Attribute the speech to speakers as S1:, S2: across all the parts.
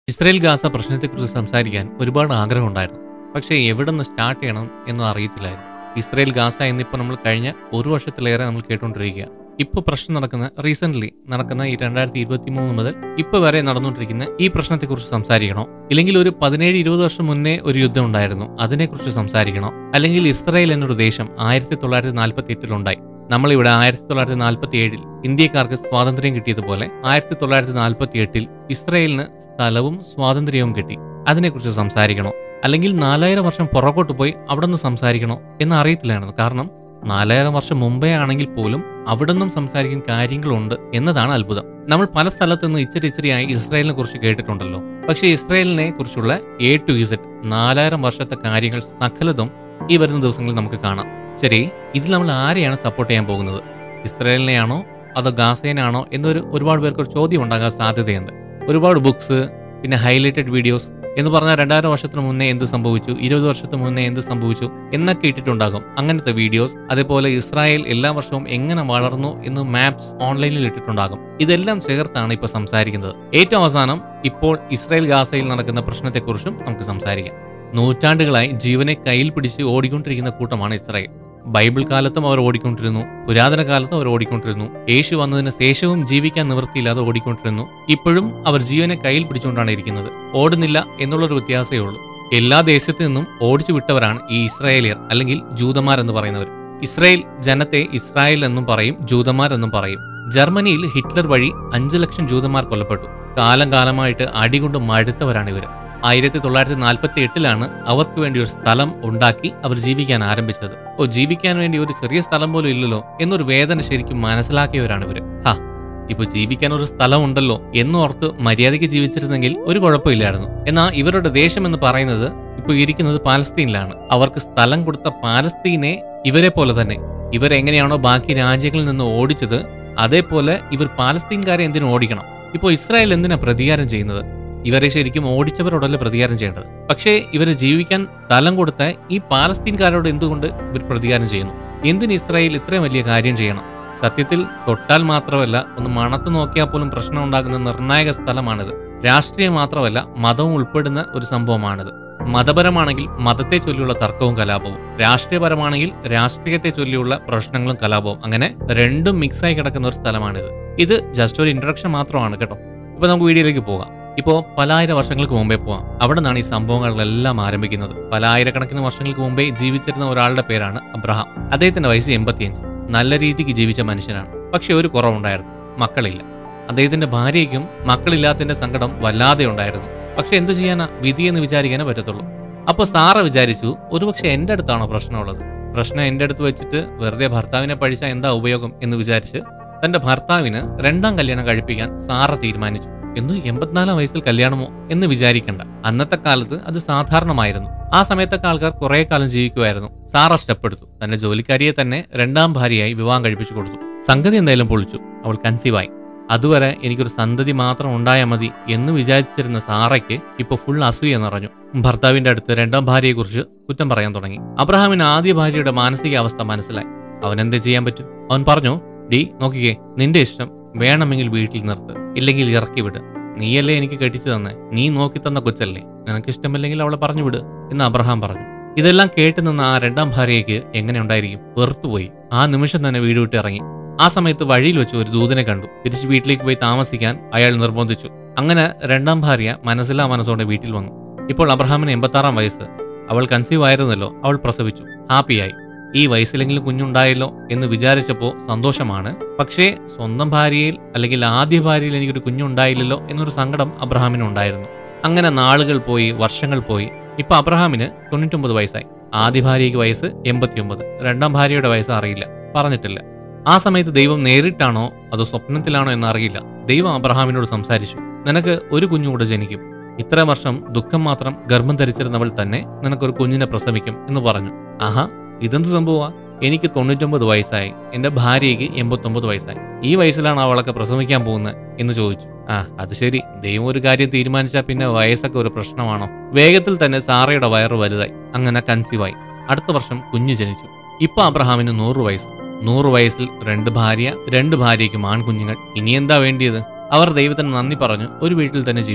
S1: Israel Gaza പ്രശ്നത്തെക്കുറിച്ച് സംസാരിക്കാൻ ഒരുപാട് ആഗ്രഹമുണ്ടായിരുന്നു പക്ഷേ എവിടെ നിന്ന് സ്റ്റാർട്ട് ചെയ്യണം എന്നും അറിയത്തില്ലായിരുന്നു ഇസ്രയേൽ ഗാസ എന്നിപ്പോൾ നമ്മൾ കഴിഞ്ഞ ഒരു വർഷത്തിലേറെ നമ്മൾ കേട്ടുകൊണ്ടിരിക്കുക ഇപ്പോൾ പ്രശ്നം നടക്കുന്ന റീസെന്റ് നടക്കുന്ന ഈ രണ്ടായിരത്തി ഇരുപത്തി മൂന്ന് മുതൽ ഇപ്പോൾ വരെ നടന്നുകൊണ്ടിരിക്കുന്ന ഈ പ്രശ്നത്തെക്കുറിച്ച് സംസാരിക്കണോ ഇല്ലെങ്കിൽ ഒരു പതിനേഴ് ഇരുപത് വർഷം മുന്നേ ഒരു യുദ്ധം ഉണ്ടായിരുന്നു അതിനെക്കുറിച്ച് സംസാരിക്കണോ അല്ലെങ്കിൽ ഇസ്രായേൽ എന്നൊരു ദേശം ആയിരത്തി തൊള്ളായിരത്തി നാൽപ്പത്തി എട്ടിലുണ്ടായി നമ്മളിവിടെ ആയിരത്തി തൊള്ളായിരത്തി നാൽപ്പത്തി ഏഴിൽ ഇന്ത്യക്കാർക്ക് സ്വാതന്ത്ര്യം കിട്ടിയതുപോലെ ആയിരത്തി തൊള്ളായിരത്തി നാൽപ്പത്തി എട്ടിൽ ഇസ്രയേലിന് സ്ഥലവും സ്വാതന്ത്ര്യവും കിട്ടി അതിനെക്കുറിച്ച് സംസാരിക്കണോ അല്ലെങ്കിൽ നാലായിരം വർഷം പുറകോട്ട് പോയി അവിടെ നിന്ന് സംസാരിക്കണോ എന്ന് അറിയത്തില്ലായിരുന്നു കാരണം നാലായിരം വർഷം മുമ്പേ ആണെങ്കിൽ പോലും അവിടെ നിന്നും സംസാരിക്കാൻ കാര്യങ്ങളുണ്ട് എന്നതാണ് അത്ഭുതം നമ്മൾ പല സ്ഥലത്തു നിന്ന് ഇച്ചിരി ഇച്ചിരിയായി ഇസ്രായേലിനെ കുറിച്ച് കേട്ടിട്ടുണ്ടല്ലോ പക്ഷേ ഇസ്രായേലിനെ കുറിച്ചുള്ള എ ടു ഇസഡ് നാലായിരം വർഷത്തെ കാര്യങ്ങൾ സകലതും ഈ വരുന്ന ദിവസങ്ങളിൽ നമുക്ക് കാണാം ശരി ഇതിൽ നമ്മൾ ആരെയാണ് സപ്പോർട്ട് ചെയ്യാൻ പോകുന്നത് ഇസ്രായേലിനെയാണോ അതോ ഗാസേനാണോ എന്നൊരു ഒരുപാട് പേർക്ക് ഒരു ചോദ്യം ഉണ്ടാകാൻ സാധ്യതയുണ്ട് ഒരുപാട് ബുക്സ് പിന്നെ ഹൈലൈറ്റഡ് വീഡിയോസ് എന്ന് പറഞ്ഞാൽ രണ്ടായിരം വർഷത്തിന് മുന്നേ എന്ത് സംഭവിച്ചു ഇരുപത് വർഷത്തിന് മുന്നേ എന്ത് സംഭവിച്ചു എന്നൊക്കെ ഇട്ടിട്ടുണ്ടാകും അങ്ങനത്തെ വീഡിയോസ് അതേപോലെ ഇസ്രായേൽ എല്ലാ വർഷവും എങ്ങനെ വളർന്നു എന്ന് മാപ്സ് ഓൺലൈനിൽ ഇട്ടിട്ടുണ്ടാകും ഇതെല്ലാം ചേർത്താണ് ഇപ്പോൾ സംസാരിക്കുന്നത് ഏറ്റവും അവസാനം ഇപ്പോൾ ഇസ്രായേൽ ഗാസയിൽ നടക്കുന്ന പ്രശ്നത്തെക്കുറിച്ചും നമുക്ക് സംസാരിക്കാം നൂറ്റാണ്ടുകളായി ജീവനെ കയ്യിൽ പിടിച്ച് ഓടിക്കൊണ്ടിരിക്കുന്ന കൂട്ടമാണ് ഇസ്രായേൽ ബൈബിൾ കാലത്തും അവർ ഓടിക്കൊണ്ടിരുന്നു പുരാതന കാലത്തും അവർ ഓടിക്കൊണ്ടിരുന്നു യേശു വന്നതിന് ശേഷവും ജീവിക്കാൻ നിവൃത്തിയില്ലാതെ ഓടിക്കൊണ്ടിരുന്നു ഇപ്പോഴും അവർ ജീവനെ കയ്യിൽ പിടിച്ചുകൊണ്ടാണ് ഇരിക്കുന്നത് ഓടുന്നില്ല എന്നുള്ളൊരു വ്യത്യാസമേ ഉള്ളൂ എല്ലാ ദേശത്തു നിന്നും ഓടിച്ചു വിട്ടവരാണ് ഈ ഇസ്രായേലിയർ അല്ലെങ്കിൽ ജൂതന്മാർ എന്ന് പറയുന്നവർ ഇസ്രായേൽ ജനത്തെ ഇസ്രായേൽ എന്നും പറയും ജൂതന്മാർ എന്നും പറയും ജർമ്മനിയിൽ ഹിറ്റ്ലർ വഴി അഞ്ചു ലക്ഷം ജൂതന്മാർ കൊല്ലപ്പെട്ടു കാലം കാലമായിട്ട് അടികൊണ്ട് മടുത്തവരാണ് ഇവർ ആയിരത്തി തൊള്ളായിരത്തി നാൽപ്പത്തി എട്ടിലാണ് അവർക്ക് വേണ്ടി ഒരു സ്ഥലം ഉണ്ടാക്കി അവർ ജീവിക്കാൻ ആരംഭിച്ചത് ഓ ജീവിക്കാൻ വേണ്ടി ഒരു ചെറിയ സ്ഥലം പോലും ഇല്ലല്ലോ എന്നൊരു വേദന ശരിക്കും മനസ്സിലാക്കിയവരാണ് ഇവര് ഹാ ഇപ്പൊ ജീവിക്കാൻ ഒരു സ്ഥലം ഉണ്ടല്ലോ എന്നോർത്ത് മര്യാദയ്ക്ക് ജീവിച്ചിരുന്നെങ്കിൽ ഒരു കുഴപ്പമില്ലായിരുന്നു എന്നാൽ ഇവരുടെ ദേശം എന്ന് പറയുന്നത് ഇപ്പൊ ഇരിക്കുന്നത് പാലസ്തീനിലാണ് അവർക്ക് സ്ഥലം കൊടുത്ത പാലസ്തീനെ ഇവരെ പോലെ തന്നെ ഇവരെങ്ങനെയാണോ ബാക്കി രാജ്യങ്ങളിൽ നിന്ന് ഓടിച്ചത് അതേപോലെ ഇവർ പാലസ്തീൻകാരെ എന്തിനു ഓടിക്കണം ഇപ്പോൾ ഇസ്രായേൽ എന്തിനാ പ്രതികാരം ചെയ്യുന്നത് ഇവരെ ശരിക്കും ഓടിച്ചവരോടല്ല പ്രതികാരം ചെയ്യേണ്ടത് പക്ഷേ ഇവരെ ജീവിക്കാൻ സ്ഥലം കൊടുത്ത ഈ പാലസ്തീൻകാരോട് എന്തുകൊണ്ട് ഇവർ പ്രതികാരം ചെയ്യുന്നു എന്തിന് ഇസ്രായേൽ ഇത്രയും വലിയ കാര്യം ചെയ്യണം സത്യത്തിൽ തൊട്ടാൽ മാത്രമല്ല ഒന്ന് മണത്ത് നോക്കിയാൽ പോലും പ്രശ്നം ഉണ്ടാകുന്ന നിർണായക സ്ഥലമാണിത് രാഷ്ട്രീയം മാത്രമല്ല മതവും ഉൾപ്പെടുന്ന ഒരു സംഭവമാണിത് മതപരമാണെങ്കിൽ മതത്തെ ചൊല്ലിയുള്ള തർക്കവും കലാപവും രാഷ്ട്രീയപരമാണെങ്കിൽ രാഷ്ട്രീയത്തെ ചൊല്ലിയുള്ള പ്രശ്നങ്ങളും കലാപവും അങ്ങനെ രണ്ടും മിക്സായി കിടക്കുന്ന ഒരു സ്ഥലമാണിത് ഇത് ജസ്റ്റ് ഒരു ഇൻട്രഡക്ഷൻ മാത്രമാണ് കേട്ടോ ഇപ്പൊ നമുക്ക് വീഡിയോയിലേക്ക് പോകാം ഇപ്പോൾ പലായിരം വർഷങ്ങൾക്ക് മുമ്പേ പോവാം അവിടെ നിന്നാണ് ഈ സംഭവങ്ങളെല്ലാം ആരംഭിക്കുന്നത് പലായിരക്കണക്കിന് വർഷങ്ങൾക്ക് മുമ്പേ ജീവിച്ചിരുന്ന ഒരാളുടെ പേരാണ് അബ്രഹാം അദ്ദേഹത്തിന്റെ വയസ്സ് എൺപത്തിയഞ്ച് നല്ല രീതിക്ക് ജീവിച്ച മനുഷ്യനാണ് പക്ഷെ ഒരു കുറവുണ്ടായിരുന്നു മക്കളില്ല അദ്ദേഹത്തിന്റെ ഭാര്യയ്ക്കും മക്കളില്ലാത്തതിന്റെ സങ്കടം വല്ലാതെ ഉണ്ടായിരുന്നു പക്ഷെ എന്തു ചെയ്യാനാ വിധി എന്ന് വിചാരിക്കാനേ പറ്റത്തുള്ളൂ അപ്പൊ സാറ വിചാരിച്ചു ഒരുപക്ഷെ എന്റെ അടുത്താണോ പ്രശ്നമുള്ളത് പ്രശ്നം എന്റെ അടുത്ത് വെച്ചിട്ട് വെറുതെ ഭർത്താവിനെ പഴിച്ചാൽ എന്താ ഉപയോഗം എന്ന് വിചാരിച്ച് തന്റെ ഭർത്താവിന് രണ്ടാം കല്യാണം കഴിപ്പിക്കാൻ സാറ തീരുമാനിച്ചു എന്ന് എൺപത്തിനാലാം വയസ്സിൽ കല്യാണമോ എന്ന് വിചാരിക്കണ്ട അന്നത്തെ കാലത്ത് അത് സാധാരണമായിരുന്നു ആ സമയത്തൊക്കെ ആൾക്കാർ കുറെ കാലം ജീവിക്കുമായിരുന്നു സാറ സ്റ്റെപ്പ് എടുത്തു തന്റെ ജോലിക്കാരിയെ തന്നെ രണ്ടാം ഭാര്യയായി വിവാഹം കഴിപ്പിച്ചു കൊടുത്തു സംഗതി എന്തായാലും പൊളിച്ചു അവൾ കൺസീവായി അതുവരെ എനിക്കൊരു സന്തതി മാത്രം ഉണ്ടായാൽ മതി എന്ന് വിചാരിച്ചിരുന്ന സാറയ്ക്ക് ഇപ്പൊ ഫുൾ അസൂയ നിറഞ്ഞു ഭർത്താവിന്റെ അടുത്ത് രണ്ടാം ഭാര്യയെക്കുറിച്ച് കുറ്റം പറയാൻ തുടങ്ങി അബ്രഹാമിന് ആദ്യ ഭാര്യയുടെ മാനസികാവസ്ഥ മനസ്സിലായി അവൻ എന്ത് ചെയ്യാൻ പറ്റും അവൻ പറഞ്ഞു ഡി നോക്കിക്കേ നിന്റെ ഇഷ്ടം വേണമെങ്കിൽ വീട്ടിൽ നിർത്ത് ഇല്ലെങ്കിൽ ഇറക്കി വിട് നീയല്ലേ എനിക്ക് കെട്ടിച്ചു തന്നെ നീ നോക്കി തന്ന കൊച്ചല്ലേ നിനക്ക് ഇഷ്ടമില്ലെങ്കിൽ അവളെ പറഞ്ഞു വിട് എന്ന് അബ്രഹാം പറഞ്ഞു ഇതെല്ലാം കേട്ടു നിന്ന ആ രണ്ടാം ഭാര്യയ്ക്ക് എങ്ങനെ ഉണ്ടായിരിക്കും വെറുത്തുപോയി ആ നിമിഷം തന്നെ വീട് വിട്ട് ഇറങ്ങി ആ സമയത്ത് വഴിയിൽ വെച്ച് ഒരു ദൂതനെ കണ്ടു തിരിച്ച് വീട്ടിലേക്ക് പോയി താമസിക്കാൻ അയാൾ നിർബന്ധിച്ചു അങ്ങനെ രണ്ടാം ഭാര്യ മനസ്സിലാ മനസ്സോടെ വീട്ടിൽ വന്നു ഇപ്പോൾ അബ്രഹാമിന് എൺപത്താറാം വയസ്സ് അവൾ കൺസീവ് ആയിരുന്നല്ലോ അവൾ പ്രസവിച്ചു ഹാപ്പിയായി ഈ വയസ്സിലെങ്കിലും കുഞ്ഞുണ്ടായല്ലോ എന്ന് വിചാരിച്ചപ്പോൾ സന്തോഷമാണ് പക്ഷേ സ്വന്തം ഭാര്യയിൽ അല്ലെങ്കിൽ ആദ്യ ഭാര്യയിൽ എനിക്കൊരു കുഞ്ഞുണ്ടായില്ലല്ലോ എന്നൊരു സങ്കടം അബ്രഹാമിന് ഉണ്ടായിരുന്നു അങ്ങനെ നാളുകൾ പോയി വർഷങ്ങൾ പോയി ഇപ്പൊ അബ്രഹാമിന് തൊണ്ണൂറ്റൊമ്പത് വയസ്സായി ആദ്യ ഭാര്യയ്ക്ക് വയസ്സ് എൺപത്തിയൊമ്പത് രണ്ടാം ഭാര്യയുടെ വയസ്സ് അറിയില്ല പറഞ്ഞിട്ടില്ല ആ സമയത്ത് ദൈവം നേരിട്ടാണോ അതോ സ്വപ്നത്തിലാണോ എന്ന് അറിയില്ല ദൈവം അബ്രഹാമിനോട് സംസാരിച്ചു നിനക്ക് ഒരു കുഞ്ഞുകൂടെ ജനിക്കും ഇത്ര വർഷം ദുഃഖം മാത്രം ഗർഭം ധരിച്ചിരുന്നവൾ തന്നെ നിനക്കൊരു കുഞ്ഞിനെ പ്രസവിക്കും എന്ന് പറഞ്ഞു ആഹാ ഇതെന്ത് സംഭവമാ എനിക്ക് തൊണ്ണൂറ്റൊമ്പത് വയസ്സായി എന്റെ ഭാര്യയ്ക്ക് എൺപത്തൊമ്പത് വയസ്സായി ഈ വയസ്സിലാണ് അവളൊക്കെ പ്രസവിക്കാൻ പോകുന്നത് എന്ന് ചോദിച്ചു ആ അത് ശരി ദൈവം ഒരു കാര്യം തീരുമാനിച്ചാൽ പിന്നെ വയസ്സൊക്കെ ഒരു പ്രശ്നമാണോ വേഗത്തിൽ തന്നെ സാറയുടെ വയറ് വലുതായി അങ്ങനെ കൺസീവായി അടുത്ത വർഷം കുഞ്ഞ് ജനിച്ചു ഇപ്പൊ അബ്രഹാമിന് നൂറ് വയസ്സ് നൂറ് വയസ്സിൽ രണ്ട് ഭാര്യ രണ്ട് ഭാര്യയ്ക്കും ആൺകുഞ്ഞുങ്ങൾ ഇനി എന്താ വേണ്ടിയത് അവർ ദൈവത്തിന് നന്ദി പറഞ്ഞു ഒരു വീട്ടിൽ തന്നെ ജീവിച്ചു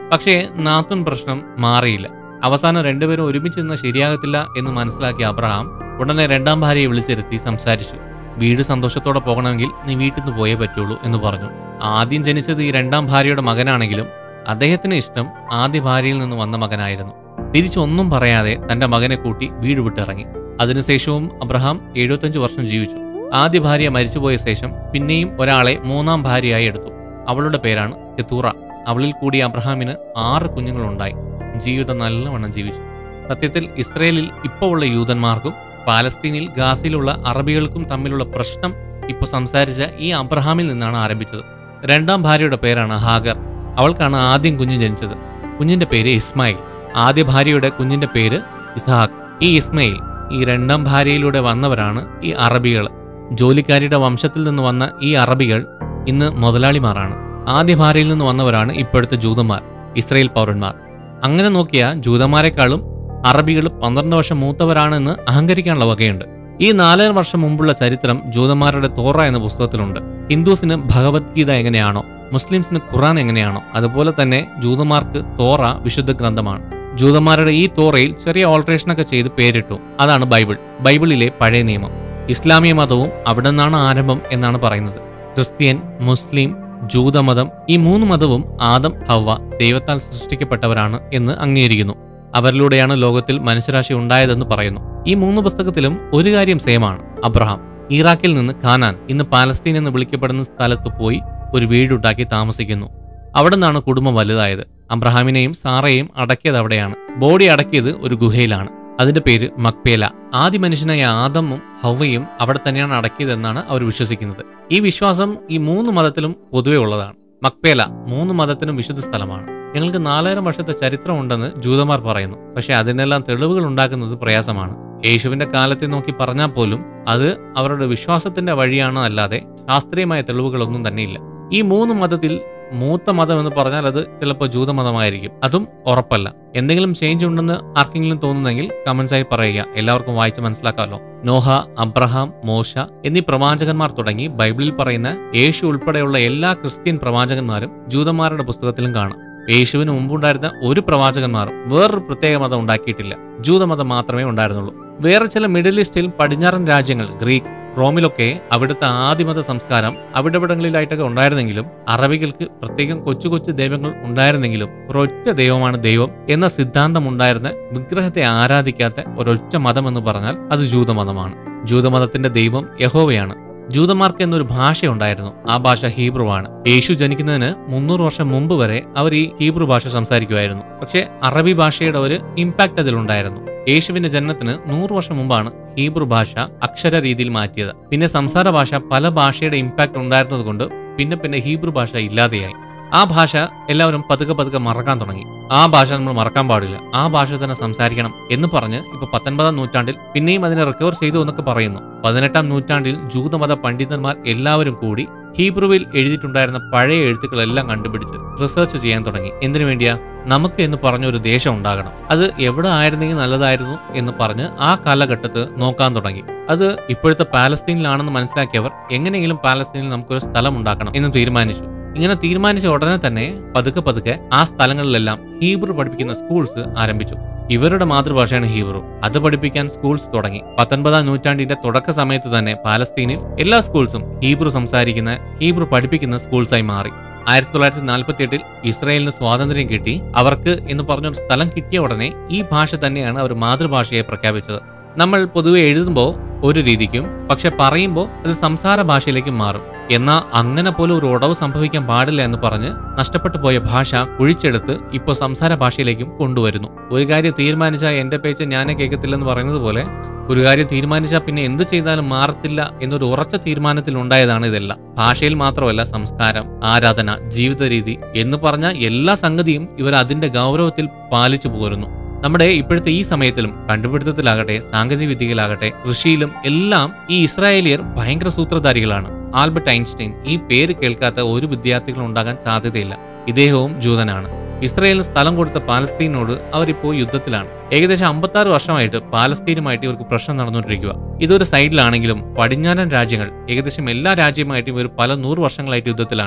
S1: പക്ഷേ നാത്തുൻ പ്രശ്നം മാറിയില്ല അവസാനം രണ്ടുപേരും ഒരുമിച്ച് നിന്ന് ശരിയാകത്തില്ല എന്ന് മനസ്സിലാക്കിയ അബ്രഹാം ഉടനെ രണ്ടാം ഭാര്യയെ വിളിച്ചിരുത്തി സംസാരിച്ചു വീട് സന്തോഷത്തോടെ പോകണമെങ്കിൽ നീ വീട്ടിൽ നിന്ന് പോയേ പറ്റുള്ളൂ എന്ന് പറഞ്ഞു ആദ്യം ജനിച്ചത് ഈ രണ്ടാം ഭാര്യയുടെ മകനാണെങ്കിലും അദ്ദേഹത്തിന് ഇഷ്ടം ആദ്യ ഭാര്യയിൽ നിന്ന് വന്ന മകനായിരുന്നു തിരിച്ചൊന്നും പറയാതെ തന്റെ മകനെ കൂട്ടി വീട് വിട്ടിറങ്ങി അതിനുശേഷവും അബ്രഹാം എഴുപത്തഞ്ച് വർഷം ജീവിച്ചു ആദ്യ ഭാര്യ മരിച്ചുപോയ ശേഷം പിന്നെയും ഒരാളെ മൂന്നാം ഭാര്യയായി എടുത്തു അവളുടെ പേരാണ് കെത്തൂറ അവളിൽ കൂടി അബ്രഹാമിന് ആറ് കുഞ്ഞുങ്ങളുണ്ടായി ജീവിതം നല്ലവണ്ണം ജീവിച്ചു സത്യത്തിൽ ഇസ്രയേലിൽ ഇപ്പോൾ ഉള്ള യൂതന്മാർക്കും പാലസ്തീനിൽ ഗാസയിലുള്ള അറബികൾക്കും തമ്മിലുള്ള പ്രശ്നം ഇപ്പോൾ സംസാരിച്ച ഈ അബ്രഹാമിൽ നിന്നാണ് ആരംഭിച്ചത് രണ്ടാം ഭാര്യയുടെ പേരാണ് ഹാഗർ അവൾക്കാണ് ആദ്യം കുഞ്ഞ് ജനിച്ചത് കുഞ്ഞിന്റെ പേര് ഇസ്മായിൽ ആദ്യ ഭാര്യയുടെ കുഞ്ഞിന്റെ പേര് ഇസ്ഹാഖ് ഈ ഇസ്മയിൽ ഈ രണ്ടാം ഭാര്യയിലൂടെ വന്നവരാണ് ഈ അറബികൾ ജോലിക്കാരിയുടെ വംശത്തിൽ നിന്ന് വന്ന ഈ അറബികൾ ഇന്ന് മുതലാളിമാരാണ് ആദ്യ ഭാര്യയിൽ നിന്ന് വന്നവരാണ് ഇപ്പോഴത്തെ ജൂതന്മാർ ഇസ്രയേൽ പൗരന്മാർ അങ്ങനെ നോക്കിയ ജൂതന്മാരെക്കാളും അറബികൾ പന്ത്രണ്ട് വർഷം മൂത്തവരാണെന്ന് അഹങ്കരിക്കാനുള്ള വകയുണ്ട് ഈ നാലര വർഷം മുമ്പുള്ള ചരിത്രം ജൂതന്മാരുടെ തോറ എന്ന പുസ്തകത്തിലുണ്ട് ഹിന്ദുസിന് ഭഗവത്ഗീത എങ്ങനെയാണോ മുസ്ലിംസിന് ഖുറാൻ എങ്ങനെയാണോ അതുപോലെ തന്നെ ജൂതന്മാർക്ക് തോറ വിശുദ്ധ ഗ്രന്ഥമാണ് ജൂതന്മാരുടെ ഈ തോറയിൽ ചെറിയ ഓൾട്രേഷനൊക്കെ ചെയ്ത് പേരിട്ടു അതാണ് ബൈബിൾ ബൈബിളിലെ പഴയ നിയമം ഇസ്ലാമിക മതവും അവിടെ നിന്നാണ് ആരംഭം എന്നാണ് പറയുന്നത് ക്രിസ്ത്യൻ മുസ്ലിം ജൂതമതം ഈ മൂന്ന് മതവും ആദം ഹവ്വ ദൈവത്താൽ സൃഷ്ടിക്കപ്പെട്ടവരാണ് എന്ന് അംഗീകരിക്കുന്നു അവരിലൂടെയാണ് ലോകത്തിൽ മനുഷ്യരാശി ഉണ്ടായതെന്ന് പറയുന്നു ഈ മൂന്ന് പുസ്തകത്തിലും ഒരു കാര്യം സെയിമാണ് അബ്രഹാം ഇറാഖിൽ നിന്ന് ഖാനാൻ ഇന്ന് പാലസ്തീൻ എന്ന് വിളിക്കപ്പെടുന്ന സ്ഥലത്ത് പോയി ഒരു വീടുണ്ടാക്കി താമസിക്കുന്നു അവിടെ നിന്നാണ് കുടുംബം വലുതായത് അബ്രഹാമിനെയും സാറയെയും അടക്കിയത് അവിടെയാണ് ബോഡി അടക്കിയത് ഒരു ഗുഹയിലാണ് അതിന്റെ പേര് മക്പേല ആദ്യ മനുഷ്യനായ ആദമും ഹവയും അവിടെ തന്നെയാണ് അടക്കിയതെന്നാണ് അവർ വിശ്വസിക്കുന്നത് ഈ വിശ്വാസം ഈ മൂന്ന് മതത്തിലും പൊതുവെ ഉള്ളതാണ് മക്പേല മൂന്ന് മതത്തിനും വിശുദ്ധ സ്ഥലമാണ് ഞങ്ങൾക്ക് നാലായിരം വർഷത്തെ ചരിത്രമുണ്ടെന്ന് ജൂതന്മാർ പറയുന്നു പക്ഷെ അതിനെല്ലാം തെളിവുകൾ ഉണ്ടാക്കുന്നത് പ്രയാസമാണ് യേശുവിന്റെ കാലത്തെ നോക്കി പറഞ്ഞാൽ പോലും അത് അവരുടെ വിശ്വാസത്തിന്റെ വഴിയാണ് അല്ലാതെ ശാസ്ത്രീയമായ തെളിവുകളൊന്നും തന്നെയില്ല ഈ മൂന്ന് മതത്തിൽ മൂത്ത മതം എന്ന് പറഞ്ഞാൽ അത് ചിലപ്പോൾ ജൂതമതമായിരിക്കും അതും ഉറപ്പല്ല എന്തെങ്കിലും ചേഞ്ച് ഉണ്ടെന്ന് ആർക്കെങ്കിലും തോന്നുന്നെങ്കിൽ കമന്റ്സ് ആയി പറയുക എല്ലാവർക്കും വായിച്ച് മനസ്സിലാക്കാമല്ലോ നോഹ അബ്രഹാം മോശ എന്നീ പ്രവാചകന്മാർ തുടങ്ങി ബൈബിളിൽ പറയുന്ന യേശു ഉൾപ്പെടെയുള്ള എല്ലാ ക്രിസ്ത്യൻ പ്രവാചകന്മാരും ജൂതന്മാരുടെ പുസ്തകത്തിലും കാണാം യേശുവിന് മുമ്പുണ്ടായിരുന്ന ഒരു പ്രവാചകന്മാരും വേറൊരു പ്രത്യേക മതം ഉണ്ടാക്കിയിട്ടില്ല ജൂതമതം മാത്രമേ ഉണ്ടായിരുന്നുള്ളൂ വേറെ ചില മിഡിൽ ഈസ്റ്റിൽ പടിഞ്ഞാറൻ രാജ്യങ്ങൾ ഗ്രീക്ക് റോമിലൊക്കെ അവിടുത്തെ ആദിമത സംസ്കാരം അവിടെവിടങ്ങളിലായിട്ടൊക്കെ ഉണ്ടായിരുന്നെങ്കിലും അറബികൾക്ക് പ്രത്യേകം കൊച്ചു കൊച്ചു ദൈവങ്ങൾ ഉണ്ടായിരുന്നെങ്കിലും ഒരൊറ്റ ദൈവമാണ് ദൈവം എന്ന സിദ്ധാന്തം ഉണ്ടായിരുന്ന വിഗ്രഹത്തെ ആരാധിക്കാത്ത ഒരൊറ്റ മതം എന്ന് പറഞ്ഞാൽ അത് ജൂതമതമാണ് ജൂതമതത്തിന്റെ ദൈവം യഹോവയാണ് ജൂതന്മാർക്ക് എന്നൊരു ഭാഷയുണ്ടായിരുന്നു ആ ഭാഷ ഹീബ്രുവാണ് യേശു ജനിക്കുന്നതിന് മുന്നൂറ് വർഷം മുമ്പ് വരെ അവർ ഈ ഹീബ്രു ഭാഷ സംസാരിക്കുമായിരുന്നു പക്ഷേ അറബി ഭാഷയുടെ ഒരു ഇമ്പാക്ട് അതിലുണ്ടായിരുന്നു യേശുവിന്റെ ജനനത്തിന് നൂറ് വർഷം മുമ്പാണ് ഹീബ്രു ഭാഷ അക്ഷര രീതിയിൽ മാറ്റിയത് പിന്നെ സംസാര ഭാഷ പല ഭാഷയുടെ ഇമ്പാക്ട് ഉണ്ടായിരുന്നത് കൊണ്ട് പിന്നെ പിന്നെ ഹീബ്രു ഭാഷ ഇല്ലാതെയായി ആ ഭാഷ എല്ലാവരും പതുക്കെ പതുക്കെ മറക്കാൻ തുടങ്ങി ആ ഭാഷ നമ്മൾ മറക്കാൻ പാടില്ല ആ ഭാഷ തന്നെ സംസാരിക്കണം എന്ന് പറഞ്ഞ് ഇപ്പൊ പത്തൊൻപതാം നൂറ്റാണ്ടിൽ പിന്നെയും അതിനെ റിക്കവർ ചെയ്തു എന്നൊക്കെ പറയുന്നു പതിനെട്ടാം നൂറ്റാണ്ടിൽ ജൂതമത പണ്ഡിതന്മാർ എല്ലാവരും കൂടി ഹീബ്രുവിൽ എഴുതിയിട്ടുണ്ടായിരുന്ന പഴയ എഴുത്തുക്കളെല്ലാം കണ്ടുപിടിച്ച് റിസർച്ച് ചെയ്യാൻ തുടങ്ങി എന്തിനു വേണ്ടിയാ നമുക്ക് എന്ന് പറഞ്ഞ ഒരു ദേശം ഉണ്ടാകണം അത് എവിടെ ആയിരുന്നെങ്കിൽ നല്ലതായിരുന്നു എന്ന് പറഞ്ഞ് ആ കാലഘട്ടത്ത് നോക്കാൻ തുടങ്ങി അത് ഇപ്പോഴത്തെ പാലസ്തീനിലാണെന്ന് മനസ്സിലാക്കിയവർ എങ്ങനെയെങ്കിലും പാലസ്തീനിൽ നമുക്കൊരു സ്ഥലം ഉണ്ടാക്കണം എന്ന് തീരുമാനിച്ചു ഇങ്ങനെ തീരുമാനിച്ച ഉടനെ തന്നെ പതുക്കെ പതുക്കെ ആ സ്ഥലങ്ങളിലെല്ലാം ഹീബ്രു പഠിപ്പിക്കുന്ന സ്കൂൾസ് ആരംഭിച്ചു ഇവരുടെ മാതൃഭാഷയാണ് ഹീബ്രു അത് പഠിപ്പിക്കാൻ സ്കൂൾസ് തുടങ്ങി പത്തൊൻപതാം നൂറ്റാണ്ടിന്റെ തുടക്ക സമയത്ത് തന്നെ പാലസ്തീനിൽ എല്ലാ സ്കൂൾസും ഹീബ്രു സംസാരിക്കുന്ന ഹീബ്രു പഠിപ്പിക്കുന്ന സ്കൂൾസായി മാറി ആയിരത്തി തൊള്ളായിരത്തി നാൽപ്പത്തി എട്ടിൽ ഇസ്രായേലിന് സ്വാതന്ത്ര്യം കിട്ടി അവർക്ക് എന്ന് പറഞ്ഞൊരു സ്ഥലം കിട്ടിയ ഉടനെ ഈ ഭാഷ തന്നെയാണ് അവർ മാതൃഭാഷയായി പ്രഖ്യാപിച്ചത് നമ്മൾ പൊതുവെ എഴുതുമ്പോൾ ഒരു രീതിക്കും പക്ഷെ പറയുമ്പോൾ അത് സംസാര ഭാഷയിലേക്ക് മാറും എന്നാൽ അങ്ങനെ പോലും ഒരു ഉടവ് സംഭവിക്കാൻ പാടില്ല എന്ന് പറഞ്ഞ് നഷ്ടപ്പെട്ടു പോയ ഭാഷ കുഴിച്ചെടുത്ത് ഇപ്പോൾ സംസാര ഭാഷയിലേക്കും കൊണ്ടുവരുന്നു ഒരു കാര്യം തീരുമാനിച്ചാൽ എന്റെ പേച്ച് ഞാനേ കേൾക്കത്തില്ലെന്ന് പറയുന്നത് പോലെ ഒരു കാര്യം തീരുമാനിച്ചാൽ പിന്നെ എന്ത് ചെയ്താലും മാറത്തില്ല എന്നൊരു ഉറച്ച തീരുമാനത്തിൽ ഉണ്ടായതാണ് ഇതെല്ലാം ഭാഷയിൽ മാത്രമല്ല സംസ്കാരം ആരാധന ജീവിത രീതി എന്ന് പറഞ്ഞ എല്ലാ സംഗതിയും ഇവർ അതിന്റെ ഗൗരവത്തിൽ പാലിച്ചു പോരുന്നു നമ്മുടെ ഇപ്പോഴത്തെ ഈ സമയത്തിലും കണ്ടുപിടുത്തത്തിലാകട്ടെ സാങ്കേതിക വിദ്യയിലാകട്ടെ കൃഷിയിലും എല്ലാം ഈ ഇസ്രായേലിയർ ഭയങ്കര സൂത്രധാരികളാണ് ആൽബർട്ട് ഐൻസ്റ്റൈൻ ഈ പേര് കേൾക്കാത്ത ഒരു വിദ്യാർത്ഥികൾ ഉണ്ടാകാൻ സാധ്യതയില്ല ഇദ്ദേഹവും ജൂതനാണ് ഇസ്രായേലിന് സ്ഥലം കൊടുത്ത പാലസ്തീനോട് അവരിപ്പോൾ യുദ്ധത്തിലാണ് ഏകദേശം അമ്പത്താറ് വർഷമായിട്ട് പാലസ്തീനുമായിട്ട് ഇവർക്ക് പ്രശ്നം നടന്നുകൊണ്ടിരിക്കുക ഇതൊരു സൈഡിലാണെങ്കിലും പടിഞ്ഞാറൻ രാജ്യങ്ങൾ ഏകദേശം എല്ലാ രാജ്യവുമായിട്ടും ഇവർ പല നൂറ് വർഷങ്ങളായിട്ട് യുദ്ധത്തിലാണ്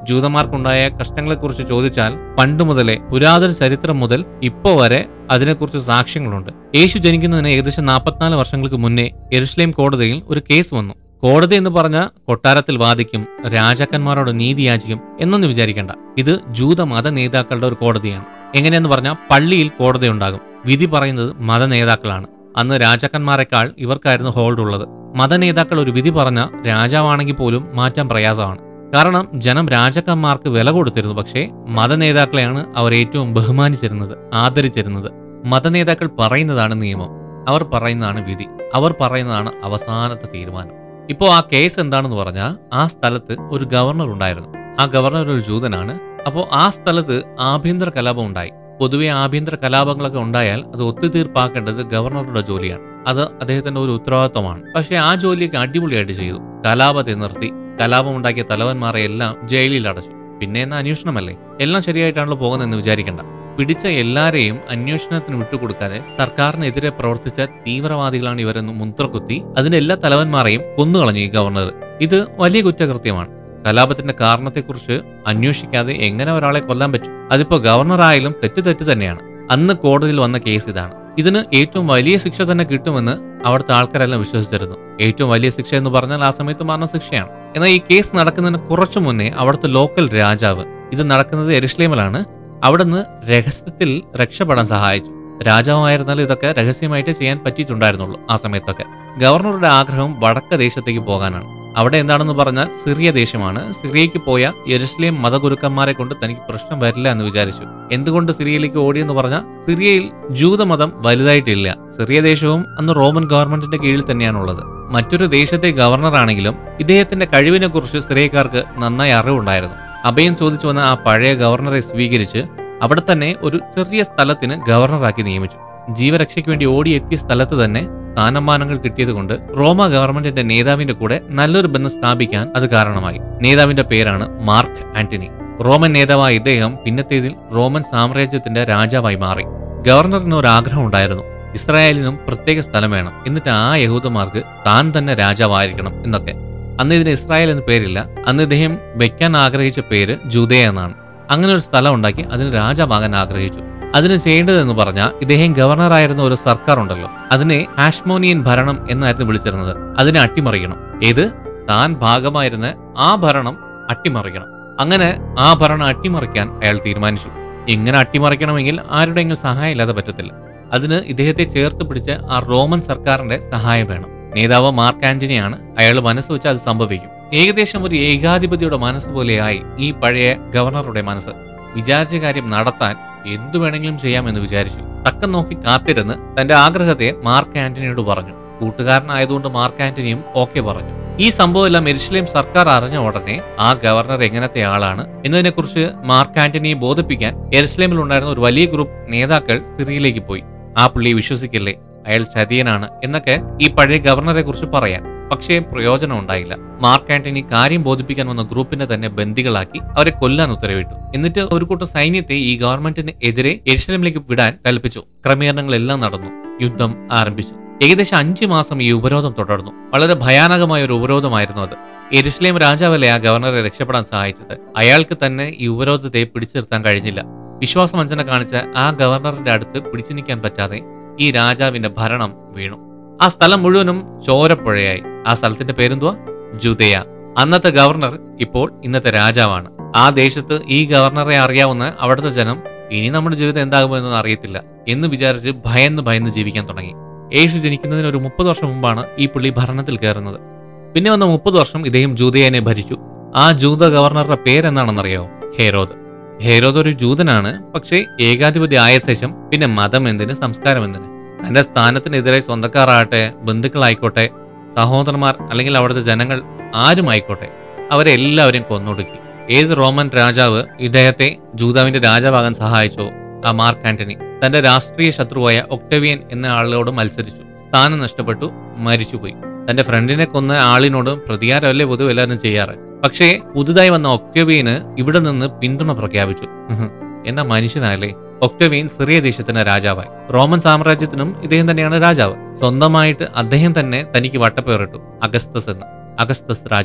S1: ജൂതന്മാർക്കുണ്ടായ കഷ്ടങ്ങളെക്കുറിച്ച് ചോദിച്ചാൽ പണ്ട് മുതലേ പുരാതന ചരിത്രം മുതൽ ഇപ്പോ വരെ അതിനെക്കുറിച്ച് സാക്ഷ്യങ്ങളുണ്ട് യേശു ജനിക്കുന്നതിന് ഏകദേശം നാൽപ്പത്തിനാല് വർഷങ്ങൾക്ക് മുന്നേ എരുസലേം കോടതിയിൽ ഒരു കേസ് വന്നു കോടതി എന്ന് പറഞ്ഞ കൊട്ടാരത്തിൽ വാദിക്കും രാജാക്കന്മാരോട് നീതി യാചിക്കും എന്നൊന്നും വിചാരിക്കേണ്ട ഇത് ജൂത മത നേതാക്കളുടെ ഒരു കോടതിയാണ് എങ്ങനെയെന്ന് പറഞ്ഞാൽ പള്ളിയിൽ കോടതി ഉണ്ടാകും വിധി പറയുന്നത് മത നേതാക്കളാണ് അന്ന് രാജാക്കന്മാരെക്കാൾ ഇവർക്കായിരുന്നു ഹോൾഡ് ഉള്ളത് മതനേതാക്കൾ ഒരു വിധി പറഞ്ഞ രാജാവാണെങ്കിൽ പോലും മാറ്റാൻ പ്രയാസമാണ് കാരണം ജനം രാജാക്കന്മാർക്ക് വില കൊടുത്തിരുന്നു പക്ഷേ മതനേതാക്കളെയാണ് അവർ ഏറ്റവും ബഹുമാനിച്ചിരുന്നത് ആദരിച്ചിരുന്നത് മതനേതാക്കൾ പറയുന്നതാണ് നിയമം അവർ പറയുന്നതാണ് വിധി അവർ പറയുന്നതാണ് അവസാനത്തെ തീരുമാനം ഇപ്പോൾ ആ കേസ് എന്താണെന്ന് പറഞ്ഞാൽ ആ സ്ഥലത്ത് ഒരു ഗവർണർ ഉണ്ടായിരുന്നു ആ ഗവർണർ ഒരു ജൂതനാണ് അപ്പോൾ ആ സ്ഥലത്ത് ആഭ്യന്തര കലാപം ഉണ്ടായി പൊതുവെ ആഭ്യന്തര കലാപങ്ങളൊക്കെ ഉണ്ടായാൽ അത് ഒത്തുതീർപ്പാക്കേണ്ടത് ഗവർണറുടെ ജോലിയാണ് അത് അദ്ദേഹത്തിന്റെ ഒരു ഉത്തരവാദിത്വമാണ് പക്ഷേ ആ ജോലിയൊക്കെ അടിപൊളിയായിട്ട് ചെയ്തു കലാപത്തെ നിർത്തി കലാപമുണ്ടാക്കിയ തലവന്മാരെ എല്ലാം ജയിലിൽ അടച്ചു പിന്നെ എന്ന അന്വേഷണമല്ലേ എല്ലാം ശരിയായിട്ടാണല്ലോ പോകുന്നതെന്ന് വിചാരിക്കണ്ട പിടിച്ച എല്ലാരെയും അന്വേഷണത്തിന് വിട്ടുകൊടുക്കാതെ സർക്കാരിനെതിരെ പ്രവർത്തിച്ച തീവ്രവാദികളാണ് ഇവരെന്ന് മുദ്രകുത്തി അതിന്റെ എല്ലാ തലവന്മാരെയും കൊന്നുകളഞ്ഞു ഈ ഗവർണർ ഇത് വലിയ കുറ്റകൃത്യമാണ് കലാപത്തിന്റെ കാരണത്തെക്കുറിച്ച് അന്വേഷിക്കാതെ എങ്ങനെ ഒരാളെ കൊല്ലാൻ പറ്റും അതിപ്പോ ഗവർണറായാലും തെറ്റ് തെറ്റ് തന്നെയാണ് അന്ന് കോടതിയിൽ വന്ന കേസ് ഇതാണ് ഇതിന് ഏറ്റവും വലിയ ശിക്ഷ തന്നെ കിട്ടുമെന്ന് അവിടുത്തെ ആൾക്കാരെല്ലാം വിശ്വസിച്ചിരുന്നു ഏറ്റവും വലിയ ശിക്ഷ എന്ന് പറഞ്ഞാൽ ആ സമയത്ത് മരണശിക്ഷയാണ് എന്നാൽ ഈ കേസ് നടക്കുന്നതിന് കുറച്ചു മുന്നേ അവിടുത്തെ ലോക്കൽ രാജാവ് ഇത് നടക്കുന്നത് എരുഷ്ലേമിലാണ് അവിടുന്ന് രഹസ്യത്തിൽ രക്ഷപ്പെടാൻ സഹായിച്ചു രാജാവായിരുന്നാൽ ഇതൊക്കെ രഹസ്യമായിട്ട് ചെയ്യാൻ പറ്റിയിട്ടുണ്ടായിരുന്നുള്ളൂ ആ സമയത്തൊക്കെ ഗവർണറുടെ ആഗ്രഹം വടക്ക ദേശത്തേക്ക് പോകാനാണ് അവിടെ എന്താണെന്ന് പറഞ്ഞാൽ സിറിയ ദേശമാണ് സിറിയയ്ക്ക് പോയ യെരുസലേം മതഗുരുക്കന്മാരെ കൊണ്ട് തനിക്ക് പ്രശ്നം വരില്ല എന്ന് വിചാരിച്ചു എന്തുകൊണ്ട് സിറിയയിലേക്ക് ഓടിയെന്ന് പറഞ്ഞാൽ സിറിയയിൽ ജൂതമതം വലുതായിട്ടില്ല സിറിയ ദേശവും അന്ന് റോമൻ ഗവൺമെന്റിന്റെ കീഴിൽ തന്നെയാണുള്ളത് മറ്റൊരു ദേശത്തെ ഗവർണറാണെങ്കിലും ഇദ്ദേഹത്തിന്റെ കഴിവിനെ കുറിച്ച് സിറിയക്കാർക്ക് നന്നായി അറിവുണ്ടായിരുന്നു അഭയം ചോദിച്ചു വന്ന ആ പഴയ ഗവർണറെ സ്വീകരിച്ച് അവിടെ തന്നെ ഒരു ചെറിയ സ്ഥലത്തിന് ഗവർണറാക്കി നിയമിച്ചു ജീവരക്ഷയ്ക്ക് വേണ്ടി ഓടിയെത്തിയ സ്ഥലത്ത് തന്നെ സ്ഥാനമാനങ്ങൾ കിട്ടിയതുകൊണ്ട് റോമ ഗവൺമെന്റിന്റെ നേതാവിന്റെ കൂടെ നല്ലൊരു ബന്ധം സ്ഥാപിക്കാൻ അത് കാരണമായി നേതാവിന്റെ പേരാണ് മാർക്ക് ആന്റണി റോമൻ നേതാവായ ഇദ്ദേഹം പിന്നത്തേതിൽ റോമൻ സാമ്രാജ്യത്തിന്റെ രാജാവായി മാറി ഗവർണറിന് ഒരു ആഗ്രഹം ഉണ്ടായിരുന്നു ഇസ്രായേലിനും പ്രത്യേക സ്ഥലം വേണം എന്നിട്ട് ആ യഹൂദന്മാർക്ക് താൻ തന്നെ രാജാവായിരിക്കണം എന്നൊക്കെ അന്ന് ഇതിന് ഇസ്രായേൽ എന്ന പേരില്ല അന്ന് ഇദ്ദേഹം വെക്കാൻ ആഗ്രഹിച്ച പേര് ജൂതയ എന്നാണ് അങ്ങനെ ഒരു സ്ഥലം ഉണ്ടാക്കി അതിന് രാജാവാകാൻ ആഗ്രഹിച്ചു അതിന് ചെയ്യേണ്ടതെന്ന് പറഞ്ഞാൽ ഇദ്ദേഹം ഗവർണറായിരുന്ന ഒരു സർക്കാർ ഉണ്ടല്ലോ അതിനെ ഹാഷ്മോനിയൻ ഭരണം എന്നായിരുന്നു വിളിച്ചിരുന്നത് അതിനെ അട്ടിമറിക്കണം ഏത് താൻ ഭാഗമായിരുന്ന ആ ഭരണം അട്ടിമറിക്കണം അങ്ങനെ ആ ഭരണം അട്ടിമറിക്കാൻ അയാൾ തീരുമാനിച്ചു ഇങ്ങനെ അട്ടിമറിക്കണമെങ്കിൽ ആരുടെയെങ്കിലും സഹായം ഇല്ലാതെ പറ്റത്തില്ല അതിന് ഇദ്ദേഹത്തെ ചേർത്ത് പിടിച്ച് ആ റോമൻ സർക്കാരിന്റെ സഹായം വേണം നേതാവ് മാർക്ക് ആന്റണിയാണ് അയാൾ മനസ്സ് വെച്ച് അത് സംഭവിക്കും ഏകദേശം ഒരു ഏകാധിപതിയുടെ മനസ്സ് പോലെയായി ഈ പഴയ ഗവർണറുടെ മനസ്സ് വിചാരിച്ച കാര്യം നടത്താൻ എന്തു വേണമെങ്കിലും ചെയ്യാമെന്ന് വിചാരിച്ചു തക്കം നോക്കി കാത്തിരുന്ന് തന്റെ ആഗ്രഹത്തെ മാർക്ക് ആന്റണിയോട് പറഞ്ഞു കൂട്ടുകാരനായതുകൊണ്ട് മാർക്ക് ആന്റണിയും ഓക്കെ പറഞ്ഞു ഈ സംഭവം എല്ലാം എരുസലേം സർക്കാർ അറിഞ്ഞ ഉടനെ ആ ഗവർണർ എങ്ങനത്തെ ആളാണ് എന്നതിനെക്കുറിച്ച് മാർക്ക് ആന്റണിയെ ബോധിപ്പിക്കാൻ എരുസലേമിൽ ഉണ്ടായിരുന്ന ഒരു വലിയ ഗ്രൂപ്പ് നേതാക്കൾ സിറിയയിലേക്ക് പോയി ആ പുള്ളിയെ വിശ്വസിക്കില്ലേ അയാൾ ചതിയനാണ് എന്നൊക്കെ ഈ പഴയ ഗവർണറെ കുറിച്ച് പറയാൻ പക്ഷേ പ്രയോജനം ഉണ്ടായില്ല മാർക്ക് ആന്റണി കാര്യം ബോധിപ്പിക്കാൻ വന്ന ഗ്രൂപ്പിനെ തന്നെ ബന്ദികളാക്കി അവരെ കൊല്ലാൻ ഉത്തരവിട്ടു എന്നിട്ട് ഒരു കൂട്ടം സൈന്യത്തെ ഈ ഗവൺമെന്റിന് എതിരെ എരുസലേമിലേക്ക് വിടാൻ കൽപ്പിച്ചു ക്രമീകരണങ്ങളെല്ലാം നടന്നു യുദ്ധം ആരംഭിച്ചു ഏകദേശം അഞ്ചു മാസം ഈ ഉപരോധം തുടർന്നു വളരെ ഭയാനകമായ ഒരു ഉപരോധമായിരുന്നു അത് എരുസലേം രാജാവല്ലേ ആ ഗവർണറെ രക്ഷപ്പെടാൻ സഹായിച്ചത് അയാൾക്ക് തന്നെ ഈ ഉപരോധത്തെ പിടിച്ചു നിർത്താൻ കഴിഞ്ഞില്ല വിശ്വാസവഞ്ചന കാണിച്ച ആ ഗവർണറിന്റെ അടുത്ത് പിടിച്ചു നിൽക്കാൻ പറ്റാതെ ഈ രാജാവിന്റെ ഭരണം വീണു ആ സ്ഥലം മുഴുവനും ചോരപ്പുഴയായി ആ സ്ഥലത്തിന്റെ പേരെന്തുവാ ജുദയ അന്നത്തെ ഗവർണർ ഇപ്പോൾ ഇന്നത്തെ രാജാവാണ് ആ ദേശത്ത് ഈ ഗവർണറെ അറിയാവുന്ന അവിടുത്തെ ജനം ഇനി നമ്മുടെ ജീവിതം എന്താകുമോ എന്നൊന്നും അറിയത്തില്ല എന്ന് വിചാരിച്ച് ഭയന്ന് ഭയന്ന് ജീവിക്കാൻ തുടങ്ങി യേശു ജനിക്കുന്നതിന് ഒരു മുപ്പത് വർഷം മുമ്പാണ് ഈ പുള്ളി ഭരണത്തിൽ കയറുന്നത് പിന്നെ വന്ന മുപ്പത് വർഷം ഇദ്ദേഹം ജൂതയനെ ഭരിച്ചു ആ ജൂത ഗവർണറുടെ പേരെന്താണെന്നറിയാമോ ഹേരോദ് ഹേരോദ് ഒരു ജൂതനാണ് പക്ഷേ ഏകാധിപതി ആയ ശേഷം പിന്നെ മതം എന്തിന് സംസ്കാരം എന്തിന് തന്റെ സ്ഥാനത്തിനെതിരെ സ്വന്തക്കാരാകട്ടെ ബന്ധുക്കളായിക്കോട്ടെ സഹോദരന്മാർ അല്ലെങ്കിൽ അവിടുത്തെ ജനങ്ങൾ ആരുമായിക്കോട്ടെ അവരെ എല്ലാവരെയും കൊന്നൊടുക്കി ഏത് റോമൻ രാജാവ് ഇദ്ദേഹത്തെ ജൂതാവിന്റെ രാജാവാകാൻ സഹായിച്ചോ ആ മാർക്ക് ആന്റണി തന്റെ രാഷ്ട്രീയ ശത്രുവായ ഒക്ടവിയൻ എന്ന ആളിനോട് മത്സരിച്ചു സ്ഥാനം നഷ്ടപ്പെട്ടു മരിച്ചുപോയി തന്റെ ഫ്രണ്ടിനെ കൊന്ന ആളിനോട് പ്രതികാരമല്ലേ പൊതുവെ എല്ലാവരും ചെയ്യാറ് പക്ഷേ പുതുതായി വന്ന ഒക്ടവിയന് ഇവിടെ നിന്ന് പിന്തുണ പ്രഖ്യാപിച്ചു ഉഹും. എന്നാ മനുഷ്യനല്ലേ ഒക്ടവിയൻ സിറിയ ദേശത്തിന്റെ രാജാവായി റോമൻ സാമ്രാജ്യത്തിനും ഇദ്ദേഹം തന്നെയാണ് രാജാവ് സ്വന്തമായിട്ട് അദ്ദേഹം തന്നെ തനിക്ക് വട്ടപ്പേറിട്ടു അഗസ്തസ് എന്ന് അഗസ്തസ് രാജാവ്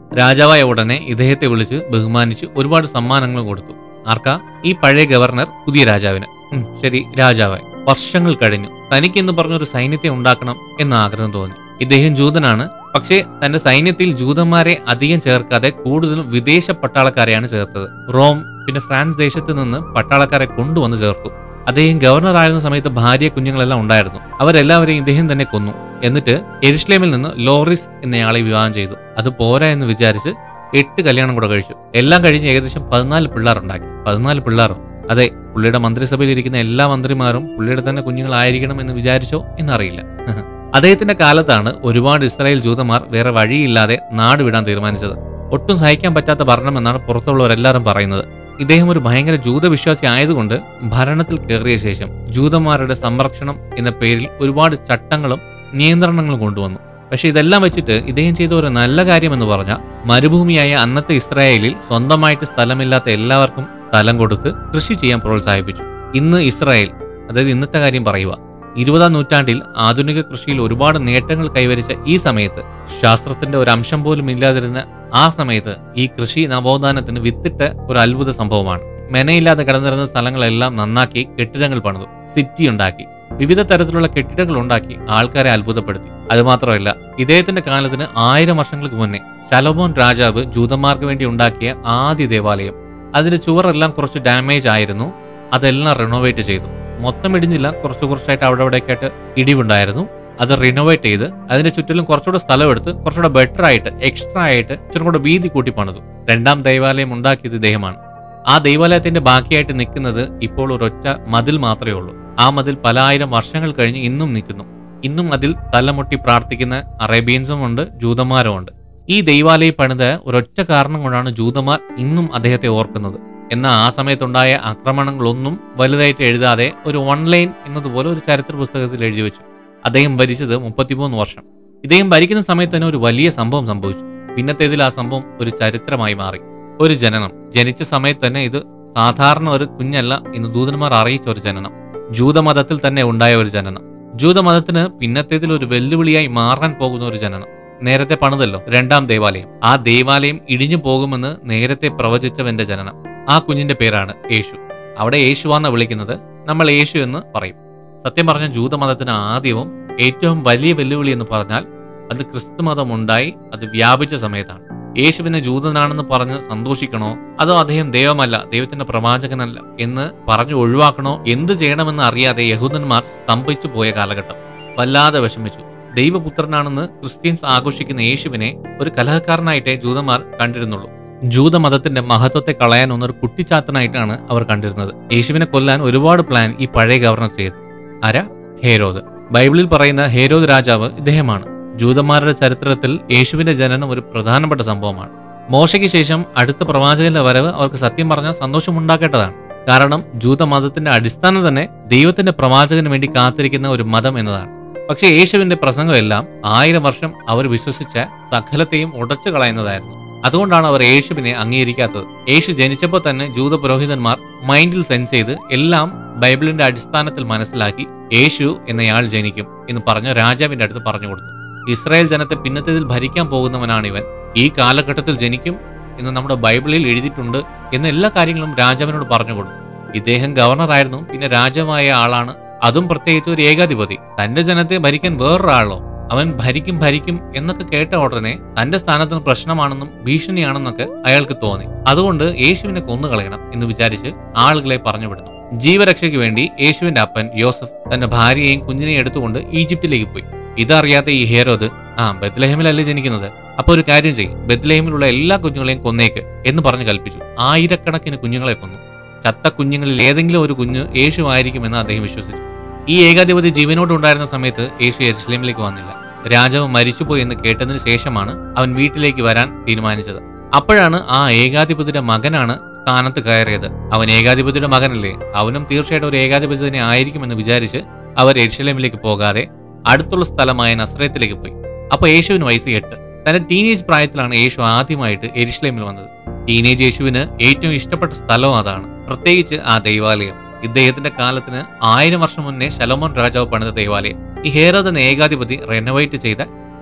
S1: രാജാവായ ഉടനെ ഇദ്ദേഹത്തെ വിളിച്ച് ബഹുമാനിച്ച് ഒരുപാട് സമ്മാനങ്ങൾ കൊടുത്തു ആർക്കാ ഈ പഴയ ഗവർണർ പുതിയ രാജാവിന് ഉം, ശരി രാജാവായി വർഷങ്ങൾ കഴിഞ്ഞു തനിക്ക് എന്ന് പറഞ്ഞൊരു സൈന്യത്തെ ഉണ്ടാക്കണം എന്ന ആഗ്രഹം തോന്നി ഇദ്ദേഹം ജൂതനാണ് പക്ഷേ തന്റെ സൈന്യത്തിൽ ജൂതന്മാരെ അധികം ചേർക്കാതെ കൂടുതലും വിദേശ പട്ടാളക്കാരെയാണ് ചേർത്തത് റോം പിന്നെ ഫ്രാൻസ് ദേശത്ത് നിന്ന് പട്ടാളക്കാരെ കൊണ്ടുവന്ന് ചേർത്തു അദ്ദേഹം ഗവർണർ ആയിരുന്ന സമയത്ത് ഭാര്യ കുഞ്ഞുങ്ങളെല്ലാം ഉണ്ടായിരുന്നു അവരെല്ലാവരെയും ഇദ്ദേഹം തന്നെ കൊന്നു എന്നിട്ട് എരുഷ്ലേമിൽ നിന്ന് ലോറിസ് എന്നയാളെ വിവാഹം ചെയ്തു അത് പോരാ എന്ന് വിചാരിച്ച് എട്ട് കല്യാണം കൂടെ കഴിച്ചു എല്ലാം കഴിഞ്ഞ് ഏകദേശം പതിനാല് പിള്ളേരുണ്ടാക്കി പതിനാല് പിള്ളേരും അതെ പുള്ളിയുടെ മന്ത്രിസഭയിൽ ഇരിക്കുന്ന എല്ലാ മന്ത്രിമാരും പുള്ളിയുടെ തന്നെ കുഞ്ഞുങ്ങളായിരിക്കണം എന്ന് വിചാരിച്ചോ എന്നറിയില്ല അദ്ദേഹത്തിന്റെ കാലത്താണ് ഒരുപാട് ഇസ്രായേൽ ജൂതന്മാർ വേറെ വഴിയില്ലാതെ നാട് വിടാൻ തീരുമാനിച്ചത് ഒട്ടും സഹിക്കാൻ പറ്റാത്ത ഭരണമെന്നാണ് പുറത്തുള്ളവരെല്ലാവരും പറയുന്നത് ഇദ്ദേഹം ഒരു ഭയങ്കര ജൂതവിശ്വാസി ആയതുകൊണ്ട് ഭരണത്തിൽ കയറിയ ശേഷം ജൂതന്മാരുടെ സംരക്ഷണം എന്ന പേരിൽ ഒരുപാട് ചട്ടങ്ങളും നിയന്ത്രണങ്ങളും കൊണ്ടുവന്നു പക്ഷെ ഇതെല്ലാം വെച്ചിട്ട് ഇദ്ദേഹം ചെയ്ത ഒരു നല്ല കാര്യം എന്ന് പറഞ്ഞാൽ മരുഭൂമിയായ അന്നത്തെ ഇസ്രായേലിൽ സ്വന്തമായിട്ട് സ്ഥലമില്ലാത്ത എല്ലാവർക്കും സ്ഥലം കൊടുത്ത് കൃഷി ചെയ്യാൻ പ്രോത്സാഹിപ്പിച്ചു ഇന്ന് ഇസ്രായേൽ അതായത് ഇന്നത്തെ കാര്യം പറയുക ഇരുപതാം നൂറ്റാണ്ടിൽ ആധുനിക കൃഷിയിൽ ഒരുപാട് നേട്ടങ്ങൾ കൈവരിച്ച ഈ സമയത്ത് ശാസ്ത്രത്തിന്റെ ഒരു അംശം പോലും ഇല്ലാതിരുന്ന ആ സമയത്ത് ഈ കൃഷി നവോത്ഥാനത്തിന് വിത്തിട്ട ഒരു അത്ഭുത സംഭവമാണ് മെനയില്ലാതെ കിടന്നിരുന്ന സ്ഥലങ്ങളെല്ലാം നന്നാക്കി കെട്ടിടങ്ങൾ പണിതു സിറ്റി ഉണ്ടാക്കി വിവിധ തരത്തിലുള്ള കെട്ടിടങ്ങൾ ഉണ്ടാക്കി ആൾക്കാരെ അത്ഭുതപ്പെടുത്തി അതുമാത്രമല്ല ഇദ്ദേഹത്തിന്റെ കാലത്തിന് ആയിരം വർഷങ്ങൾക്ക് മുന്നേ ശലോമോൻ രാജാവ് ജൂതന്മാർക്ക് വേണ്ടി ഉണ്ടാക്കിയ ആദ്യ ദേവാലയം അതിന്റെ ചുവറെല്ലാം കുറച്ച് ഡാമേജ് ആയിരുന്നു അതെല്ലാം റിനോവേറ്റ് ചെയ്തു മൊത്തം ഇടിഞ്ഞില്ല കുറച്ച് കുറച്ചായിട്ട് അവിടെ അവിടേക്കായിട്ട് ഇടിവുണ്ടായിരുന്നു അത് റിനോവേറ്റ് ചെയ്ത് അതിന്റെ ചുറ്റിലും കുറച്ചുകൂടെ സ്ഥലമെടുത്ത് കുറച്ചുകൂടെ ബെറ്റർ ആയിട്ട് എക്സ്ട്രാ ആയിട്ട് ഇച്ചിരി കൂടെ വീതി കൂട്ടി പണിതു രണ്ടാം ദൈവാലയം ഉണ്ടാക്കിയത് ഇദ്ദേഹമാണ് ആ ദൈവാലയത്തിന്റെ ബാക്കിയായിട്ട് നിൽക്കുന്നത് ഇപ്പോൾ ഒരൊറ്റ മതിൽ മാത്രമേ ഉള്ളൂ ആ മതിൽ പല ആയിരം വർഷങ്ങൾ കഴിഞ്ഞ് ഇന്നും നിൽക്കുന്നു ഇന്നും അതിൽ തലമുട്ടി പ്രാർത്ഥിക്കുന്ന അറേബ്യൻസും ഉണ്ട് ജൂതന്മാരും ഉണ്ട് ഈ ദൈവാലയം പണിത ഒരൊറ്റ കാരണം കൊണ്ടാണ് ജൂതന്മാർ ഇന്നും അദ്ദേഹത്തെ ഓർക്കുന്നത് എന്നാൽ ആ സമയത്തുണ്ടായ ആക്രമണങ്ങളൊന്നും വലുതായിട്ട് എഴുതാതെ ഒരു ഓൺലൈൻ എന്നതുപോലെ ഒരു ചരിത്ര പുസ്തകത്തിൽ എഴുതി വെച്ചു അദ്ദേഹം ഭരിച്ചത് മുപ്പത്തിമൂന്ന് വർഷം ഇദ്ദേഹം ഭരിക്കുന്ന സമയത്ത് തന്നെ ഒരു വലിയ സംഭവം സംഭവിച്ചു പിന്നത്തേതിൽ ആ സംഭവം ഒരു ചരിത്രമായി മാറി ഒരു ജനനം ജനിച്ച സമയത്ത് തന്നെ ഇത് സാധാരണ ഒരു കുഞ്ഞല്ല എന്ന് ദൂതന്മാർ അറിയിച്ച ഒരു ജനനം ജൂതമതത്തിൽ തന്നെ ഉണ്ടായ ഒരു ജനനം ജൂതമതത്തിന് പിന്നത്തേതിൽ ഒരു വെല്ലുവിളിയായി മാറാൻ പോകുന്ന ഒരു ജനനം നേരത്തെ പണിതല്ലോ രണ്ടാം ദേവാലയം ആ ദേവാലയം ഇടിഞ്ഞു പോകുമെന്ന് നേരത്തെ പ്രവചിച്ചവന്റെ ജനനം ആ കുഞ്ഞിന്റെ പേരാണ് യേശു അവിടെ യേശുവാന്ന വിളിക്കുന്നത് നമ്മൾ യേശു എന്ന് പറയും സത്യം പറഞ്ഞ ജൂതമതത്തിന് ആദ്യവും ഏറ്റവും വലിയ വെല്ലുവിളി എന്ന് പറഞ്ഞാൽ അത് ക്രിസ്തുമതം ഉണ്ടായി അത് വ്യാപിച്ച സമയത്താണ് യേശുവിനെ ജൂതനാണെന്ന് പറഞ്ഞ് സന്തോഷിക്കണോ അതോ അദ്ദേഹം ദൈവമല്ല ദൈവത്തിന്റെ പ്രവാചകനല്ല എന്ന് പറഞ്ഞു ഒഴിവാക്കണോ എന്ത് ചെയ്യണമെന്ന് അറിയാതെ യഹൂദന്മാർ സ്തംഭിച്ചു പോയ കാലഘട്ടം വല്ലാതെ വിഷമിച്ചു ദൈവപുത്രനാണെന്ന് ക്രിസ്ത്യൻസ് ആഘോഷിക്കുന്ന യേശുവിനെ ഒരു കലഹക്കാരനായിട്ടേ ജൂതന്മാർ കണ്ടിരുന്നുള്ളൂ ജൂതമതത്തിന്റെ മഹത്വത്തെ കളയാൻ ഒന്നൊരു കുട്ടിച്ചാത്തനായിട്ടാണ് അവർ കണ്ടിരുന്നത് യേശുവിനെ കൊല്ലാൻ ഒരുപാട് പ്ലാൻ ഈ പഴയ ഗവർണർ ചെയ്തു ആരാ ഹേരോദ് ബൈബിളിൽ പറയുന്ന ഹേരോദ് രാജാവ് ഇദ്ദേഹമാണ് ജൂതന്മാരുടെ ചരിത്രത്തിൽ യേശുവിന്റെ ജനനം ഒരു പ്രധാനപ്പെട്ട സംഭവമാണ് മോശയ്ക്ക് ശേഷം അടുത്ത പ്രവാചകന്റെ വരവ് അവർക്ക് സത്യം പറഞ്ഞാൽ സന്തോഷമുണ്ടാക്കേണ്ടതാണ് കാരണം ജൂതമതത്തിന്റെ അടിസ്ഥാനം തന്നെ ദൈവത്തിന്റെ പ്രവാചകന് വേണ്ടി കാത്തിരിക്കുന്ന ഒരു മതം എന്നതാണ് പക്ഷേ യേശുവിന്റെ പ്രസംഗമെല്ലാം ആയിരം വർഷം അവർ വിശ്വസിച്ച സകലത്തെയും ഉടച്ചു കളയുന്നതായിരുന്നു അതുകൊണ്ടാണ് അവർ യേശുവിനെ അംഗീകരിക്കാത്തത് യേശു ജനിച്ചപ്പോൾ തന്നെ ജൂത പുരോഹിതന്മാർ മൈൻഡിൽ സെൻസ് ചെയ്ത് എല്ലാം ബൈബിളിന്റെ അടിസ്ഥാനത്തിൽ മനസ്സിലാക്കി യേശു എന്നയാൾ ജനിക്കും എന്ന് പറഞ്ഞ രാജാവിന്റെ അടുത്ത് പറഞ്ഞു കൊടുത്തു ഇസ്രായേൽ ജനത്തെ പിന്നത്തേതിൽ ഭരിക്കാൻ പോകുന്നവനാണ് ഇവൻ ഈ കാലഘട്ടത്തിൽ ജനിക്കും എന്ന് നമ്മുടെ ബൈബിളിൽ എഴുതിയിട്ടുണ്ട് എന്ന എല്ലാ കാര്യങ്ങളും രാജാവിനോട് പറഞ്ഞു കൊടുത്തു ഇദ്ദേഹം ഗവർണറായിരുന്നു പിന്നെ രാജാവായ ആളാണ് അതും പ്രത്യേകിച്ച് ഒരു ഏകാധിപതി തന്റെ ജനത്തെ ഭരിക്കാൻ വേറൊരാളോ അവൻ ഭരിക്കും ഭരിക്കും എന്നൊക്കെ കേട്ട ഉടനെ തന്റെ സ്ഥാനത്തിന് പ്രശ്നമാണെന്നും ഭീഷണിയാണെന്നൊക്കെ അയാൾക്ക് തോന്നി അതുകൊണ്ട് യേശുവിനെ കൊന്നുകളയണം എന്ന് വിചാരിച്ച് ആളുകളെ പറഞ്ഞുവിടുന്നു ജീവരക്ഷയ്ക്ക് വേണ്ടി യേശുവിന്റെ അപ്പൻ യോസഫ് തന്റെ ഭാര്യയെയും കുഞ്ഞിനെയും എടുത്തുകൊണ്ട് ഈജിപ്തിലേക്ക് പോയി ഇതറിയാത്ത ഈ ഹേരോദ് ആ ബദ്ലഹേമിലല്ലേ ജനിക്കുന്നത് അപ്പൊ ഒരു കാര്യം ചെയ്യും ബദ്ലഹേമിലുള്ള എല്ലാ കുഞ്ഞുങ്ങളെയും കൊന്നേക്ക് എന്ന് പറഞ്ഞ് കൽപ്പിച്ചു ആയിരക്കണക്കിന് കുഞ്ഞുങ്ങളെ കൊന്നു ചത്ത കുഞ്ഞുങ്ങളിൽ ഏതെങ്കിലും ഒരു കുഞ്ഞ് യേശു ആയിരിക്കുമെന്ന് അദ്ദേഹം വിശ്വസിച്ചു ഈ ഏകാധിപതി ജീവനോടുണ്ടായിരുന്ന സമയത്ത് യേശു എരുസലേമിലേക്ക് വന്നില്ല രാജാവ് മരിച്ചുപോയി എന്ന് കേട്ടതിന് ശേഷമാണ് അവൻ വീട്ടിലേക്ക് വരാൻ തീരുമാനിച്ചത് അപ്പോഴാണ് ആ ഏകാധിപതിയുടെ മകനാണ് സ്ഥാനത്ത് കയറിയത് അവൻ ഏകാധിപതിയുടെ മകനല്ലേ അവനും തീർച്ചയായിട്ടും ഒരു ഏകാധിപതി തന്നെ ആയിരിക്കുമെന്ന് വിചാരിച്ച് അവർ എരുസലേമിലേക്ക് പോകാതെ അടുത്തുള്ള സ്ഥലമായ നസ്രയത്തിലേക്ക് പോയി അപ്പൊ യേശുവിന് വയസ്സ് എട്ട് തന്റെ ടീനേജ് പ്രായത്തിലാണ് യേശു ആദ്യമായിട്ട് എരുസലേമിൽ വന്നത് ടീനേജ് യേശുവിന് ഏറ്റവും ഇഷ്ടപ്പെട്ട സ്ഥലവും അതാണ് പ്രത്യേകിച്ച് ആ ദൈവാലയം ഇദ്ദേഹത്തിന്റെ കാലത്തിന് ആയിരം വർഷം മുന്നേ ശലോമോൻ രാജാവ് പണിത ദൈവാലയം ഈ ഹേരോദ് എന്ന ഏകാധിപതി റെനോവേറ്റ് ചെയ്ത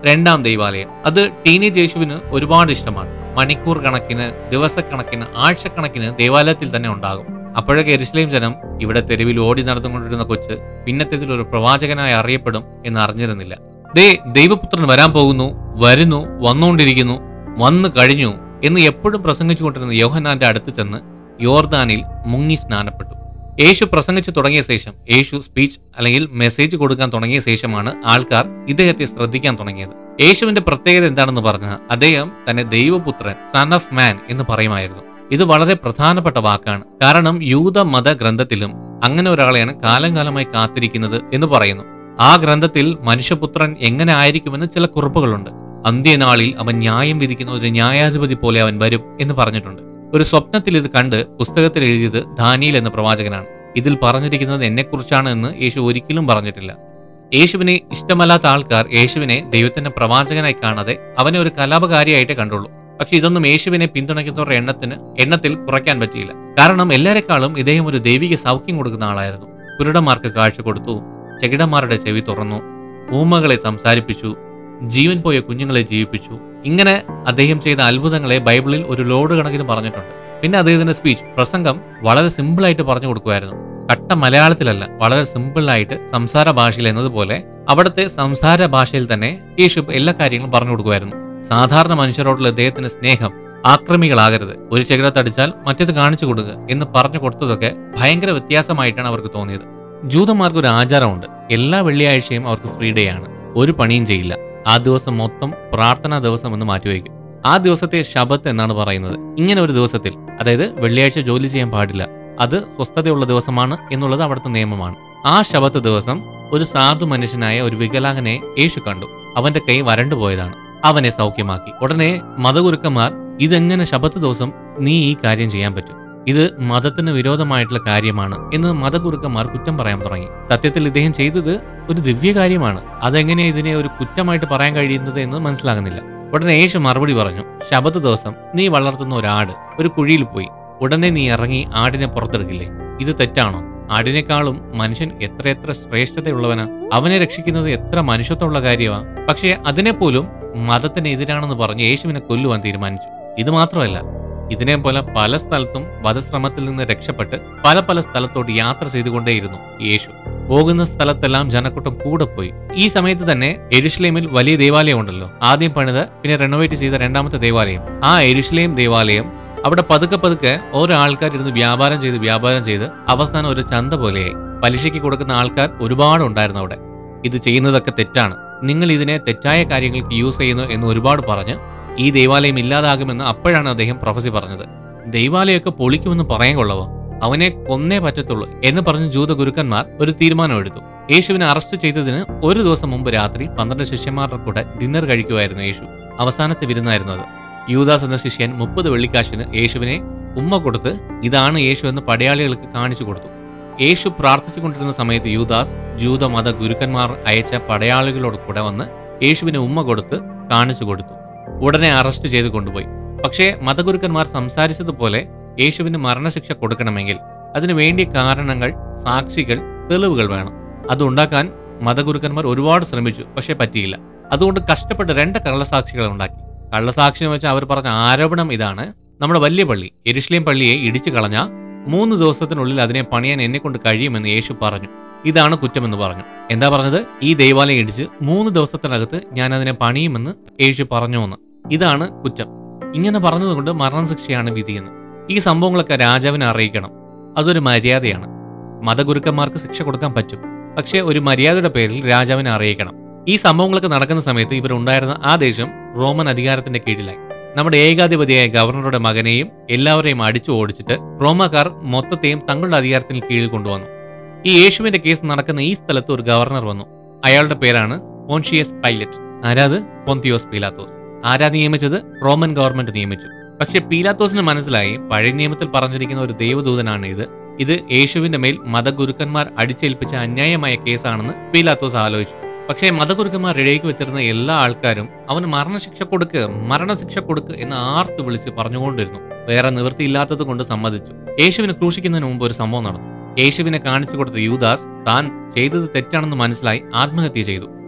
S1: രണ്ടാം ദൈവാലയം അത് ടീനേജ് യേശുവിന് ഒരുപാട് ഇഷ്ടമാണ് മണിക്കൂർ കണക്കിന് ദിവസക്കണക്കിന് ആഴ്ചക്കണക്കിന് ദേവാലയത്തിൽ തന്നെ ഉണ്ടാകും അപ്പോഴൊക്കെ എരുസലേം ജനം ഇവിടെ തെരുവിൽ ഓടി നടന്നുകൊണ്ടിരുന്ന കൊച്ച് പിന്നത്തേതിൽ ഒരു പ്രവാചകനായി അറിയപ്പെടും എന്ന് അറിഞ്ഞിരുന്നില്ല ദേ ദൈവപുത്രൻ വരാൻ പോകുന്നു വരുന്നു വന്നുകൊണ്ടിരിക്കുന്നു വന്നു കഴിഞ്ഞു എന്ന് എപ്പോഴും പ്രസംഗിച്ചുകൊണ്ടിരുന്ന യോഹന്നാന്റെ അടുത്ത് ചെന്ന് യോർദാനിൽ മുങ്ങി സ്നാനപ്പെട്ടു യേശു പ്രസംഗിച്ചു തുടങ്ങിയ ശേഷം യേശു സ്പീച്ച് അല്ലെങ്കിൽ മെസ്സേജ് കൊടുക്കാൻ തുടങ്ങിയ ശേഷമാണ് ആൾക്കാർ ഇദ്ദേഹത്തെ ശ്രദ്ധിക്കാൻ തുടങ്ങിയത് യേശുവിന്റെ പ്രത്യേകത എന്താണെന്ന് പറഞ്ഞാൽ അദ്ദേഹം തന്നെ ദൈവപുത്രൻ സൺ ഓഫ് മാൻ എന്ന് പറയുമായിരുന്നു ഇത് വളരെ പ്രധാനപ്പെട്ട വാക്കാണ് കാരണം യൂത മത ഗ്രന്ഥത്തിലും അങ്ങനെ ഒരാളെയാണ് കാലം കാലമായി കാത്തിരിക്കുന്നത് എന്ന് പറയുന്നു ആ ഗ്രന്ഥത്തിൽ മനുഷ്യപുത്രൻ എങ്ങനെ ആയിരിക്കുമെന്ന് ചില കുറിപ്പുകളുണ്ട് അന്ത്യനാളിൽ അവൻ ന്യായം വിധിക്കുന്ന ഒരു ന്യായാധിപതി പോലെ അവൻ വരും എന്ന് പറഞ്ഞിട്ടുണ്ട് ഒരു സ്വപ്നത്തിൽ ഇത് കണ്ട് പുസ്തകത്തിൽ എഴുതിയത് ദാനിയിൽ എന്ന പ്രവാചകനാണ് ഇതിൽ പറഞ്ഞിരിക്കുന്നത് എന്നെക്കുറിച്ചാണ് എന്ന് യേശു ഒരിക്കലും പറഞ്ഞിട്ടില്ല യേശുവിനെ ഇഷ്ടമല്ലാത്ത ആൾക്കാർ യേശുവിനെ ദൈവത്തിന്റെ പ്രവാചകനായി കാണാതെ അവനെ ഒരു കലാപകാരിയായിട്ട് കണ്ടുള്ളൂ പക്ഷെ ഇതൊന്നും യേശുവിനെ പിന്തുണയ്ക്കുന്നവരുടെ എണ്ണത്തിന് എണ്ണത്തിൽ കുറയ്ക്കാൻ പറ്റിയില്ല കാരണം എല്ലാരെക്കാളും ഇദ്ദേഹം ഒരു ദൈവിക സൗഖ്യം കൊടുക്കുന്ന ആളായിരുന്നു കുരുടന്മാർക്ക് കാഴ്ച കൊടുത്തു ചെകിടന്മാരുടെ ചെവി തുറന്നു ഊമകളെ സംസാരിപ്പിച്ചു ജീവൻ പോയ കുഞ്ഞുങ്ങളെ ജീവിപ്പിച്ചു ഇങ്ങനെ അദ്ദേഹം ചെയ്ത അത്ഭുതങ്ങളെ ബൈബിളിൽ ഒരു ലോഡ് കണക്കിന് പറഞ്ഞിട്ടുണ്ട് പിന്നെ അദ്ദേഹത്തിന്റെ സ്പീച്ച് പ്രസംഗം വളരെ സിമ്പിൾ ആയിട്ട് പറഞ്ഞു കൊടുക്കുമായിരുന്നു കട്ട മലയാളത്തിലല്ല വളരെ സിമ്പിൾ ആയിട്ട് സംസാര ഭാഷയിൽ എന്നതുപോലെ അവിടുത്തെ സംസാര ഭാഷയിൽ തന്നെ യേശു എല്ലാ കാര്യങ്ങളും പറഞ്ഞു കൊടുക്കുമായിരുന്നു സാധാരണ മനുഷ്യരോടുള്ള അദ്ദേഹത്തിന്റെ സ്നേഹം ആക്രമികളാകരുത് ഒരു ചെകിടത്തടിച്ചാൽ മറ്റേത് കാണിച്ചു കൊടുക്കുക എന്ന് പറഞ്ഞു കൊടുത്തതൊക്കെ ഭയങ്കര വ്യത്യാസമായിട്ടാണ് അവർക്ക് തോന്നിയത് ജൂതന്മാർക്ക് ഒരു ആചാരമുണ്ട് എല്ലാ വെള്ളിയാഴ്ചയും അവർക്ക് ഫ്രീ ഡേ ആണ് ഒരു പണിയും ചെയ്യില്ല ആ ദിവസം മൊത്തം പ്രാർത്ഥനാ ദിവസം എന്ന് മാറ്റിവെക്കും ആ ദിവസത്തെ ശബത്ത് എന്നാണ് പറയുന്നത് ഇങ്ങനെ ഒരു ദിവസത്തിൽ അതായത് വെള്ളിയാഴ്ച ജോലി ചെയ്യാൻ പാടില്ല അത് സ്വസ്ഥതയുള്ള ദിവസമാണ് എന്നുള്ളത് അവിടുത്തെ നിയമമാണ് ആ ശബത്ത് ദിവസം ഒരു സാധു മനുഷ്യനായ ഒരു വികലാംഗനെ യേശു കണ്ടു അവന്റെ കൈ വരണ്ടു പോയതാണ് അവനെ സൗഖ്യമാക്കി ഉടനെ മതഗുരുക്കന്മാർ ഇതെങ്ങനെ ശബത്ത് ദിവസം നീ ഈ കാര്യം ചെയ്യാൻ പറ്റും ഇത് മതത്തിന് വിരോധമായിട്ടുള്ള കാര്യമാണ് എന്ന് മതഗുരുക്കന്മാർ കുറ്റം പറയാൻ തുടങ്ങി സത്യത്തിൽ ഇദ്ദേഹം ചെയ്തത് ഒരു ദിവ്യ കാര്യമാണ് അതെങ്ങനെ ഇതിനെ ഒരു കുറ്റമായിട്ട് പറയാൻ കഴിയുന്നത് എന്ന് മനസ്സിലാകുന്നില്ല ഉടനെ യേശു മറുപടി പറഞ്ഞു ശബത്ത് ദിവസം നീ വളർത്തുന്ന ഒരാട് ഒരു കുഴിയിൽ പോയി ഉടനെ നീ ഇറങ്ങി ആടിനെ പുറത്തെടുക്കില്ലേ ഇത് തെറ്റാണോ ആടിനേക്കാളും മനുഷ്യൻ എത്രയെത്ര ശ്രേഷ്ഠതയുള്ളവനാ അവനെ രക്ഷിക്കുന്നത് എത്ര മനുഷ്യത്വമുള്ള കാര്യമാണ് പക്ഷേ അതിനെപ്പോലും മതത്തിന് എതിരാണെന്ന് പറഞ്ഞ് യേശുവിനെ കൊല്ലുവാൻ തീരുമാനിച്ചു ഇത് മാത്രമല്ല ഇതിനെ പോലെ പല സ്ഥലത്തും വധശ്രമത്തിൽ നിന്ന് രക്ഷപ്പെട്ട് പല പല സ്ഥലത്തോട്ട് യാത്ര ചെയ്തുകൊണ്ടേയിരുന്നു യേശു പോകുന്ന സ്ഥലത്തെല്ലാം ജനക്കൂട്ടം കൂടെ പോയി ഈ സമയത്ത് തന്നെ എരുഷലേമിൽ വലിയ ദേവാലയം ഉണ്ടല്ലോ ആദ്യം പണിത് പിന്നെ റെനോവേറ്റ് ചെയ്ത രണ്ടാമത്തെ ദേവാലയം ആ എരുഷലേം ദേവാലയം അവിടെ പതുക്കെ പതുക്കെ ഓരോ ആൾക്കാർ ഇരുന്ന് വ്യാപാരം ചെയ്ത് വ്യാപാരം ചെയ്ത് അവസാനം ഒരു ചന്ത പോലെയായി പലിശയ്ക്ക് കൊടുക്കുന്ന ആൾക്കാർ ഒരുപാട് ഉണ്ടായിരുന്നു അവിടെ ഇത് ചെയ്യുന്നതൊക്കെ തെറ്റാണ് നിങ്ങൾ ഇതിനെ തെറ്റായ കാര്യങ്ങൾക്ക് യൂസ് ചെയ്യുന്നു എന്ന് ഒരുപാട് പറഞ്ഞ് ഈ ദൈവാലയം ഇല്ലാതാകുമെന്ന് അപ്പോഴാണ് അദ്ദേഹം പ്രൊഫസി പറഞ്ഞത് ദൈവാലയമൊക്കെ പൊളിക്കുമെന്ന് പറയാൻ കൊള്ളവോ അവനെ കൊന്നേ പറ്റത്തുള്ളൂ എന്ന് പറഞ്ഞ് ജൂത ഗുരുക്കന്മാർ ഒരു തീരുമാനം എടുത്തു യേശുവിനെ അറസ്റ്റ് ചെയ്തതിന് ഒരു ദിവസം മുമ്പ് രാത്രി പന്ത്രണ്ട് ശിഷ്യന്മാരുടെ കൂടെ ഡിന്നർ കഴിക്കുമായിരുന്നു യേശു അവസാനത്തെ വിരുന്നായിരുന്നു അത് യൂദാസ് എന്ന ശിഷ്യൻ മുപ്പത് വെള്ളിക്കാശിന് യേശുവിനെ ഉമ്മ കൊടുത്ത് ഇതാണ് യേശു എന്ന് പടയാളികൾക്ക് കാണിച്ചു കൊടുത്തു യേശു പ്രാർത്ഥിച്ചുകൊണ്ടിരുന്ന സമയത്ത് യൂദാസ് ജൂത മത ഗുരുക്കന്മാർ അയച്ച പടയാളികളോട് കൂടെ വന്ന് യേശുവിനെ ഉമ്മ കൊടുത്ത് കാണിച്ചു കൊടുത്തു ഉടനെ അറസ്റ്റ് ചെയ്ത് കൊണ്ടുപോയി പക്ഷേ മതഗുരുക്കന്മാർ സംസാരിച്ചതുപോലെ യേശുവിന് മരണശിക്ഷ കൊടുക്കണമെങ്കിൽ അതിനു വേണ്ടിയ കാരണങ്ങൾ സാക്ഷികൾ തെളിവുകൾ വേണം അതുണ്ടാക്കാൻ മതഗുരുക്കന്മാർ ഒരുപാട് ശ്രമിച്ചു പക്ഷേ പറ്റിയില്ല അതുകൊണ്ട് കഷ്ടപ്പെട്ട് രണ്ട് കള്ളസാക്ഷികളെ ഉണ്ടാക്കി കള്ളസാക്ഷി എന്ന് വെച്ചാൽ അവർ പറഞ്ഞ ആരോപണം ഇതാണ് നമ്മുടെ വലിയ പള്ളി എരുഷ്ലേം പള്ളിയെ ഇടിച്ചു കളഞ്ഞ മൂന്ന് ദിവസത്തിനുള്ളിൽ അതിനെ പണിയാൻ എന്നെ കൊണ്ട് കഴിയുമെന്ന് യേശു പറഞ്ഞു ഇതാണ് കുറ്റമെന്ന് പറഞ്ഞു എന്താ പറഞ്ഞത് ഈ ദൈവാലയം ഇടിച്ച് മൂന്ന് ദിവസത്തിനകത്ത് ഞാൻ അതിനെ പണിയുമെന്ന് യേശു പറഞ്ഞു എന്ന് ഇതാണ് കുറ്റം ഇങ്ങനെ പറഞ്ഞതുകൊണ്ട് മരണശിക്ഷയാണ് വിധിയെന്ന് ഈ സംഭവങ്ങളൊക്കെ രാജാവിനെ അറിയിക്കണം അതൊരു മര്യാദയാണ് മതഗുരുക്കന്മാർക്ക് ശിക്ഷ കൊടുക്കാൻ പറ്റും പക്ഷേ ഒരു മര്യാദയുടെ പേരിൽ രാജാവിനെ അറിയിക്കണം ഈ സംഭവങ്ങളൊക്കെ നടക്കുന്ന സമയത്ത് ഇവരുണ്ടായിരുന്ന ആ ദേശം റോമൻ അധികാരത്തിന്റെ കീഴിലായി നമ്മുടെ ഏകാധിപതിയായ ഗവർണറുടെ മകനെയും എല്ലാവരെയും അടിച്ചു ഓടിച്ചിട്ട് റോമാക്കാർ മൊത്തത്തെയും തങ്ങളുടെ അധികാരത്തിന് കീഴിൽ കൊണ്ടുവന്നു ഈ യേശുവിന്റെ കേസ് നടക്കുന്ന ഈ സ്ഥലത്ത് ഒരു ഗവർണർ വന്നു അയാളുടെ പേരാണ് പോൺഷിയസ് പൈലറ്റ് ആരാത് പൊന്തിയോസ് പീലാത്തോസ് ആരാ നിയമിച്ചത് റോമൻ ഗവൺമെന്റ് നിയമിച്ചു പക്ഷെ പീലാത്തോസിന് മനസ്സിലായി പഴയ നിയമത്തിൽ പറഞ്ഞിരിക്കുന്ന ഒരു ദൈവദൂതനാണ് ഇത് ഇത് യേശുവിന്റെ മേൽ മതഗുരുക്കന്മാർ അടിച്ചേൽപ്പിച്ച അന്യായമായ കേസാണെന്ന് പീലാത്തോസ് ആലോചിച്ചു പക്ഷേ മതഗുരുക്കന്മാർ ഇടയ്ക്ക് വെച്ചിരുന്ന എല്ലാ ആൾക്കാരും അവന് മരണശിക്ഷ കൊടുക്ക് മരണശിക്ഷ കൊടുക്ക് എന്ന് ആർത്ത് വിളിച്ച് പറഞ്ഞുകൊണ്ടിരുന്നു വേറെ നിവൃത്തിയില്ലാത്തത് കൊണ്ട് സമ്മതിച്ചു യേശുവിനെ ക്രൂശിക്കുന്നതിന് മുമ്പ് ഒരു സംഭവം നടന്നു യേശുവിനെ കാണിച്ചു കൊടുത്ത യൂദാസ് താൻ ചെയ്തത് തെറ്റാണെന്ന് മനസ്സിലായി ആത്മഹത്യ ചെയ്തു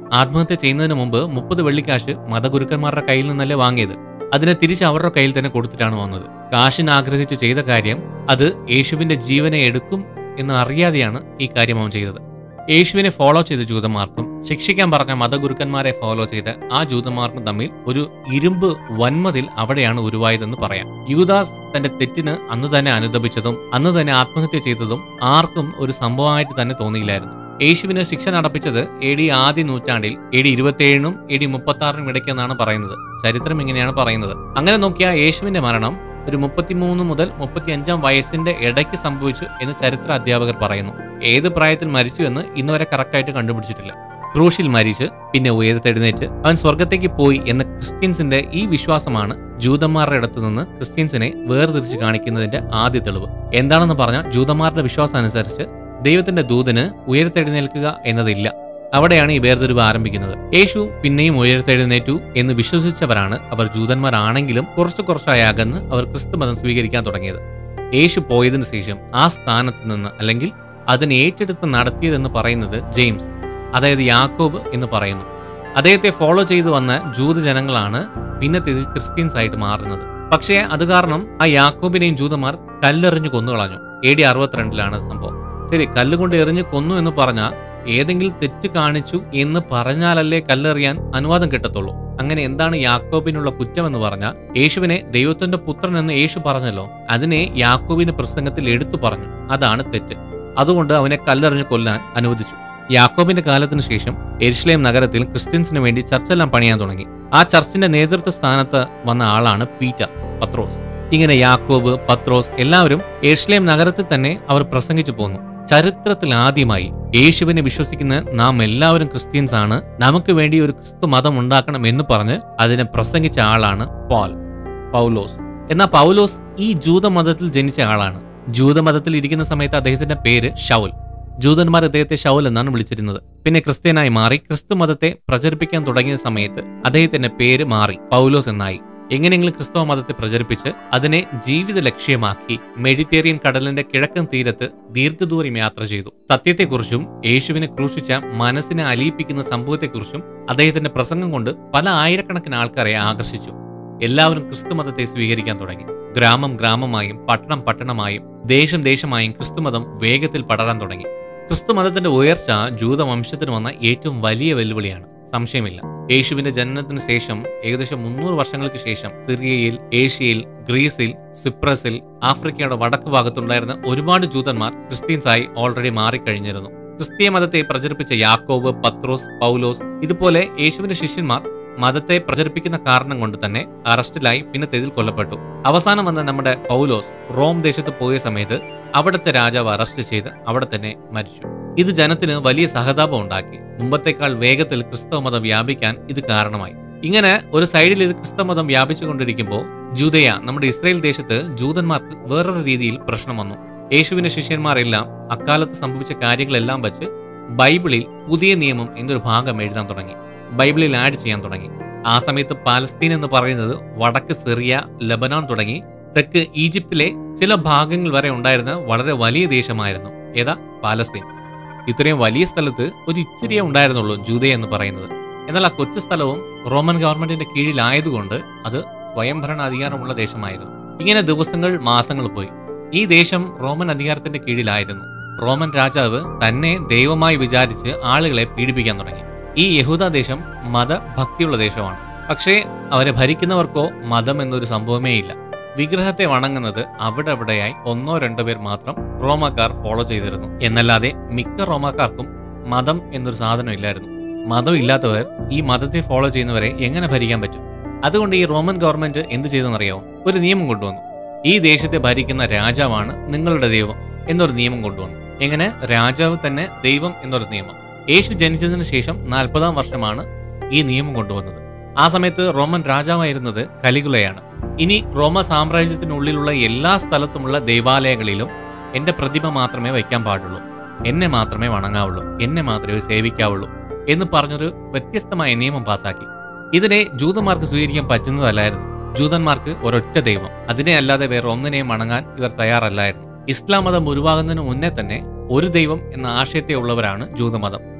S1: ആത്മഹത്യ ചെയ്യുന്നതിന് മുമ്പ് മുപ്പത് വെള്ളിക്കാശ് മതഗുരുക്കന്മാരുടെ കയ്യിൽ നിന്നല്ലേ വാങ്ങിയത് അതിനെ തിരിച്ച് അവരുടെ കയ്യിൽ തന്നെ കൊടുത്തിട്ടാണ് വന്നത് കാശിന് ആഗ്രഹിച്ച് ചെയ്ത കാര്യം അത് യേശുവിന്റെ ജീവനെ എടുക്കും എന്ന് അറിയാതെയാണ് ഈ കാര്യം അവൻ ചെയ്തത് യേശുവിനെ ഫോളോ ചെയ്ത ജൂതന്മാർക്കും ശിക്ഷിക്കാൻ പറഞ്ഞ മതഗുരുക്കന്മാരെ ഫോളോ ചെയ്ത ആ ജൂതന്മാർക്കും തമ്മിൽ ഒരു ഇരുമ്പ് വന്മതിൽ അവിടെയാണ് ഉരുവായതെന്ന് പറയാം യൂദാസ് തന്റെ തെറ്റിന് അന്ന് തന്നെ അനുദപിച്ചതും അന്ന് തന്നെ ആത്മഹത്യ ചെയ്തതും ആർക്കും ഒരു സംഭവമായിട്ട് തന്നെ തോന്നിയില്ലായിരുന്നു യേശുവിന് ശിക്ഷ നടപ്പിച്ചത് എ ഡി ആദ്യ നൂറ്റാണ്ടിൽ എ ഡി ഇരുപത്തിയേഴിനും എ ഡി മുപ്പത്തി ആറിനും ഇടയ്ക്കെന്നാണ് പറയുന്നത് ചരിത്രം ഇങ്ങനെയാണ് പറയുന്നത് അങ്ങനെ നോക്കിയാൽ യേശുവിന്റെ മരണം ഒരു മുപ്പത്തിമൂന്ന് മുതൽ മുപ്പത്തി അഞ്ചാം വയസ്സിന്റെ ഇടയ്ക്ക് സംഭവിച്ചു എന്ന് ചരിത്ര അധ്യാപകർ പറയുന്നു ഏത് പ്രായത്തിൽ മരിച്ചു എന്ന് ഇന്നുവരെ കറക്റ്റായിട്ട് കണ്ടുപിടിച്ചിട്ടില്ല ക്രൂശിൽ മരിച്ച് പിന്നെ ഉയർത്തെഴുന്നേറ്റ് അവൻ സ്വർഗത്തേക്ക് പോയി എന്ന ക്രിസ്ത്യൻസിന്റെ ഈ വിശ്വാസമാണ് ജൂതന്മാരുടെ അടുത്ത് നിന്ന് ക്രിസ്ത്യൻസിനെ വേർതിരിച്ച് കാണിക്കുന്നതിന്റെ ആദ്യ തെളിവ് എന്താണെന്ന് പറഞ്ഞാൽ ജൂതന്മാരുടെ വിശ്വാസം അനുസരിച്ച് ദൈവത്തിന്റെ ദൂതന് ഉയർത്തെഴുന്നേൽക്കുക എന്നതില്ല അവിടെയാണ് ഈ വേർതിരിവ് ആരംഭിക്കുന്നത് യേശു പിന്നെയും ഉയർത്തെഴുന്നേറ്റു എന്ന് വിശ്വസിച്ചവരാണ് അവർ ജൂതന്മാരാണെങ്കിലും കുറച്ചു കുറച്ചായി അകന്ന് അവർ ക്രിസ്തുമതം സ്വീകരിക്കാൻ തുടങ്ങിയത് യേശു പോയതിനു ശേഷം ആ സ്ഥാനത്ത് നിന്ന് അല്ലെങ്കിൽ അതിനെ ഏറ്റെടുത്ത് നടത്തിയതെന്ന് പറയുന്നത് ജെയിംസ് അതായത് യാക്കോബ് എന്ന് പറയുന്നു അദ്ദേഹത്തെ ഫോളോ ചെയ്തു വന്ന ജൂതജനങ്ങളാണ് പിന്നത്തേതിൽ ക്രിസ്ത്യൻസ് ആയിട്ട് മാറുന്നത് പക്ഷേ അത് കാരണം ആ യാക്കോബിനെയും ജൂതന്മാർ കല്ലെറിഞ്ഞു കൊന്നുകളഞ്ഞു എ ഡി അറുപത്തിരണ്ടിലാണ് സംഭവം ശരി കല്ലുകൊണ്ട് എറിഞ്ഞു കൊന്നു എന്ന് പറഞ്ഞാൽ ഏതെങ്കിലും തെറ്റ് കാണിച്ചു എന്ന് പറഞ്ഞാലല്ലേ കല്ലെറിയാൻ അനുവാദം കിട്ടത്തുള്ളൂ അങ്ങനെ എന്താണ് യാക്കോബിനുള്ള കുറ്റം എന്ന് പറഞ്ഞാൽ യേശുവിനെ ദൈവത്തിന്റെ പുത്രൻ എന്ന് യേശു പറഞ്ഞല്ലോ അതിനെ യാക്കോബിന്റെ പ്രസംഗത്തിൽ എടുത്തു പറഞ്ഞു അതാണ് തെറ്റ് അതുകൊണ്ട് അവനെ കല്ലെറിഞ്ഞ് കൊല്ലാൻ അനുവദിച്ചു യാക്കോബിന്റെ കാലത്തിന് ശേഷം എരിശ്ലേം നഗരത്തിൽ ക്രിസ്ത്യൻസിന് വേണ്ടി ചർച്ചെല്ലാം പണിയാൻ തുടങ്ങി ആ ചർച്ചിന്റെ നേതൃത്വ സ്ഥാനത്ത് വന്ന ആളാണ് പീറ്റർ പത്രോസ് ഇങ്ങനെ യാക്കോബ് പത്രോസ് എല്ലാവരും എരിശ്ലേം നഗരത്തിൽ തന്നെ അവർ പ്രസംഗിച്ചു പോന്നു ചരിത്രത്തിൽ ആദ്യമായി യേശുവിനെ വിശ്വസിക്കുന്ന നാം എല്ലാവരും ക്രിസ്ത്യൻസ് ആണ് നമുക്ക് വേണ്ടി ഒരു ക്രിസ്തു മതം ഉണ്ടാക്കണം എന്ന് പറഞ്ഞ് അതിനെ പ്രസംഗിച്ച ആളാണ് പോൾ പൗലോസ് എന്നാൽ പൗലോസ് ഈ ജൂതമതത്തിൽ ജനിച്ച ആളാണ് ജൂതമതത്തിൽ ഇരിക്കുന്ന സമയത്ത് അദ്ദേഹത്തിന്റെ പേര് ഷൗൽ ജൂതന്മാർ അദ്ദേഹത്തെ ഷൗൽ എന്നാണ് വിളിച്ചിരുന്നത് പിന്നെ ക്രിസ്ത്യനായി മാറി ക്രിസ്തു മതത്തെ പ്രചരിപ്പിക്കാൻ തുടങ്ങിയ സമയത്ത് അദ്ദേഹത്തിന്റെ പേര് മാറി പൗലോസ് എന്നായി എങ്ങനെയെങ്കിലും ക്രിസ്തവ മതത്തെ പ്രചരിപ്പിച്ച് അതിനെ ജീവിത ലക്ഷ്യമാക്കി മെഡിറ്റേറിയൻ കടലിന്റെ കിഴക്കൻ തീരത്ത് ദീർഘദൂരം യാത്ര ചെയ്തു സത്യത്തെക്കുറിച്ചും യേശുവിനെ ക്രൂശിച്ച മനസ്സിനെ അലിയിപ്പിക്കുന്ന സംഭവത്തെക്കുറിച്ചും അദ്ദേഹത്തിന്റെ പ്രസംഗം കൊണ്ട് പല ആയിരക്കണക്കിന് ആൾക്കാരെ ആകർഷിച്ചു എല്ലാവരും ക്രിസ്തുമതത്തെ സ്വീകരിക്കാൻ തുടങ്ങി ഗ്രാമം ഗ്രാമമായും പട്ടണം പട്ടണമായും ദേശം ദേശമായും ക്രിസ്തുമതം വേഗത്തിൽ പടരാൻ തുടങ്ങി ക്രിസ്തുമതത്തിന്റെ ഉയർച്ച ജൂതവംശത്തിന് വന്ന ഏറ്റവും വലിയ വെല്ലുവിളിയാണ് സംശയമില്ല യേശുവിന്റെ ജനനത്തിന് ശേഷം ഏകദേശം മുന്നൂറ് വർഷങ്ങൾക്ക് ശേഷം സിറിയയിൽ ഏഷ്യയിൽ ഗ്രീസിൽ സിപ്രസിൽ ആഫ്രിക്കയുടെ വടക്ക് ഭാഗത്തുണ്ടായിരുന്ന ഒരുപാട് ജൂതന്മാർ ക്രിസ്ത്യൻസായി ഓൾറെഡി മാറിക്കഴിഞ്ഞിരുന്നു ക്രിസ്തീയ മതത്തെ പ്രചരിപ്പിച്ച യാക്കോബ് പത്രോസ് പൗലോസ് ഇതുപോലെ യേശുവിന്റെ ശിഷ്യന്മാർ മതത്തെ പ്രചരിപ്പിക്കുന്ന കാരണം കൊണ്ട് തന്നെ അറസ്റ്റിലായി പിന്നെ തെതിൽ കൊല്ലപ്പെട്ടു അവസാനം വന്ന നമ്മുടെ പൗലോസ് റോം ദേശത്ത് പോയ സമയത്ത് അവിടുത്തെ രാജാവ് അറസ്റ്റ് ചെയ്ത് അവിടെ തന്നെ മരിച്ചു ഇത് ജനത്തിന് വലിയ സഹതാപം ഉണ്ടാക്കി മുമ്പത്തേക്കാൾ വേഗത്തിൽ ക്രിസ്തവ മതം വ്യാപിക്കാൻ ഇത് കാരണമായി ഇങ്ങനെ ഒരു സൈഡിൽ ഇത് ക്രിസ്തവ മതം വ്യാപിച്ചുകൊണ്ടിരിക്കുമ്പോൾ ജൂതയ നമ്മുടെ ഇസ്രായേൽ ദേശത്ത് ജൂതന്മാർക്ക് വേറൊരു രീതിയിൽ പ്രശ്നം വന്നു യേശുവിന്റെ ശിഷ്യന്മാരെല്ലാം അക്കാലത്ത് സംഭവിച്ച കാര്യങ്ങളെല്ലാം വെച്ച് ബൈബിളിൽ പുതിയ നിയമം എന്നൊരു ഭാഗം എഴുതാൻ തുടങ്ങി ബൈബിളിൽ ആഡ് ചെയ്യാൻ തുടങ്ങി ആ സമയത്ത് പാലസ്തീൻ എന്ന് പറയുന്നത് വടക്ക് സിറിയ ലബനാൻ തുടങ്ങി തെക്ക് ഈജിപ്തിലെ ചില ഭാഗങ്ങൾ വരെ ഉണ്ടായിരുന്ന വളരെ വലിയ ദേശമായിരുന്നു ഏതാ പാലസ്തീൻ ഇത്രയും വലിയ സ്ഥലത്ത് ഒരു ഇച്ചിരിയേ ഉണ്ടായിരുന്നുള്ളൂ ജൂതയ എന്ന് പറയുന്നത് എന്നാൽ ആ കൊച്ചു സ്ഥലവും റോമൻ ഗവൺമെന്റിന്റെ കീഴിലായതുകൊണ്ട് അത് സ്വയംഭരണ അധികാരമുള്ള ദേശമായിരുന്നു ഇങ്ങനെ ദിവസങ്ങൾ മാസങ്ങൾ പോയി ഈ ദേശം റോമൻ അധികാരത്തിന്റെ കീഴിലായിരുന്നു റോമൻ രാജാവ് തന്നെ ദൈവമായി വിചാരിച്ച് ആളുകളെ പീഡിപ്പിക്കാൻ തുടങ്ങി ഈ യഹൂദ ദേശം മതഭക്തിയുള്ള ദേശമാണ് പക്ഷേ അവരെ ഭരിക്കുന്നവർക്കോ മതം എന്നൊരു സംഭവമേ ഇല്ല വിഗ്രഹത്തെ വണങ്ങുന്നത് അവിടെ അവിടെയായി ഒന്നോ രണ്ടോ പേർ മാത്രം റോമാക്കാർ ഫോളോ ചെയ്തിരുന്നു എന്നല്ലാതെ മിക്ക റോമാക്കാർക്കും മതം എന്നൊരു സാധനം ഇല്ലായിരുന്നു മതം ഇല്ലാത്തവർ ഈ മതത്തെ ഫോളോ ചെയ്യുന്നവരെ എങ്ങനെ ഭരിക്കാൻ പറ്റും അതുകൊണ്ട് ഈ റോമൻ ഗവൺമെന്റ് എന്ത് ചെയ്തെന്നറിയാമോ ഒരു നിയമം കൊണ്ടുവന്നു ഈ ദേശത്തെ ഭരിക്കുന്ന രാജാവാണ് നിങ്ങളുടെ ദൈവം എന്നൊരു നിയമം കൊണ്ടുവന്നു എങ്ങനെ രാജാവ് തന്നെ ദൈവം എന്നൊരു നിയമം യേശു ജനിച്ചതിന് ശേഷം നാൽപ്പതാം വർഷമാണ് ഈ നിയമം കൊണ്ടുവന്നത് ആ സമയത്ത് റോമൻ രാജാവായിരുന്നത് കലികുലയാണ് ഇനി റോമ സാമ്രാജ്യത്തിനുള്ളിലുള്ള എല്ലാ സ്ഥലത്തുമുള്ള ദേവാലയങ്ങളിലും എന്റെ പ്രതിമ മാത്രമേ വയ്ക്കാൻ പാടുള്ളൂ എന്നെ മാത്രമേ വണങ്ങാവുള്ളൂ എന്നെ മാത്രമേ സേവിക്കാവുള്ളൂ എന്ന് പറഞ്ഞൊരു വ്യത്യസ്തമായ നിയമം പാസാക്കി ഇതിനെ ജൂതന്മാർക്ക് സ്വീകരിക്കാൻ പറ്റുന്നതല്ലായിരുന്നു ജൂതന്മാർക്ക് ഒരൊറ്റ ദൈവം അതിനെ അല്ലാതെ വേറെ ഒന്നിനെയും വണങ്ങാൻ ഇവർ തയ്യാറല്ലായിരുന്നു ഇസ്ലാം മതം ഉരുവാകുന്നതിന് മുന്നേ തന്നെ ഒരു ദൈവം എന്ന ആശയത്തെ ഉള്ളവരാണ് ജൂതമതം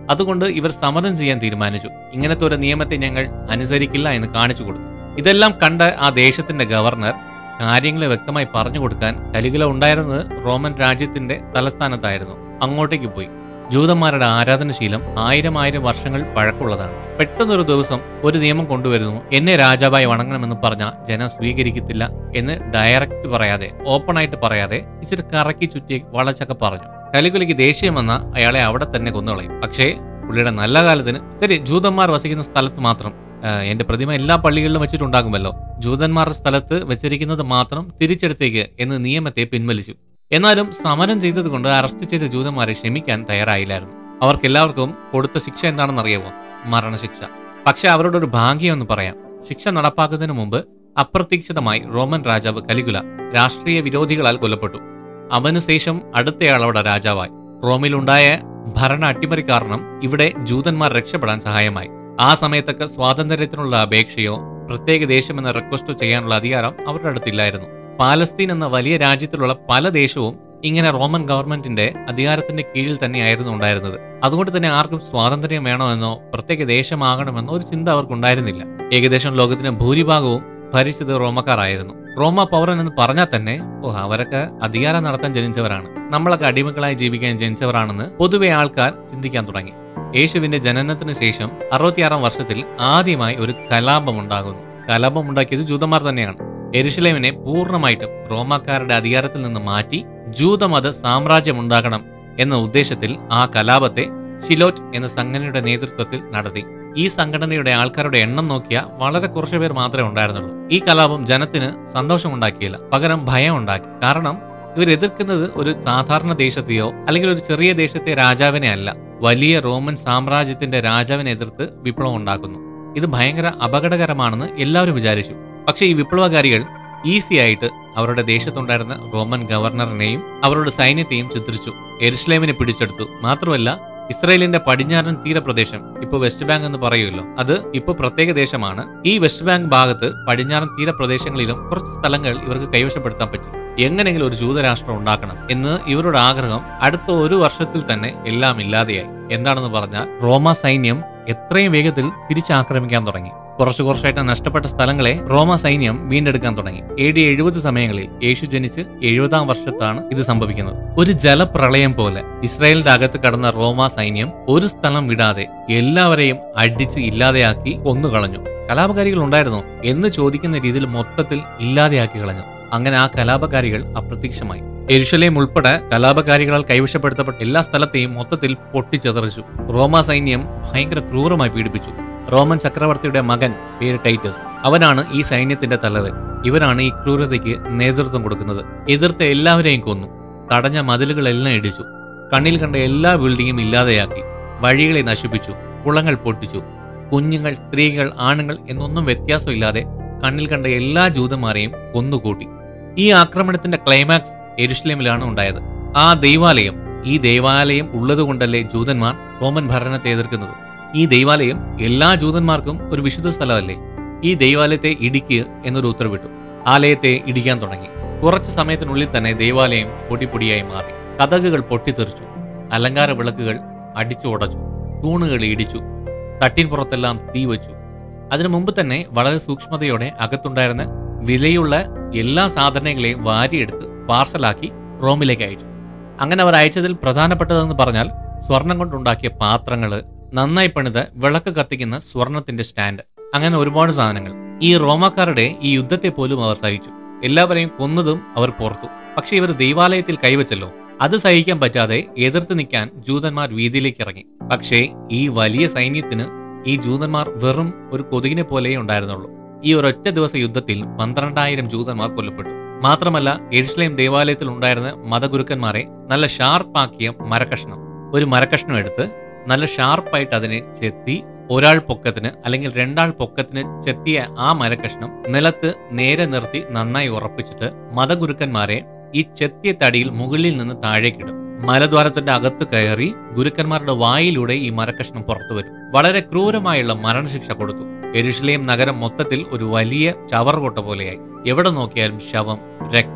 S1: അതുകൊണ്ട് ഇവർ സമരം ചെയ്യാൻ തീരുമാനിച്ചു ഇങ്ങനത്തെ ഒരു നിയമത്തെ ഞങ്ങൾ അനുസരിക്കില്ല എന്ന് കാണിച്ചു കൊടുത്തു ഇതെല്ലാം കണ്ട ആ ദേശത്തിന്റെ ഗവർണർ കാര്യങ്ങളെ വ്യക്തമായി പറഞ്ഞു കൊടുക്കാൻ കലികുല ഉണ്ടായിരുന്നത് റോമൻ രാജ്യത്തിന്റെ തലസ്ഥാനത്തായിരുന്നു അങ്ങോട്ടേക്ക് പോയി ജൂതന്മാരുടെ ആരാധനശീലം ആയിരം ആയിരം വർഷങ്ങൾ പഴക്കമുള്ളതാണ് പെട്ടെന്നൊരു ദിവസം ഒരു നിയമം കൊണ്ടുവരുന്നു എന്നെ രാജാവായി വണങ്ങണമെന്ന് പറഞ്ഞ ജനം സ്വീകരിക്കത്തില്ല എന്ന് ഡയറക്റ്റ് പറയാതെ ഓപ്പൺ ആയിട്ട് പറയാതെ ഇച്ചിരി കറക്കി ചുറ്റി വളച്ചൊക്കെ പറഞ്ഞു കലികുലിക്ക് ദേഷ്യം വന്ന അയാളെ അവിടെ തന്നെ കൊന്നുകളയും പക്ഷേ പുള്ളിയുടെ നല്ല കാലത്തിന് ശരി ജൂതന്മാർ വസിക്കുന്ന സ്ഥലത്ത് മാത്രം ആ, എന്റെ പ്രതിമ എല്ലാ പള്ളികളിലും വെച്ചിട്ടുണ്ടാകുമല്ലോ ജൂതന്മാരുടെ സ്ഥലത്ത് വെച്ചിരിക്കുന്നത് മാത്രം തിരിച്ചെടുത്തേക്ക് എന്ന് നിയമത്തെ പിൻവലിച്ചു എന്നാലും സമരം ചെയ്തതുകൊണ്ട് അറസ്റ്റ് ചെയ്ത ജൂതന്മാരെ ക്ഷമിക്കാൻ തയ്യാറായില്ലായിരുന്നു അവർക്കെല്ലാവർക്കും കൊടുത്ത ശിക്ഷ എന്താണെന്ന് അറിയാമോ മരണശിക്ഷ പക്ഷെ അവരുടെ ഒരു ഭാഗ്യം എന്ന് പറയാം ശിക്ഷ നടപ്പാക്കുന്നതിന് മുമ്പ് അപ്രതീക്ഷിതമായി റോമൻ രാജാവ് കലികുല രാഷ്ട്രീയ വിരോധികളാൽ കൊല്ലപ്പെട്ടു അവന് ശേഷം അടുത്തയാൾ അവിടെ രാജാവായി റോമിലുണ്ടായ ഭരണ അട്ടിമറി കാരണം ഇവിടെ ജൂതന്മാർ രക്ഷപ്പെടാൻ സഹായമായി ആ സമയത്തൊക്കെ സ്വാതന്ത്ര്യത്തിനുള്ള അപേക്ഷയോ പ്രത്യേക ദേശമെന്ന റിക്വസ്റ്റോ ചെയ്യാനുള്ള അധികാരം അവരുടെ അടുത്തില്ലായിരുന്നു പാലസ്തീൻ എന്ന വലിയ രാജ്യത്തിലുള്ള പല ദേശവും ഇങ്ങനെ റോമൻ ഗവൺമെന്റിന്റെ അധികാരത്തിന്റെ കീഴിൽ തന്നെയായിരുന്നു ഉണ്ടായിരുന്നത് അതുകൊണ്ട് തന്നെ ആർക്കും സ്വാതന്ത്ര്യം വേണമെന്നോ പ്രത്യേക ദേശമാകണമെന്നോ ഒരു ചിന്ത അവർക്കുണ്ടായിരുന്നില്ല ഏകദേശം ലോകത്തിന് ഭൂരിഭാഗവും ഭരിച്ചത് റോമക്കാരായിരുന്നു റോമ പൗരൻ എന്ന് പറഞ്ഞാൽ തന്നെ ഓ അവരൊക്കെ അധികാരം നടത്താൻ ജനിച്ചവരാണ് നമ്മളൊക്കെ അടിമകളായി ജീവിക്കാൻ ജനിച്ചവരാണെന്ന് പൊതുവെ ആൾക്കാർ ചിന്തിക്കാൻ തുടങ്ങി യേശുവിന്റെ ജനനത്തിന് ശേഷം അറുപത്തിയാറാം വർഷത്തിൽ ആദ്യമായി ഒരു കലാപം ഉണ്ടാകുന്നു കലാപം ഉണ്ടാക്കിയത് ജൂതന്മാർ തന്നെയാണ് എരുഷലേമിനെ പൂർണ്ണമായിട്ടും റോമാക്കാരുടെ അധികാരത്തിൽ നിന്ന് മാറ്റി ജൂതമത സാമ്രാജ്യം ഉണ്ടാക്കണം എന്ന ഉദ്ദേശത്തിൽ ആ കലാപത്തെ ഷിലോറ്റ് എന്ന സംഘടനയുടെ നേതൃത്വത്തിൽ നടത്തി ഈ സംഘടനയുടെ ആൾക്കാരുടെ എണ്ണം നോക്കിയാൽ വളരെ കുറച്ചു പേർ മാത്രമേ ഉണ്ടായിരുന്നുള്ളൂ ഈ കലാപം ജനത്തിന് സന്തോഷമുണ്ടാക്കിയില്ല പകരം ഭയം ഉണ്ടാക്കി കാരണം ഇവർ എതിർക്കുന്നത് ഒരു സാധാരണ ദേശത്തെയോ അല്ലെങ്കിൽ ഒരു ചെറിയ ദേശത്തെ രാജാവിനെ അല്ല വലിയ റോമൻ സാമ്രാജ്യത്തിന്റെ രാജാവിനെ എതിർത്ത് വിപ്ലവം ഉണ്ടാക്കുന്നു ഇത് ഭയങ്കര അപകടകരമാണെന്ന് എല്ലാവരും വിചാരിച്ചു പക്ഷേ ഈ വിപ്ലവകാരികൾ ഈസി ആയിട്ട് അവരുടെ ദേശത്തുണ്ടായിരുന്ന റോമൻ ഗവർണറിനെയും അവരുടെ സൈന്യത്തെയും ചിത്രിച്ചു എരുസലേമിനെ പിടിച്ചെടുത്തു മാത്രമല്ല ഇസ്രയേലിന്റെ പടിഞ്ഞാറൻ തീരപ്രദേശം ഇപ്പോൾ വെസ്റ്റ് ബാങ്ക് എന്ന് പറയുമല്ലോ അത് ഇപ്പോൾ പ്രത്യേക ദേശമാണ് ഈ വെസ്റ്റ് ബാങ്ക് ഭാഗത്ത് പടിഞ്ഞാറൻ തീരപ്രദേശങ്ങളിലും കുറച്ച് സ്ഥലങ്ങൾ ഇവർക്ക് കൈവശപ്പെടുത്താൻ പറ്റി എങ്ങനെയെങ്കിലും ഒരു ജൂതരാഷ്ട്രം ഉണ്ടാക്കണം എന്ന് ഇവരുടെ ആഗ്രഹം അടുത്ത ഒരു വർഷത്തിൽ തന്നെ എല്ലാം ഇല്ലാതെയായി എന്താണെന്ന് പറഞ്ഞാൽ റോമ സൈന്യം എത്രയും വേഗത്തിൽ തിരിച്ചാക്രമിക്കാൻ തുടങ്ങി കുറച്ചു കുറച്ചായിട്ട് നഷ്ടപ്പെട്ട സ്ഥലങ്ങളെ റോമ സൈന്യം വീണ്ടെടുക്കാൻ തുടങ്ങി എ ഡി എഴുപത് സമയങ്ങളിൽ യേശു ജനിച്ച് എഴുപതാം വർഷത്താണ് ഇത് സംഭവിക്കുന്നത് ഒരു ജലപ്രളയം പോലെ ഇസ്രായേലിന്റെ അകത്ത് കടന്ന റോമ സൈന്യം ഒരു സ്ഥലം വിടാതെ എല്ലാവരെയും അടിച്ച് ഇല്ലാതെയാക്കി കൊന്നുകളഞ്ഞു കലാപകാരികൾ ഉണ്ടായിരുന്നോ എന്ന് ചോദിക്കുന്ന രീതിയിൽ മൊത്തത്തിൽ ഇല്ലാതെയാക്കി കളഞ്ഞു അങ്ങനെ ആ കലാപകാരികൾ അപ്രത്യക്ഷമായി എരുഷലേം ഉൾപ്പെടെ കലാപകാരികളാൽ കൈവശപ്പെടുത്തപ്പെട്ട എല്ലാ സ്ഥലത്തെയും മൊത്തത്തിൽ പൊട്ടിച്ചെതറിച്ചു റോമ സൈന്യം ഭയങ്കര ക്രൂരമായി പീഡിപ്പിച്ചു റോമൻ ചക്രവർത്തിയുടെ മകൻ പേര് ടൈറ്റസ് അവനാണ് ഈ സൈന്യത്തിന്റെ തലവൻ ഇവരാണ് ഈ ക്രൂരതയ്ക്ക് നേതൃത്വം കൊടുക്കുന്നത് എതിർത്ത എല്ലാവരെയും കൊന്നു തടഞ്ഞ മതിലുകളെല്ലാം ഇടിച്ചു കണ്ണിൽ കണ്ട എല്ലാ ബിൽഡിങ്ങും ഇല്ലാതെയാക്കി വഴികളെ നശിപ്പിച്ചു കുളങ്ങൾ പൊട്ടിച്ചു കുഞ്ഞുങ്ങൾ സ്ത്രീകൾ ആണുങ്ങൾ എന്നൊന്നും വ്യത്യാസമില്ലാതെ കണ്ണിൽ കണ്ട എല്ലാ ജൂതന്മാരെയും കൊന്നുകൂട്ടി ഈ ആക്രമണത്തിന്റെ ക്ലൈമാക്സ് എരുഷലേമിലാണ് ഉണ്ടായത് ആ ദൈവാലയം ഈ ദൈവാലയം ഉള്ളതുകൊണ്ടല്ലേ ജൂതന്മാർ റോമൻ ഭരണത്തെ എതിർക്കുന്നത് ഈ ദൈവാലയം എല്ലാ ജൂതന്മാർക്കും ഒരു വിശുദ്ധ സ്ഥലമല്ലേ ഈ ദൈവാലയത്തെ ഇടിക്കുക എന്നൊരു ഉത്തരവിട്ടു ആലയത്തെ ഇടിക്കാൻ തുടങ്ങി കുറച്ചു സമയത്തിനുള്ളിൽ തന്നെ ദൈവാലയം പൊടിപ്പൊടിയായി മാറി കഥകുകൾ പൊട്ടിത്തെറിച്ചു അലങ്കാര വിളക്കുകൾ അടിച്ചു ഉടച്ചു തൂണുകൾ ഇടിച്ചു തട്ടിൻ പുറത്തെല്ലാം തീ വെച്ചു അതിനു മുമ്പ് തന്നെ വളരെ സൂക്ഷ്മതയോടെ അകത്തുണ്ടായിരുന്ന വിലയുള്ള എല്ലാ സാധനങ്ങളെയും വാരിയെടുത്ത് പാർസലാക്കി റോമിലേക്ക് അയച്ചു അങ്ങനെ അവർ അയച്ചതിൽ പ്രധാനപ്പെട്ടതെന്ന് പറഞ്ഞാൽ സ്വർണം കൊണ്ടുണ്ടാക്കിയ പാത്രങ്ങള് നന്നായി പണിത വിളക്ക് കത്തിക്കുന്ന സ്വർണത്തിന്റെ സ്റ്റാൻഡ് അങ്ങനെ ഒരുപാട് സാധനങ്ങൾ ഈ റോമാക്കാരുടെ ഈ യുദ്ധത്തെ പോലും അവർ സഹിച്ചു എല്ലാവരെയും കൊന്നതും അവർ പുറത്തു പക്ഷെ ഇവർ ദൈവാലയത്തിൽ കൈവച്ചല്ലോ അത് സഹിക്കാൻ പറ്റാതെ എതിർത്ത് നിൽക്കാൻ ജൂതന്മാർ വീതിയിലേക്ക് ഇറങ്ങി പക്ഷേ ഈ വലിയ സൈന്യത്തിന് ഈ ജൂതന്മാർ വെറും ഒരു കൊതുകിനെ പോലെയേ ഉണ്ടായിരുന്നുള്ളൂ ഈ ഒരൊറ്റ ദിവസ യുദ്ധത്തിൽ പന്ത്രണ്ടായിരം ജൂതന്മാർ കൊല്ലപ്പെട്ടു മാത്രമല്ല എരുഷലേം ദേവാലയത്തിൽ ഉണ്ടായിരുന്ന മതഗുരുക്കന്മാരെ നല്ല ഷാർപ്പാക്കിയ മരക്കഷ്ണം ഒരു മരക്കഷ്ണം എടുത്ത് നല്ല ഷാർപ്പായിട്ട് അതിനെ ചെത്തി ഒരാൾ പൊക്കത്തിന് അല്ലെങ്കിൽ രണ്ടാൾ പൊക്കത്തിന് ചെത്തിയ ആ മരക്കഷ്ണം നിലത്ത് നേരെ നിർത്തി നന്നായി ഉറപ്പിച്ചിട്ട് മതഗുരുക്കന്മാരെ ഈ ചെത്തിയ തടിയിൽ മുകളിൽ നിന്ന് താഴേക്കിടും മലദ്വാരത്തിന്റെ അകത്ത് കയറി ഗുരുക്കന്മാരുടെ വായിലൂടെ ഈ മരക്കഷ്ണം പുറത്തു വരും വളരെ ക്രൂരമായുള്ള മരണശിക്ഷ കൊടുത്തു എരുഷലേം നഗരം മൊത്തത്തിൽ ഒരു വലിയ ചവറുകൊട്ട പോലെയായി എവിടെ നോക്കിയാലും ശവം രക്തം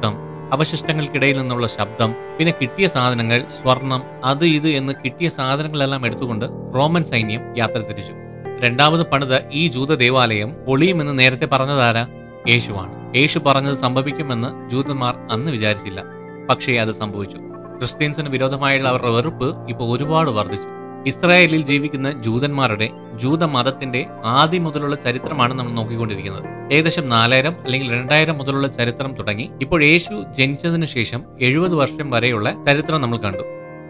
S1: അവശിഷ്ടങ്ങൾക്കിടയിൽ നിന്നുള്ള ശബ്ദം പിന്നെ കിട്ടിയ സാധനങ്ങൾ സ്വർണം അത് ഇത് എന്ന് കിട്ടിയ സാധനങ്ങളെല്ലാം എടുത്തുകൊണ്ട് റോമൻ സൈന്യം യാത്ര തിരിച്ചു രണ്ടാമത് പണിത ഈ ജൂത ദേവാലയം പൊളിയുമെന്ന് നേരത്തെ പറഞ്ഞതാരാ യേശുവാണ് യേശു പറഞ്ഞത് സംഭവിക്കുമെന്ന് ജൂതന്മാർ അന്ന് വിചാരിച്ചില്ല പക്ഷേ അത് സംഭവിച്ചു ക്രിസ്ത്യൻസിന് വിരോധമായുള്ള അവരുടെ വെറുപ്പ് ഇപ്പോൾ ഒരുപാട് വർദ്ധിച്ചു ഇസ്രായേലിൽ ജീവിക്കുന്ന ജൂതന്മാരുടെ ജൂതമതത്തിന്റെ ആദ്യം മുതലുള്ള ചരിത്രമാണ് നമ്മൾ നോക്കിക്കൊണ്ടിരിക്കുന്നത് ഏകദേശം നാലായിരം അല്ലെങ്കിൽ രണ്ടായിരം മുതലുള്ള ചരിത്രം തുടങ്ങി ഇപ്പോൾ യേശു ജനിച്ചതിന് ശേഷം എഴുപത് വർഷം വരെയുള്ള ചരിത്രം നമ്മൾ കണ്ടു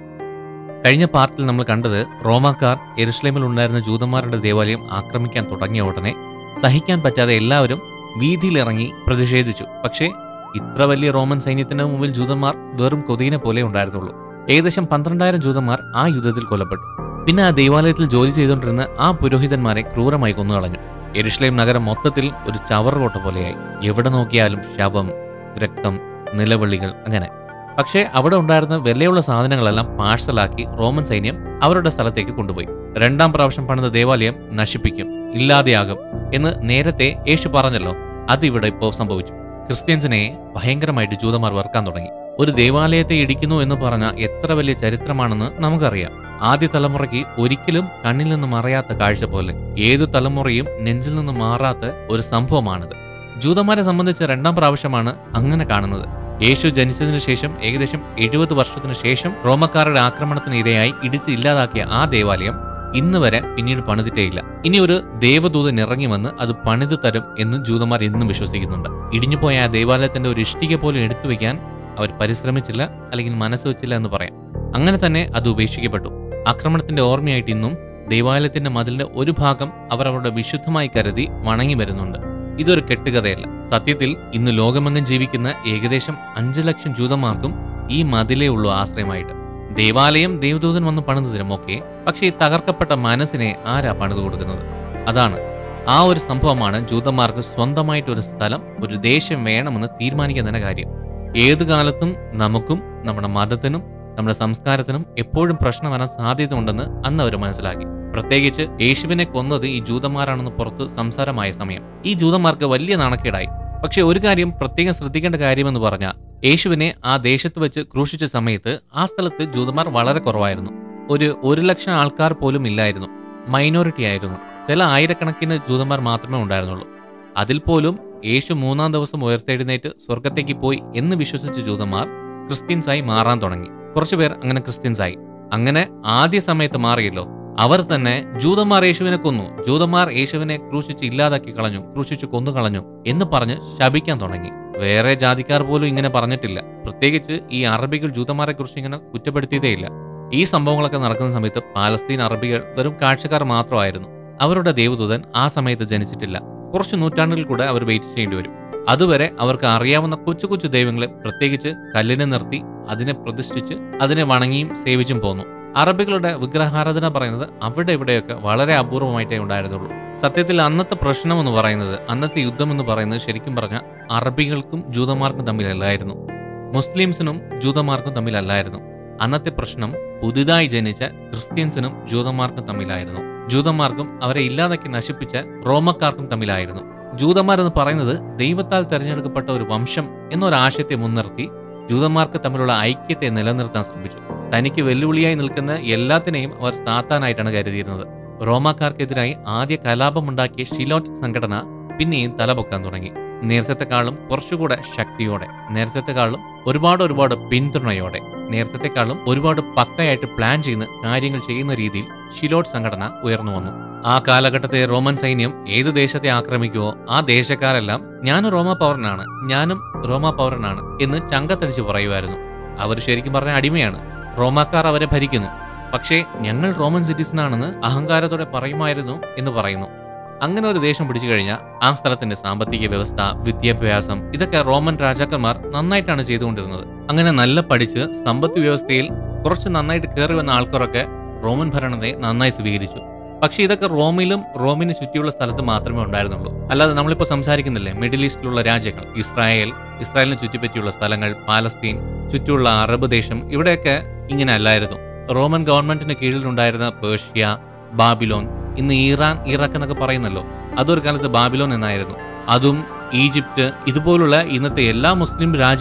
S1: കഴിഞ്ഞ പാർട്ടിൽ നമ്മൾ കണ്ടത് റോമാക്കാർ എരുസ്ലേമിൽ ഉണ്ടായിരുന്ന ജൂതന്മാരുടെ ദേവാലയം ആക്രമിക്കാൻ തുടങ്ങിയ ഉടനെ സഹിക്കാൻ പറ്റാതെ എല്ലാവരും വീതിയിലിറങ്ങി പ്രതിഷേധിച്ചു പക്ഷേ ഇത്ര വലിയ റോമൻ സൈന്യത്തിന് മുമ്പിൽ ജൂതന്മാർ വെറും കൊതിയിനെ പോലെ ഉണ്ടായിരുന്നുള്ളൂ ഏകദേശം പന്ത്രണ്ടായിരം ജൂതന്മാർ ആ യുദ്ധത്തിൽ കൊല്ലപ്പെട്ടു പിന്നെ ആ ദേവാലയത്തിൽ ജോലി ചെയ്തുകൊണ്ടിരുന്ന ആ പുരോഹിതന്മാരെ ക്രൂരമായി കൊന്നുകളഞ്ഞു എരുഷ്ലേം നഗരം മൊത്തത്തിൽ ഒരു ചവറുകോട്ട പോലെയായി എവിടെ നോക്കിയാലും ശവം രക്തം നിലവിളികൾ അങ്ങനെ പക്ഷേ അവിടെ ഉണ്ടായിരുന്ന വിലയുള്ള സാധനങ്ങളെല്ലാം പാഴ്സലാക്കി റോമൻ സൈന്യം അവരുടെ സ്ഥലത്തേക്ക് കൊണ്ടുപോയി രണ്ടാം പ്രാവശ്യം പണിത ദേവാലയം നശിപ്പിക്കും ഇല്ലാതെയാകും എന്ന് നേരത്തെ യേശു പറഞ്ഞല്ലോ അത് ഇവിടെ ഇപ്പോൾ സംഭവിച്ചു ക്രിസ്ത്യൻസിനെ ഭയങ്കരമായിട്ട് ജൂതന്മാർ വെറുക്കാൻ തുടങ്ങി ഒരു ദേവാലയത്തെ ഇടിക്കുന്നു എന്ന് പറഞ്ഞ എത്ര വലിയ ചരിത്രമാണെന്ന് നമുക്കറിയാം ആദ്യ തലമുറയ്ക്ക് ഒരിക്കലും കണ്ണിൽ നിന്ന് മറയാത്ത കാഴ്ച പോലെ ഏതു തലമുറയും നെഞ്ചിൽ നിന്ന് മാറാത്ത ഒരു സംഭവമാണിത് ജൂതന്മാരെ സംബന്ധിച്ച് രണ്ടാം പ്രാവശ്യമാണ് അങ്ങനെ കാണുന്നത് യേശു ജനിച്ചതിന് ശേഷം ഏകദേശം എഴുപത് വർഷത്തിനു ശേഷം റോമക്കാരുടെ ആക്രമണത്തിന് ഇരയായി ഇടിച്ച് ഇല്ലാതാക്കിയ ആ ദേവാലയം ഇന്ന് വരെ പിന്നീട് പണിതിട്ടേയില്ല ഇനി ഒരു ദേവദൂതൻ ഇറങ്ങി വന്ന് അത് പണിത് തരും എന്ന് ജൂതന്മാർ ഇന്നും വിശ്വസിക്കുന്നുണ്ട് ഇടിഞ്ഞുപോയ ആ ദേവാലയത്തിന്റെ ഒരു ഇഷ്ടിക പോലും എടുത്തു വെക്കാൻ അവർ പരിശ്രമിച്ചില്ല അല്ലെങ്കിൽ മനസ്സ് വെച്ചില്ല എന്ന് പറയാം അങ്ങനെ തന്നെ അത് ഉപേക്ഷിക്കപ്പെട്ടു ആക്രമണത്തിന്റെ ഓർമ്മയായിട്ട് ഇന്നും ദേവാലയത്തിന്റെ മതിലിന്റെ ഒരു ഭാഗം അവർ അവരുടെ വിശുദ്ധമായി കരുതി വണങ്ങി വരുന്നുണ്ട് ഇതൊരു കെട്ടുകഥയല്ല സത്യത്തിൽ ഇന്ന് ലോകമെങ്ങും ജീവിക്കുന്ന ഏകദേശം അഞ്ചു ലക്ഷം ജൂതന്മാർക്കും ഈ മതിലേ ഉള്ളൂ ആശ്രയമായിട്ട് ദേവാലയം ദേവദൂതൻ വന്ന് പണിതു തരും ഓക്കെ പക്ഷേ ഈ തകർക്കപ്പെട്ട മനസ്സിനെ ആരാ പണിതു കൊടുക്കുന്നത് അതാണ് ആ ഒരു സംഭവമാണ് ജൂതന്മാർക്ക് സ്വന്തമായിട്ട് ഒരു സ്ഥലം ഒരു ദേശം വേണമെന്ന് തീരുമാനിക്കുന്നതിന്റെ കാര്യം ഏതു കാലത്തും നമുക്കും നമ്മുടെ മതത്തിനും നമ്മുടെ സംസ്കാരത്തിനും എപ്പോഴും പ്രശ്നം വരാൻ സാധ്യത ഉണ്ടെന്ന് അന്ന് അവർ മനസ്സിലാക്കി പ്രത്യേകിച്ച് യേശുവിനെ കൊന്നത് ഈ ജൂതന്മാരാണെന്ന് പുറത്ത് സംസാരമായ സമയം ഈ ജൂതന്മാർക്ക് വലിയ നാണക്കേടായി പക്ഷെ ഒരു കാര്യം പ്രത്യേകം ശ്രദ്ധിക്കേണ്ട കാര്യമെന്ന് പറഞ്ഞാൽ യേശുവിനെ ആ ദേശത്ത് വെച്ച് ക്രൂശിച്ച സമയത്ത് ആ സ്ഥലത്ത് ജൂതന്മാർ വളരെ കുറവായിരുന്നു ഒരു ഒരു ലക്ഷം ആൾക്കാർ പോലും ഇല്ലായിരുന്നു മൈനോറിറ്റി ആയിരുന്നു ചില ആയിരക്കണക്കിന് ജൂതന്മാർ മാത്രമേ ഉണ്ടായിരുന്നുള്ളൂ അതിൽ പോലും യേശു മൂന്നാം ദിവസം ഉയർത്തെഴുന്നേറ്റ് സ്വർഗത്തേക്ക് പോയി എന്ന് വിശ്വസിച്ച ജൂതന്മാർ ക്രിസ്ത്യൻസായി മാറാൻ തുടങ്ങി കുറച്ചുപേർ അങ്ങനെ ക്രിസ്ത്യൻസായി അങ്ങനെ ആദ്യ സമയത്ത് മാറിയല്ലോ അവർ തന്നെ ജൂതന്മാർ യേശുവിനെ കൊന്നു ജൂതന്മാർ യേശുവിനെ ക്രൂശിച്ച് ഇല്ലാതാക്കി കളഞ്ഞു ക്രൂശിച്ച് കൊന്നു കളഞ്ഞു എന്ന് പറഞ്ഞ് ശപിക്കാൻ തുടങ്ങി വേറെ ജാതിക്കാർ പോലും ഇങ്ങനെ പറഞ്ഞിട്ടില്ല പ്രത്യേകിച്ച് ഈ അറബികൾ ജൂതന്മാരെ കുറിച്ച് ഇങ്ങനെ കുറ്റപ്പെടുത്തിയതേയില്ല ഈ സംഭവങ്ങളൊക്കെ നടക്കുന്ന സമയത്ത് പാലസ്തീൻ അറബികൾ വെറും കാഴ്ചക്കാർ മാത്രമായിരുന്നു അവരുടെ ദേവദൂതൻ ആ സമയത്ത് ജനിച്ചിട്ടില്ല കുറച്ച് നൂറ്റാണ്ടുകൾ കൂടെ അവർ വെയിറ്റ് ചെയ്യേണ്ടി വരും അതുവരെ അവർക്ക് അറിയാവുന്ന കൊച്ചു കൊച്ചു ദൈവങ്ങളെ പ്രത്യേകിച്ച് കല്ലിനെ നിർത്തി അതിനെ പ്രതിഷ്ഠിച്ച് അതിനെ വണങ്ങിയും സേവിച്ചും പോന്നു അറബികളുടെ വിഗ്രഹാരാധന പറയുന്നത് അവിടെ ഇവിടെയൊക്കെ വളരെ അപൂർവമായിട്ടേ ഉണ്ടായിരുന്നുള്ളൂ സത്യത്തിൽ അന്നത്തെ പ്രശ്നം എന്ന് പറയുന്നത് അന്നത്തെ യുദ്ധം എന്ന് പറയുന്നത് ശരിക്കും പറഞ്ഞാൽ അറബികൾക്കും ജൂതന്മാർക്കും തമ്മിലല്ലായിരുന്നു മുസ്ലിംസിനും ജൂതന്മാർക്കും തമ്മിലല്ലായിരുന്നു അന്നത്തെ പ്രശ്നം പുതുതായി ജനിച്ച ക്രിസ്ത്യൻസിനും ജൂതന്മാർക്കും തമ്മിലായിരുന്നു ജൂതന്മാർക്കും അവരെ ഇല്ലാതാക്കി നശിപ്പിച്ച റോമക്കാർക്കും തമ്മിലായിരുന്നു ജൂതന്മാരെന്ന് പറയുന്നത് ദൈവത്താൽ തെരഞ്ഞെടുക്കപ്പെട്ട ഒരു വംശം എന്നൊരാശയത്തെ മുൻനിർത്തി ജൂതന്മാർക്ക് തമ്മിലുള്ള ഐക്യത്തെ നിലനിർത്താൻ ശ്രമിച്ചു തനിക്ക് വെല്ലുവിളിയായി നിൽക്കുന്ന എല്ലാത്തിനെയും അവർ സാത്താനായിട്ടാണ് കരുതിയിരുന്നത് റോമാക്കാർക്കെതിരായി ആദ്യ കലാപമുണ്ടാക്കിയ ഷിലോറ്റ് സംഘടന പിന്നെയും തലപൊക്കാൻ തുടങ്ങി നേരത്തെക്കാളും കുറച്ചുകൂടെ ശക്തിയോടെ നേരത്തെക്കാളും ഒരുപാട് ഒരുപാട് പിന്തുണയോടെ നേരത്തെക്കാളും ഒരുപാട് പക്കയായിട്ട് പ്ലാൻ ചെയ്യുന്ന കാര്യങ്ങൾ ചെയ്യുന്ന രീതിയിൽ ഷിലോട്ട് സംഘടന ഉയർന്നു വന്നു ആ കാലഘട്ടത്തെ റോമൻ സൈന്യം ഏത് ദേശത്തെ ആക്രമിക്കുവോ ആ ദേശക്കാരെല്ലാം ഞാനും റോമ പൗരനാണ് ഞാനും റോമ പൗരനാണ് എന്ന് ചങ്കത്തടിച്ച് പറയുമായിരുന്നു അവർ ശരിക്കും പറഞ്ഞ അടിമയാണ് റോമാക്കാർ അവരെ ഭരിക്കുന്നു പക്ഷേ ഞങ്ങൾ റോമൻ സിറ്റിസൺ ആണെന്ന് അഹങ്കാരത്തോടെ പറയുമായിരുന്നു എന്ന് പറയുന്നു അങ്ങനെ ഒരു ദേശം പിടിച്ചു കഴിഞ്ഞാൽ ആ സ്ഥലത്തിന്റെ സാമ്പത്തിക വ്യവസ്ഥ വിദ്യാഭ്യാസം ഇതൊക്കെ റോമൻ രാജാക്കന്മാർ നന്നായിട്ടാണ് ചെയ്തുകൊണ്ടിരുന്നത് അങ്ങനെ നല്ല പഠിച്ച് സമ്പത്ത് വ്യവസ്ഥയിൽ കുറച്ച് നന്നായിട്ട് കയറി വന്ന ആൾക്കാരൊക്കെ റോമൻ ഭരണത്തെ നന്നായി സ്വീകരിച്ചു പക്ഷേ ഇതൊക്കെ റോമിലും റോമിന് ചുറ്റിയുള്ള സ്ഥലത്ത് മാത്രമേ ഉണ്ടായിരുന്നുള്ളൂ അല്ലാതെ നമ്മളിപ്പോൾ സംസാരിക്കുന്നില്ലേ മിഡിൽ ഈസ്റ്റിലുള്ള രാജ്യങ്ങൾ ഇസ്രായേൽ ഇസ്രായേലിനെ ചുറ്റിപ്പറ്റിയുള്ള സ്ഥലങ്ങൾ പാലസ്തീൻ ചുറ്റുമുള്ള അറബ് ദേശം ഇവിടെയൊക്കെ ഇങ്ങനെ അല്ലായിരുന്നു റോമൻ ഗവൺമെന്റിന് കീഴിലുണ്ടായിരുന്ന പേർഷ്യ ബാബിലോൺ ഇന്ന് ഇറാൻ ഇറാഖ് എന്നൊക്കെ പറയുന്നല്ലോ അതൊരു കാലത്ത് ബാബിലോൺ എന്നായിരുന്നു അതും ഈജിപ്റ്റ് ഇതുപോലുള്ള ഇന്നത്തെ എല്ലാ മുസ്ലിം രാജ്യവും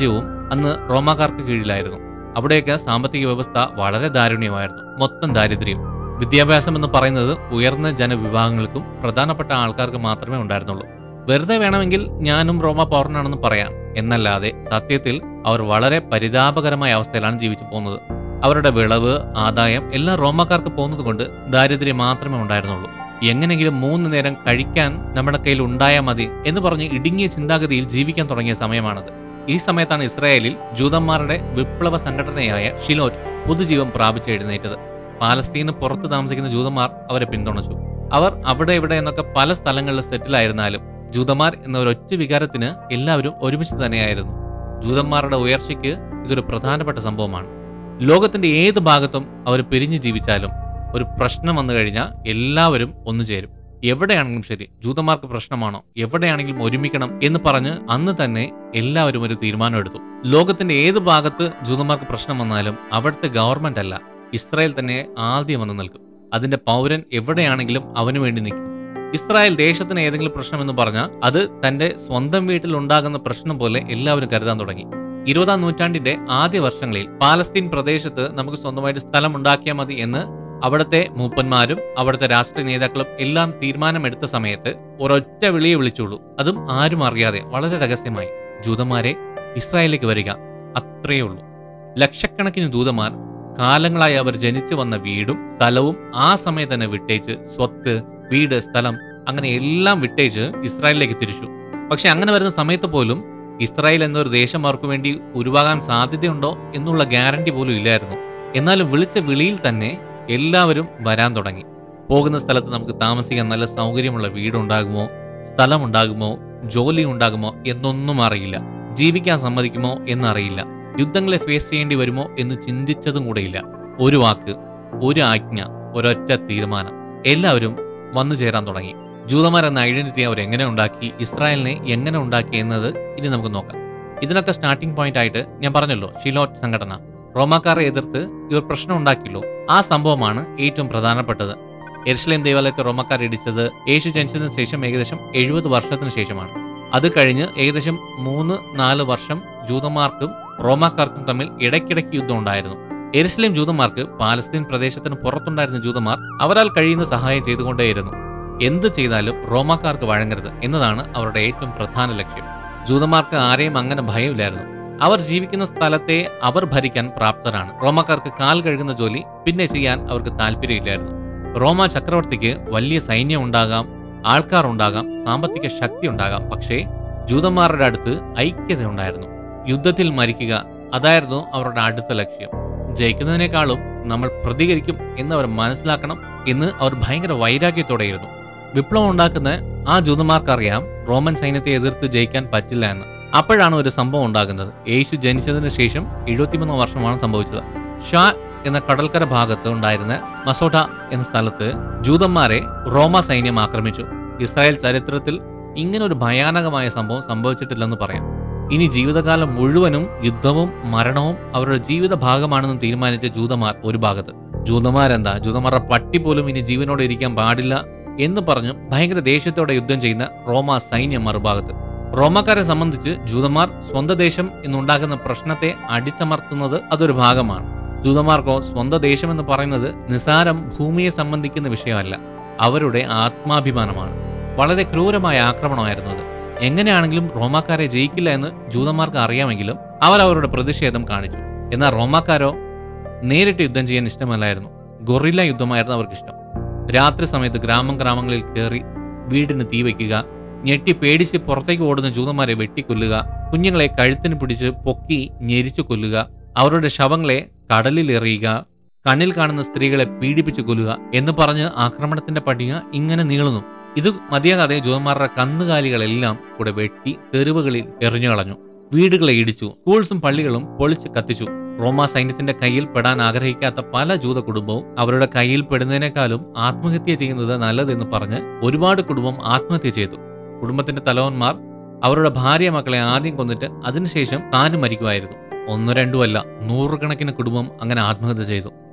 S1: അന്ന് റോമാക്കാർക്ക് കീഴിലായിരുന്നു അവിടെയൊക്കെ സാമ്പത്തിക വ്യവസ്ഥ വളരെ ദാരുണ്യമായിരുന്നു മൊത്തം ദാരിദ്ര്യം വിദ്യാഭ്യാസം എന്ന് പറയുന്നത് ഉയർന്ന ജനവിഭാഗങ്ങൾക്കും പ്രധാനപ്പെട്ട ആൾക്കാർക്ക് മാത്രമേ ഉണ്ടായിരുന്നുള്ളൂ വെറുതെ വേണമെങ്കിൽ ഞാനും റോമ പൗരനാണെന്ന് പറയാം എന്നല്ലാതെ സത്യത്തിൽ അവർ വളരെ പരിതാപകരമായ അവസ്ഥയിലാണ് ജീവിച്ചു പോകുന്നത് അവരുടെ വിളവ് ആദായം എല്ലാം റോമാക്കാർക്ക് പോകുന്നത് കൊണ്ട് ദാരിദ്ര്യം മാത്രമേ ഉണ്ടായിരുന്നുള്ളൂ എങ്ങനെങ്കിലും മൂന്ന് നേരം കഴിക്കാൻ നമ്മുടെ കയ്യിൽ ഉണ്ടായാൽ മതി എന്ന് പറഞ്ഞ് ഇടുങ്ങിയ ചിന്താഗതിയിൽ ജീവിക്കാൻ തുടങ്ങിയ സമയമാണത് ഈ സമയത്താണ് ഇസ്രായേലിൽ ജൂതന്മാരുടെ വിപ്ലവ സംഘടനയായ ഷിലോറ്റ് പുതുജീവൻ പ്രാപിച്ചെഴുന്നേറ്റത് പാലസ്തീന് പുറത്ത് താമസിക്കുന്ന ജൂതന്മാർ അവരെ പിന്തുണച്ചു അവർ അവിടെ ഇവിടെ എന്നൊക്കെ പല സ്ഥലങ്ങളിൽ സെറ്റിലായിരുന്നാലും ജൂതന്മാർ എന്ന ഒരൊറ്റ വികാരത്തിന് എല്ലാവരും ഒരുമിച്ച് തന്നെയായിരുന്നു ജൂതന്മാരുടെ ഉയർച്ചയ്ക്ക് ഇതൊരു പ്രധാനപ്പെട്ട സംഭവമാണ് ലോകത്തിന്റെ ഏത് ഭാഗത്തും അവർ പിരിഞ്ഞു ജീവിച്ചാലും ഒരു പ്രശ്നം വന്നു കഴിഞ്ഞാൽ എല്ലാവരും ഒന്നു ചേരും എവിടെയാണെങ്കിലും ശരി ജൂതന്മാർക്ക് പ്രശ്നമാണോ എവിടെയാണെങ്കിലും ഒരുമിക്കണം എന്ന് പറഞ്ഞ് അന്ന് തന്നെ എല്ലാവരും ഒരു തീരുമാനമെടുത്തു ലോകത്തിന്റെ ഏത് ഭാഗത്ത് ജൂതന്മാർക്ക് പ്രശ്നം വന്നാലും അവിടുത്തെ ഗവൺമെന്റ് അല്ല ഇസ്രായേൽ തന്നെ ആദ്യം വന്ന് നിൽക്കും അതിന്റെ പൗരൻ എവിടെയാണെങ്കിലും അവന് വേണ്ടി നിൽക്കും ഇസ്രായേൽ ദേശത്തിന് ഏതെങ്കിലും പ്രശ്നം എന്ന് പറഞ്ഞാൽ അത് തന്റെ സ്വന്തം വീട്ടിൽ ഉണ്ടാകുന്ന പ്രശ്നം പോലെ എല്ലാവരും കരുതാൻ തുടങ്ങി ഇരുപതാം നൂറ്റാണ്ടിന്റെ ആദ്യ വർഷങ്ങളിൽ പാലസ്തീൻ പ്രദേശത്ത് നമുക്ക് സ്വന്തമായിട്ട് സ്ഥലം ഉണ്ടാക്കിയാൽ മതി എന്ന് അവിടുത്തെ മൂപ്പന്മാരും അവിടുത്തെ രാഷ്ട്രീയ നേതാക്കളും എല്ലാം തീരുമാനമെടുത്ത സമയത്ത് ഒരൊറ്റ വിളിയെ വിളിച്ചുള്ളൂ അതും ആരും അറിയാതെ വളരെ രഹസ്യമായി ജൂതന്മാരെ ഇസ്രായേലിലേക്ക് വരിക അത്രയേ ഉള്ളൂ ലക്ഷക്കണക്കിന് ദൂതന്മാർ കാലങ്ങളായി അവർ ജനിച്ചു വന്ന വീടും സ്ഥലവും ആ സമയത്ത് തന്നെ വിട്ടേച്ച് സ്വത്ത് വീട് സ്ഥലം അങ്ങനെ എല്ലാം വിട്ടേച്ച് ഇസ്രായേലിലേക്ക് തിരിച്ചു പക്ഷെ അങ്ങനെ വരുന്ന സമയത്ത് പോലും ഇസ്രായേൽ എന്നൊരു ദേശം അവർക്ക് വേണ്ടി ഉരുവാകാൻ സാധ്യതയുണ്ടോ എന്നുള്ള ഗ്യാരണ്ടി പോലും ഇല്ലായിരുന്നു എന്നാലും വിളിച്ച വിളിയിൽ തന്നെ എല്ലാവരും വരാൻ തുടങ്ങി പോകുന്ന സ്ഥലത്ത് നമുക്ക് താമസിക്കാൻ നല്ല സൗകര്യമുള്ള വീടുണ്ടാകുമോ സ്ഥലമുണ്ടാകുമോ ജോലി ഉണ്ടാകുമോ എന്നൊന്നും അറിയില്ല ജീവിക്കാൻ സമ്മതിക്കുമോ എന്നറിയില്ല യുദ്ധങ്ങളെ ഫേസ് ചെയ്യേണ്ടി വരുമോ എന്ന് ചിന്തിച്ചതും കൂടെയില്ല ഒരു വാക്ക് ഒരു ആജ്ഞ ഒരൊറ്റ തീരുമാനം എല്ലാവരും വന്നു ചേരാൻ തുടങ്ങി ജൂതന്മാർ എന്ന ഐഡന്റിറ്റി അവർ എങ്ങനെ ഉണ്ടാക്കി ഇസ്രായേലിനെ എങ്ങനെ ഉണ്ടാക്കി എന്നത് ഇനി നമുക്ക് നോക്കാം ഇതിനൊക്കെ സ്റ്റാർട്ടിംഗ് പോയിന്റ് ആയിട്ട് ഞാൻ പറഞ്ഞല്ലോ ഷിലോട്ട് സംഘടന റോമാക്കാരെ എതിർത്ത് ഇവർ പ്രശ്നം ഉണ്ടാക്കിയല്ലോ ആ സംഭവമാണ് ഏറ്റവും പ്രധാനപ്പെട്ടത് എരുസലേം ദേവാലയത്തെ റോമാക്കാർ ഇടിച്ചത് യേശു ജനിച്ചതിന് ശേഷം ഏകദേശം എഴുപത് വർഷത്തിന് ശേഷമാണ് അത് കഴിഞ്ഞ് ഏകദേശം മൂന്ന് നാല് വർഷം ജൂതന്മാർക്കും റോമാക്കാർക്കും തമ്മിൽ ഇടയ്ക്കിടയ്ക്ക് യുദ്ധം ഉണ്ടായിരുന്നു എരുസലേം ജൂതന്മാർക്ക് പാലസ്തീൻ പ്രദേശത്തിന് പുറത്തുണ്ടായിരുന്ന ജൂതന്മാർ അവരാൽ കഴിയുന്ന സഹായം ചെയ്തുകൊണ്ടേയിരുന്നു എന്ത് ചെയ്താലും റോമാക്കാർക്ക് വഴങ്ങരുത് എന്നതാണ് അവരുടെ ഏറ്റവും പ്രധാന ലക്ഷ്യം ജൂതന്മാർക്ക് ആരെയും അങ്ങനെ ഭയമില്ലായിരുന്നു അവർ ജീവിക്കുന്ന സ്ഥലത്തെ അവർ ഭരിക്കാൻ പ്രാപ്തരാണ് റോമാക്കാർക്ക് കാൽ കഴുകുന്ന ജോലി പിന്നെ ചെയ്യാൻ അവർക്ക് താല്പര്യമില്ലായിരുന്നു റോമ ചക്രവർത്തിക്ക് വലിയ സൈന്യം ഉണ്ടാകാം ആൾക്കാർ ഉണ്ടാകാം സാമ്പത്തിക ശക്തി ഉണ്ടാകാം പക്ഷേ ജൂതന്മാരുടെ അടുത്ത് ഐക്യത ഉണ്ടായിരുന്നു യുദ്ധത്തിൽ മരിക്കുക അതായിരുന്നു അവരുടെ അടുത്ത ലക്ഷ്യം ജയിക്കുന്നതിനേക്കാളും നമ്മൾ പ്രതികരിക്കും എന്ന് അവർ മനസ്സിലാക്കണം എന്ന് അവർ ഭയങ്കര വൈരാഗ്യത്തോടെയിരുന്നു വിപ്ലവം ഉണ്ടാക്കുന്ന ആ ജൂതന്മാർക്കറിയാം റോമൻ സൈന്യത്തെ എതിർത്ത് ജയിക്കാൻ പറ്റില്ല എന്ന് അപ്പോഴാണ് ഒരു സംഭവം ഉണ്ടാകുന്നത് യേശു ജനിച്ചതിന് ശേഷം എഴുപത്തിമൂന്ന് വർഷമാണ് സംഭവിച്ചത് ഷാ എന്ന കടൽക്കര ഭാഗത്ത് ഉണ്ടായിരുന്ന മസോട്ട എന്ന സ്ഥലത്ത് ജൂതന്മാരെ റോമ സൈന്യം ആക്രമിച്ചു ഇസ്രായേൽ ചരിത്രത്തിൽ ഇങ്ങനെ ഒരു ഭയാനകമായ സംഭവം സംഭവിച്ചിട്ടില്ലെന്ന് പറയാം ഇനി ജീവിതകാലം മുഴുവനും യുദ്ധവും മരണവും അവരുടെ ജീവിത ഭാഗമാണെന്ന് തീരുമാനിച്ച ജൂതന്മാർ ഒരു ഭാഗത്ത് ജൂതന്മാരെന്താ ജൂതന്മാരുടെ പട്ടി പോലും ഇനി ജീവനോടെ ഇരിക്കാൻ പാടില്ല എന്ന് പറഞ്ഞു ഭയങ്കര ദേഷ്യത്തോടെ യുദ്ധം ചെയ്യുന്ന റോമ സൈന്യം മറുഭാഗത്ത് റോമക്കാരെ സംബന്ധിച്ച് ജൂതന്മാർ സ്വന്തം ദേശം എന്നുണ്ടാകുന്ന പ്രശ്നത്തെ അടിച്ചമർത്തുന്നത് അതൊരു ഭാഗമാണ് ജൂതന്മാർക്കോ സ്വന്തം ദേശം എന്ന് പറയുന്നത് നിസാരം ഭൂമിയെ സംബന്ധിക്കുന്ന വിഷയമല്ല അവരുടെ ആത്മാഭിമാനമാണ് വളരെ ക്രൂരമായ ആക്രമണമായിരുന്നു അത് എങ്ങനെയാണെങ്കിലും റോമാക്കാരെ ജയിക്കില്ല എന്ന് ജൂതന്മാർക്ക് അറിയാമെങ്കിലും അവർ അവരുടെ പ്രതിഷേധം കാണിച്ചു എന്നാൽ റോമാക്കാരോ നേരിട്ട് യുദ്ധം ചെയ്യാൻ ഇഷ്ടമല്ലായിരുന്നു ഗൊറില്ല യുദ്ധമായിരുന്നു അവർക്കിഷ്ടം രാത്രി സമയത്ത് ഗ്രാമം ഗ്രാമങ്ങളിൽ കയറി വീടിന് തീ വയ്ക്കുക ഞെട്ടി പേടിച്ച് പുറത്തേക്ക് ഓടുന്ന ജൂതന്മാരെ വെട്ടിക്കൊല്ലുക കുഞ്ഞുങ്ങളെ കഴുത്തിന് പിടിച്ച് പൊക്കി ഞെരിച്ചു കൊല്ലുക അവരുടെ ശവങ്ങളെ കടലിൽ എറിയുക കണ്ണിൽ കാണുന്ന സ്ത്രീകളെ പീഡിപ്പിച്ചു കൊല്ലുക എന്ന് പറഞ്ഞ് ആക്രമണത്തിന്റെ പട്ടിക ഇങ്ങനെ നീളുന്നു ഇത് മതിയാകാതെ ജൂതന്മാരുടെ കന്നുകാലികളെല്ലാം കൂടെ വെട്ടി തെരുവുകളിൽ എറിഞ്ഞു കളഞ്ഞു വീടുകളെ ഇടിച്ചു സ്കൂൾസും പള്ളികളും പൊളിച്ച് കത്തിച്ചു റോമ സൈന്യത്തിന്റെ കയ്യിൽ പെടാൻ ആഗ്രഹിക്കാത്ത പല ജൂത കുടുംബവും അവരുടെ കയ്യിൽ പെടുന്നതിനേക്കാളും ആത്മഹത്യ ചെയ്യുന്നത് നല്ലതെന്ന് പറഞ്ഞ് ഒരുപാട് കുടുംബം ആത്മഹത്യ ചെയ്തു കുടുംബത്തിന്റെ തലവന്മാർ അവരുടെ ഭാര്യ മക്കളെ ആദ്യം കൊന്നിട്ട് അതിനുശേഷം താനും മരിക്കുമായിരുന്നു ഒന്നു രണ്ടുമല്ല നൂറുകണക്കിന് കുടുംബം അങ്ങനെ ആത്മഹത്യ ചെയ്തു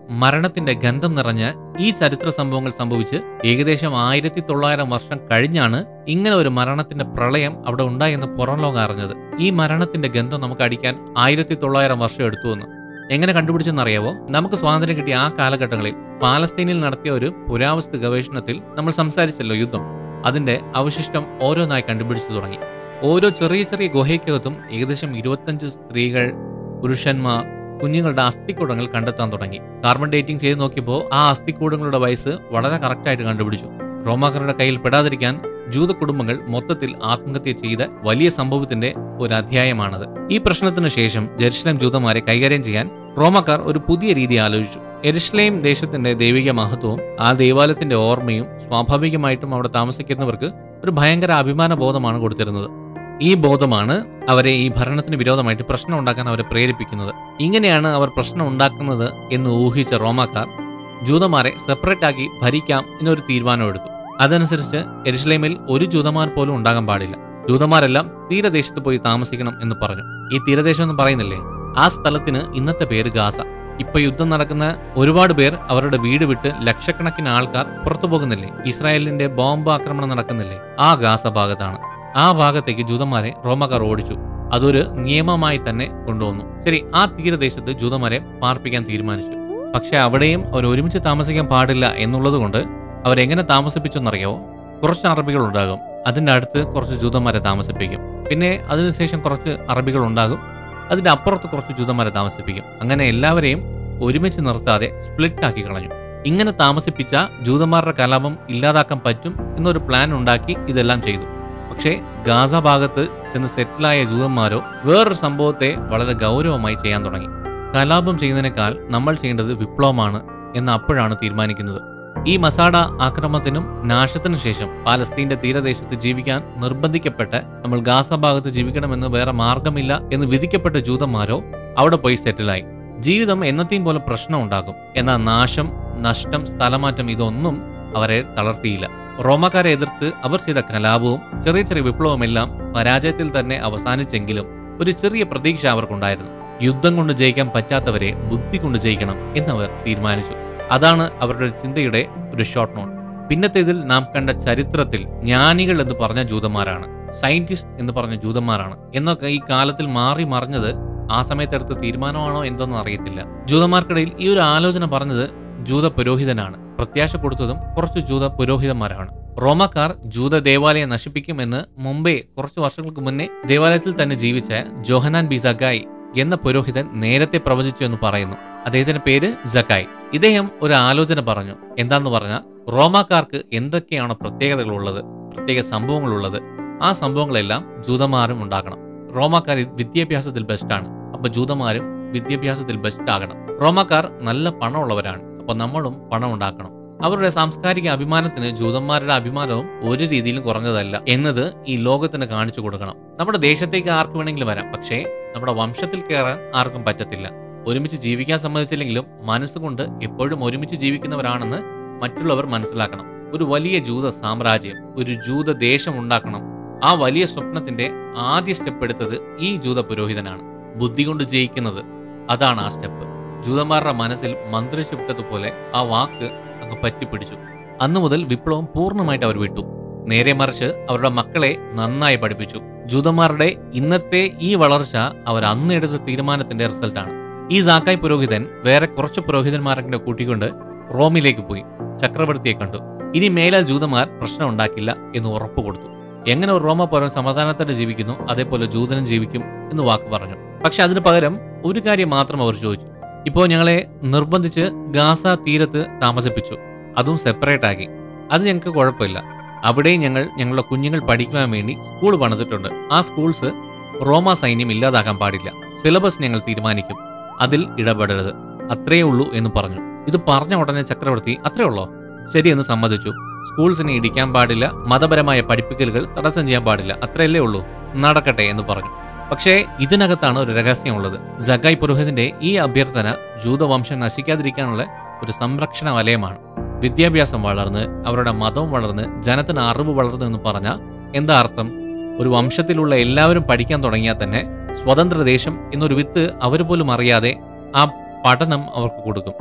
S1: മരണത്തിന്റെ ഗന്ധം നിറഞ്ഞ ഈ ചരിത്ര സംഭവങ്ങൾ സംഭവിച്ച് ഏകദേശം ആയിരത്തി തൊള്ളായിരം വർഷം കഴിഞ്ഞാണ് ഇങ്ങനെ ഒരു മരണത്തിന്റെ പ്രളയം അവിടെ ഉണ്ടായെന്ന് പുറം ലോകം അറിഞ്ഞത് ഈ മരണത്തിന്റെ ഗന്ധം നമുക്ക് അടിക്കാൻ ആയിരത്തി തൊള്ളായിരം വർഷം എടുത്തു എന്ന് എങ്ങനെ കണ്ടുപിടിച്ചെന്നറിയാവോ നമുക്ക് സ്വാതന്ത്ര്യം കിട്ടിയ ആ കാലഘട്ടങ്ങളിൽ പാലസ്തീനിൽ നടത്തിയ ഒരു പുരാവസ്തു ഗവേഷണത്തിൽ നമ്മൾ സംസാരിച്ചല്ലോ യുദ്ധം അതിന്റെ അവശിഷ്ടം ഓരോന്നായി കണ്ടുപിടിച്ചു തുടങ്ങി ഓരോ ചെറിയ ചെറിയ ഗുഹയ്ക്കകത്തും ഏകദേശം ഇരുപത്തഞ്ച് സ്ത്രീകൾ പുരുഷന്മാർ കുഞ്ഞുങ്ങളുടെ അസ്ഥിക്കൂടങ്ങൾ കണ്ടെത്താൻ തുടങ്ങി കാർബൺ ഡേറ്റിംഗ് ചെയ്ത് നോക്കിയപ്പോൾ ആ അസ്ഥിക്കൂടങ്ങളുടെ വയസ്സ് വളരെ കറക്റ്റായിട്ട് കണ്ടുപിടിച്ചു റോമാക്കാരുടെ കയ്യിൽ പെടാതിരിക്കാൻ ജൂത കുടുംബങ്ങൾ മൊത്തത്തിൽ ആത്മഹത്യ ചെയ്ത വലിയ സംഭവത്തിന്റെ ഒരു അധ്യായമാണത് ഈ പ്രശ്നത്തിന് ശേഷം ജെറുസലേം ജൂതന്മാരെ കൈകാര്യം ചെയ്യാൻ റോമാക്കാർ ഒരു പുതിയ രീതി ആലോചിച്ചു എരുഷലേം ദേശത്തിന്റെ ദൈവിക മഹത്വവും ആ ദൈവാലയത്തിന്റെ ഓർമ്മയും സ്വാഭാവികമായിട്ടും അവിടെ താമസിക്കുന്നവർക്ക് ഒരു ഭയങ്കര അഭിമാന ബോധമാണ് കൊടുത്തിരുന്നത് ഈ ബോധമാണ് അവരെ ഈ ഭരണത്തിന് വിരോധമായിട്ട് പ്രശ്നം ഉണ്ടാക്കാൻ അവരെ പ്രേരിപ്പിക്കുന്നത് ഇങ്ങനെയാണ് അവർ പ്രശ്നം ഉണ്ടാക്കുന്നത് എന്ന് ഊഹിച്ച റോമാക്കാർ ജൂതന്മാരെ സെപ്പറേറ്റ് ആക്കി ഭരിക്കാം എന്നൊരു തീരുമാനമെടുത്തു അതനുസരിച്ച് എരുഷലേമിൽ ഒരു ജൂതന്മാർ പോലും ഉണ്ടാകാൻ പാടില്ല ജൂതന്മാരെല്ലാം തീരദേശത്ത് പോയി താമസിക്കണം എന്ന് പറഞ്ഞു ഈ തീരദേശം എന്ന് പറയുന്നില്ലേ ആ സ്ഥലത്തിന് ഇന്നത്തെ പേര് ഗാസ ഇപ്പൊ യുദ്ധം നടക്കുന്ന ഒരുപാട് പേർ അവരുടെ വീട് വിട്ട് ലക്ഷക്കണക്കിന് ആൾക്കാർ പുറത്തു പോകുന്നില്ലേ ഇസ്രായേലിന്റെ ബോംബ് ആക്രമണം നടക്കുന്നില്ലേ ആ ഗാസ ഭാഗത്താണ് ആ ഭാഗത്തേക്ക് ജൂതന്മാരെ റോമക്കാർ ഓടിച്ചു അതൊരു നിയമമായി തന്നെ കൊണ്ടുവന്നു ശരി ആ തീരദേശത്ത് ജൂതന്മാരെ പാർപ്പിക്കാൻ തീരുമാനിച്ചു പക്ഷെ അവിടെയും അവർ ഒരുമിച്ച് താമസിക്കാൻ പാടില്ല എന്നുള്ളത് കൊണ്ട് അവരെങ്ങനെ താമസിപ്പിച്ചെന്നറിയാവോ കുറച്ച് അറബികൾ ഉണ്ടാകും അതിന്റെ അടുത്ത് കുറച്ച് ജൂതന്മാരെ താമസിപ്പിക്കും പിന്നെ അതിനുശേഷം കുറച്ച് അറബികൾ ഉണ്ടാകും അതിന്റെ അപ്പുറത്ത് കുറച്ച് ജൂതന്മാരെ താമസിപ്പിക്കും അങ്ങനെ എല്ലാവരെയും ഒരുമിച്ച് നിർത്താതെ സ്പ്ലിറ്റ് ആക്കി കളഞ്ഞു ഇങ്ങനെ താമസിപ്പിച്ച ജൂതന്മാരുടെ കലാപം ഇല്ലാതാക്കാൻ പറ്റും എന്നൊരു പ്ലാൻ ഉണ്ടാക്കി ഇതെല്ലാം ചെയ്തു പക്ഷേ ഗാസ ഭാഗത്ത് ചെന്ന് സെറ്റിലായ ജൂതന്മാരോ വേറൊരു സംഭവത്തെ വളരെ ഗൗരവമായി ചെയ്യാൻ തുടങ്ങി കലാപം ചെയ്യുന്നതിനേക്കാൾ നമ്മൾ ചെയ്യേണ്ടത് വിപ്ലവമാണ് എന്ന് അപ്പോഴാണ് തീരുമാനിക്കുന്നത് ഈ മസാഡ ആക്രമണത്തിനും നാശത്തിനും ശേഷം പാലസ്തീന്റെ തീരദേശത്ത് ജീവിക്കാൻ നിർബന്ധിക്കപ്പെട്ട് നമ്മൾ ഗാസ ഭാഗത്ത് ജീവിക്കണമെന്ന് വേറെ മാർഗമില്ല എന്ന് വിധിക്കപ്പെട്ട ജൂതന്മാരോ അവിടെ പോയി സെറ്റിലായി ജീവിതം എന്നത്തെയും പോലെ പ്രശ്നം ഉണ്ടാകും എന്നാൽ നാശം നഷ്ടം സ്ഥലമാറ്റം ഇതൊന്നും അവരെ തളർത്തിയില്ല റോമക്കാരെ എതിർത്ത് അവർ ചെയ്ത കലാപവും ചെറിയ ചെറിയ വിപ്ലവമെല്ലാം പരാജയത്തിൽ തന്നെ അവസാനിച്ചെങ്കിലും ഒരു ചെറിയ പ്രതീക്ഷ അവർക്കുണ്ടായിരുന്നു യുദ്ധം കൊണ്ട് ജയിക്കാൻ പറ്റാത്തവരെ ബുദ്ധി കൊണ്ട് ജയിക്കണം എന്നവർ തീരുമാനിച്ചു അതാണ് അവരുടെ ചിന്തയുടെ ഒരു ഷോർട്ട് നോട്ട് പിന്നത്തേതിൽ നാം കണ്ട ചരിത്രത്തിൽ ജ്ഞാനികൾ എന്ന് പറഞ്ഞ ജൂതന്മാരാണ് സയന്റിസ്റ്റ് എന്ന് പറഞ്ഞ ജൂതന്മാരാണ് എന്നൊക്കെ ഈ കാലത്തിൽ മാറി മറിഞ്ഞത് ആ സമയത്തെടുത്ത തീരുമാനമാണോ എന്തെന്ന് അറിയത്തില്ല ജൂതന്മാർക്കിടയിൽ ഈ ഒരു ആലോചന പറഞ്ഞത് ജൂത പുരോഹിതനാണ് പ്രത്യാശ കൊടുത്തതും കുറച്ച് ജൂത പുരോഹിതന്മാരാണ് റോമക്കാർ ജൂത ദേവാലയം നശിപ്പിക്കുമെന്ന് മുമ്പേ കുറച്ച് വർഷങ്ങൾക്ക് മുന്നേ ദേവാലയത്തിൽ തന്നെ ജീവിച്ച ജോഹനാൻ ബി സഗായി എന്ന പുരോഹിതൻ നേരത്തെ പ്രവചിച്ചു എന്ന് പറയുന്നു അദ്ദേഹത്തിന്റെ പേര് സഗായ് ഇദ്ദേഹം ഒരു ആലോചന പറഞ്ഞു എന്താന്ന് പറഞ്ഞാൽ റോമാക്കാർക്ക് എന്തൊക്കെയാണ് പ്രത്യേകതകളുള്ളത് പ്രത്യേക സംഭവങ്ങളുള്ളത് ആ സംഭവങ്ങളെല്ലാം ജൂതന്മാരും ഉണ്ടാക്കണം റോമാക്കാർ വിദ്യാഭ്യാസത്തിൽ ബെസ്റ്റാണ് അപ്പൊ ജൂതന്മാരും വിദ്യാഭ്യാസത്തിൽ ബെസ്റ്റ് ആകണം റോമാക്കാർ നല്ല പണമുള്ളവരാണ് അപ്പൊ നമ്മളും പണം ഉണ്ടാക്കണം അവരുടെ സാംസ്കാരിക അഭിമാനത്തിന് ജൂതന്മാരുടെ അഭിമാനവും ഒരു രീതിയിലും കുറഞ്ഞതല്ല എന്നത് ഈ ലോകത്തിന് കാണിച്ചു കൊടുക്കണം നമ്മുടെ ദേശത്തേക്ക് ആർക്ക് വേണമെങ്കിലും വരാം പക്ഷേ നമ്മുടെ വംശത്തിൽ കയറാൻ ആർക്കും പറ്റത്തില്ല ഒരുമിച്ച് ജീവിക്കാൻ സമ്മതിച്ചില്ലെങ്കിലും മനസ്സുകൊണ്ട് എപ്പോഴും ഒരുമിച്ച് ജീവിക്കുന്നവരാണെന്ന് മറ്റുള്ളവർ മനസ്സിലാക്കണം ഒരു വലിയ ജൂത സാമ്രാജ്യം ഒരു ജൂത ദേശം ഉണ്ടാക്കണം ആ വലിയ സ്വപ്നത്തിന്റെ ആദ്യ സ്റ്റെപ്പ് എടുത്തത് ഈ ജൂത പുരോഹിതനാണ് ബുദ്ധി കൊണ്ട് ജയിക്കുന്നത് അതാണ് ആ സ്റ്റെപ്പ് ജൂതന്മാരുടെ മനസ്സിൽ മന്ത്രിച്ചു വിട്ടതുപോലെ ആ വാക്ക് അങ്ങ് പറ്റിപ്പിടിച്ചു അന്നു മുതൽ വിപ്ലവം പൂർണ്ണമായിട്ട് അവർ വിട്ടു നേരെ മറിച്ച് അവരുടെ മക്കളെ നന്നായി പഠിപ്പിച്ചു ജൂതന്മാരുടെ ഇന്നത്തെ ഈ വളർച്ച അവർ അന്ന് എടുത്ത തീരുമാനത്തിന്റെ റിസൾട്ടാണ് ഈ സാക്കായ് പുരോഹിതൻ വേറെ കുറച്ച് പുരോഹിതന്മാരെ കൂട്ടിക്കൊണ്ട് റോമിലേക്ക് പോയി ചക്രവർത്തിയെ കണ്ടു ഇനി മേലാൽ ജൂതന്മാർ പ്രശ്നം ഉണ്ടാക്കില്ല എന്ന് ഉറപ്പ് കൊടുത്തു എങ്ങനെ ഒരു റോമ പൗരൻ സമാധാനത്തോടെ ജീവിക്കുന്നു അതേപോലെ ജൂതനും ജീവിക്കും എന്ന് വാക്ക് പറഞ്ഞു പക്ഷെ അതിന് പകരം ഒരു കാര്യം മാത്രം അവർ ചോദിച്ചു ഇപ്പോൾ ഞങ്ങളെ നിർബന്ധിച്ച് ഗാസ തീരത്ത് താമസിപ്പിച്ചു അതും സെപ്പറേറ്റ് ആക്കി അത് ഞങ്ങൾക്ക് കുഴപ്പമില്ല അവിടെയും ഞങ്ങൾ ഞങ്ങളുടെ കുഞ്ഞുങ്ങൾ പഠിക്കുവാൻ വേണ്ടി സ്കൂൾ പണിതിട്ടുണ്ട് ആ സ്കൂൾസ് റോമ സൈന്യം ഇല്ലാതാക്കാൻ പാടില്ല സിലബസ് ഞങ്ങൾ തീരുമാനിക്കും അതിൽ ഇടപെടരുത് അത്രയേ ഉള്ളൂ എന്ന് പറഞ്ഞു ഇത് പറഞ്ഞ ഉടനെ ചക്രവർത്തി അത്രേ ഉള്ളോ ശരിയെന്ന് സമ്മതിച്ചു സ്കൂൾസിനെ ഇടിക്കാൻ പാടില്ല മതപരമായ പഠിപ്പിക്കലുകൾ തടസ്സം ചെയ്യാൻ പാടില്ല അത്രയല്ലേ ഉള്ളൂ നടക്കട്ടെ എന്ന് പറഞ്ഞു പക്ഷേ ഇതിനകത്താണ് ഒരു രഹസ്യമുള്ളത് സഗായ് പുരോഹിതന്റെ ഈ അഭ്യർത്ഥന ജൂതവംശം നശിക്കാതിരിക്കാനുള്ള ഒരു സംരക്ഷണ വലയമാണ് വിദ്യാഭ്യാസം വളർന്ന് അവരുടെ മതവും വളർന്ന് ജനത്തിന് അറിവ് വളർന്നു എന്ന് പറഞ്ഞാൽ എന്താ അർത്ഥം ഒരു വംശത്തിലുള്ള എല്ലാവരും പഠിക്കാൻ തുടങ്ങിയാൽ തന്നെ സ്വതന്ത്ര ദേശം എന്നൊരു വിത്ത് അവർ പോലും അറിയാതെ ആ പഠനം അവർക്ക് കൊടുക്കും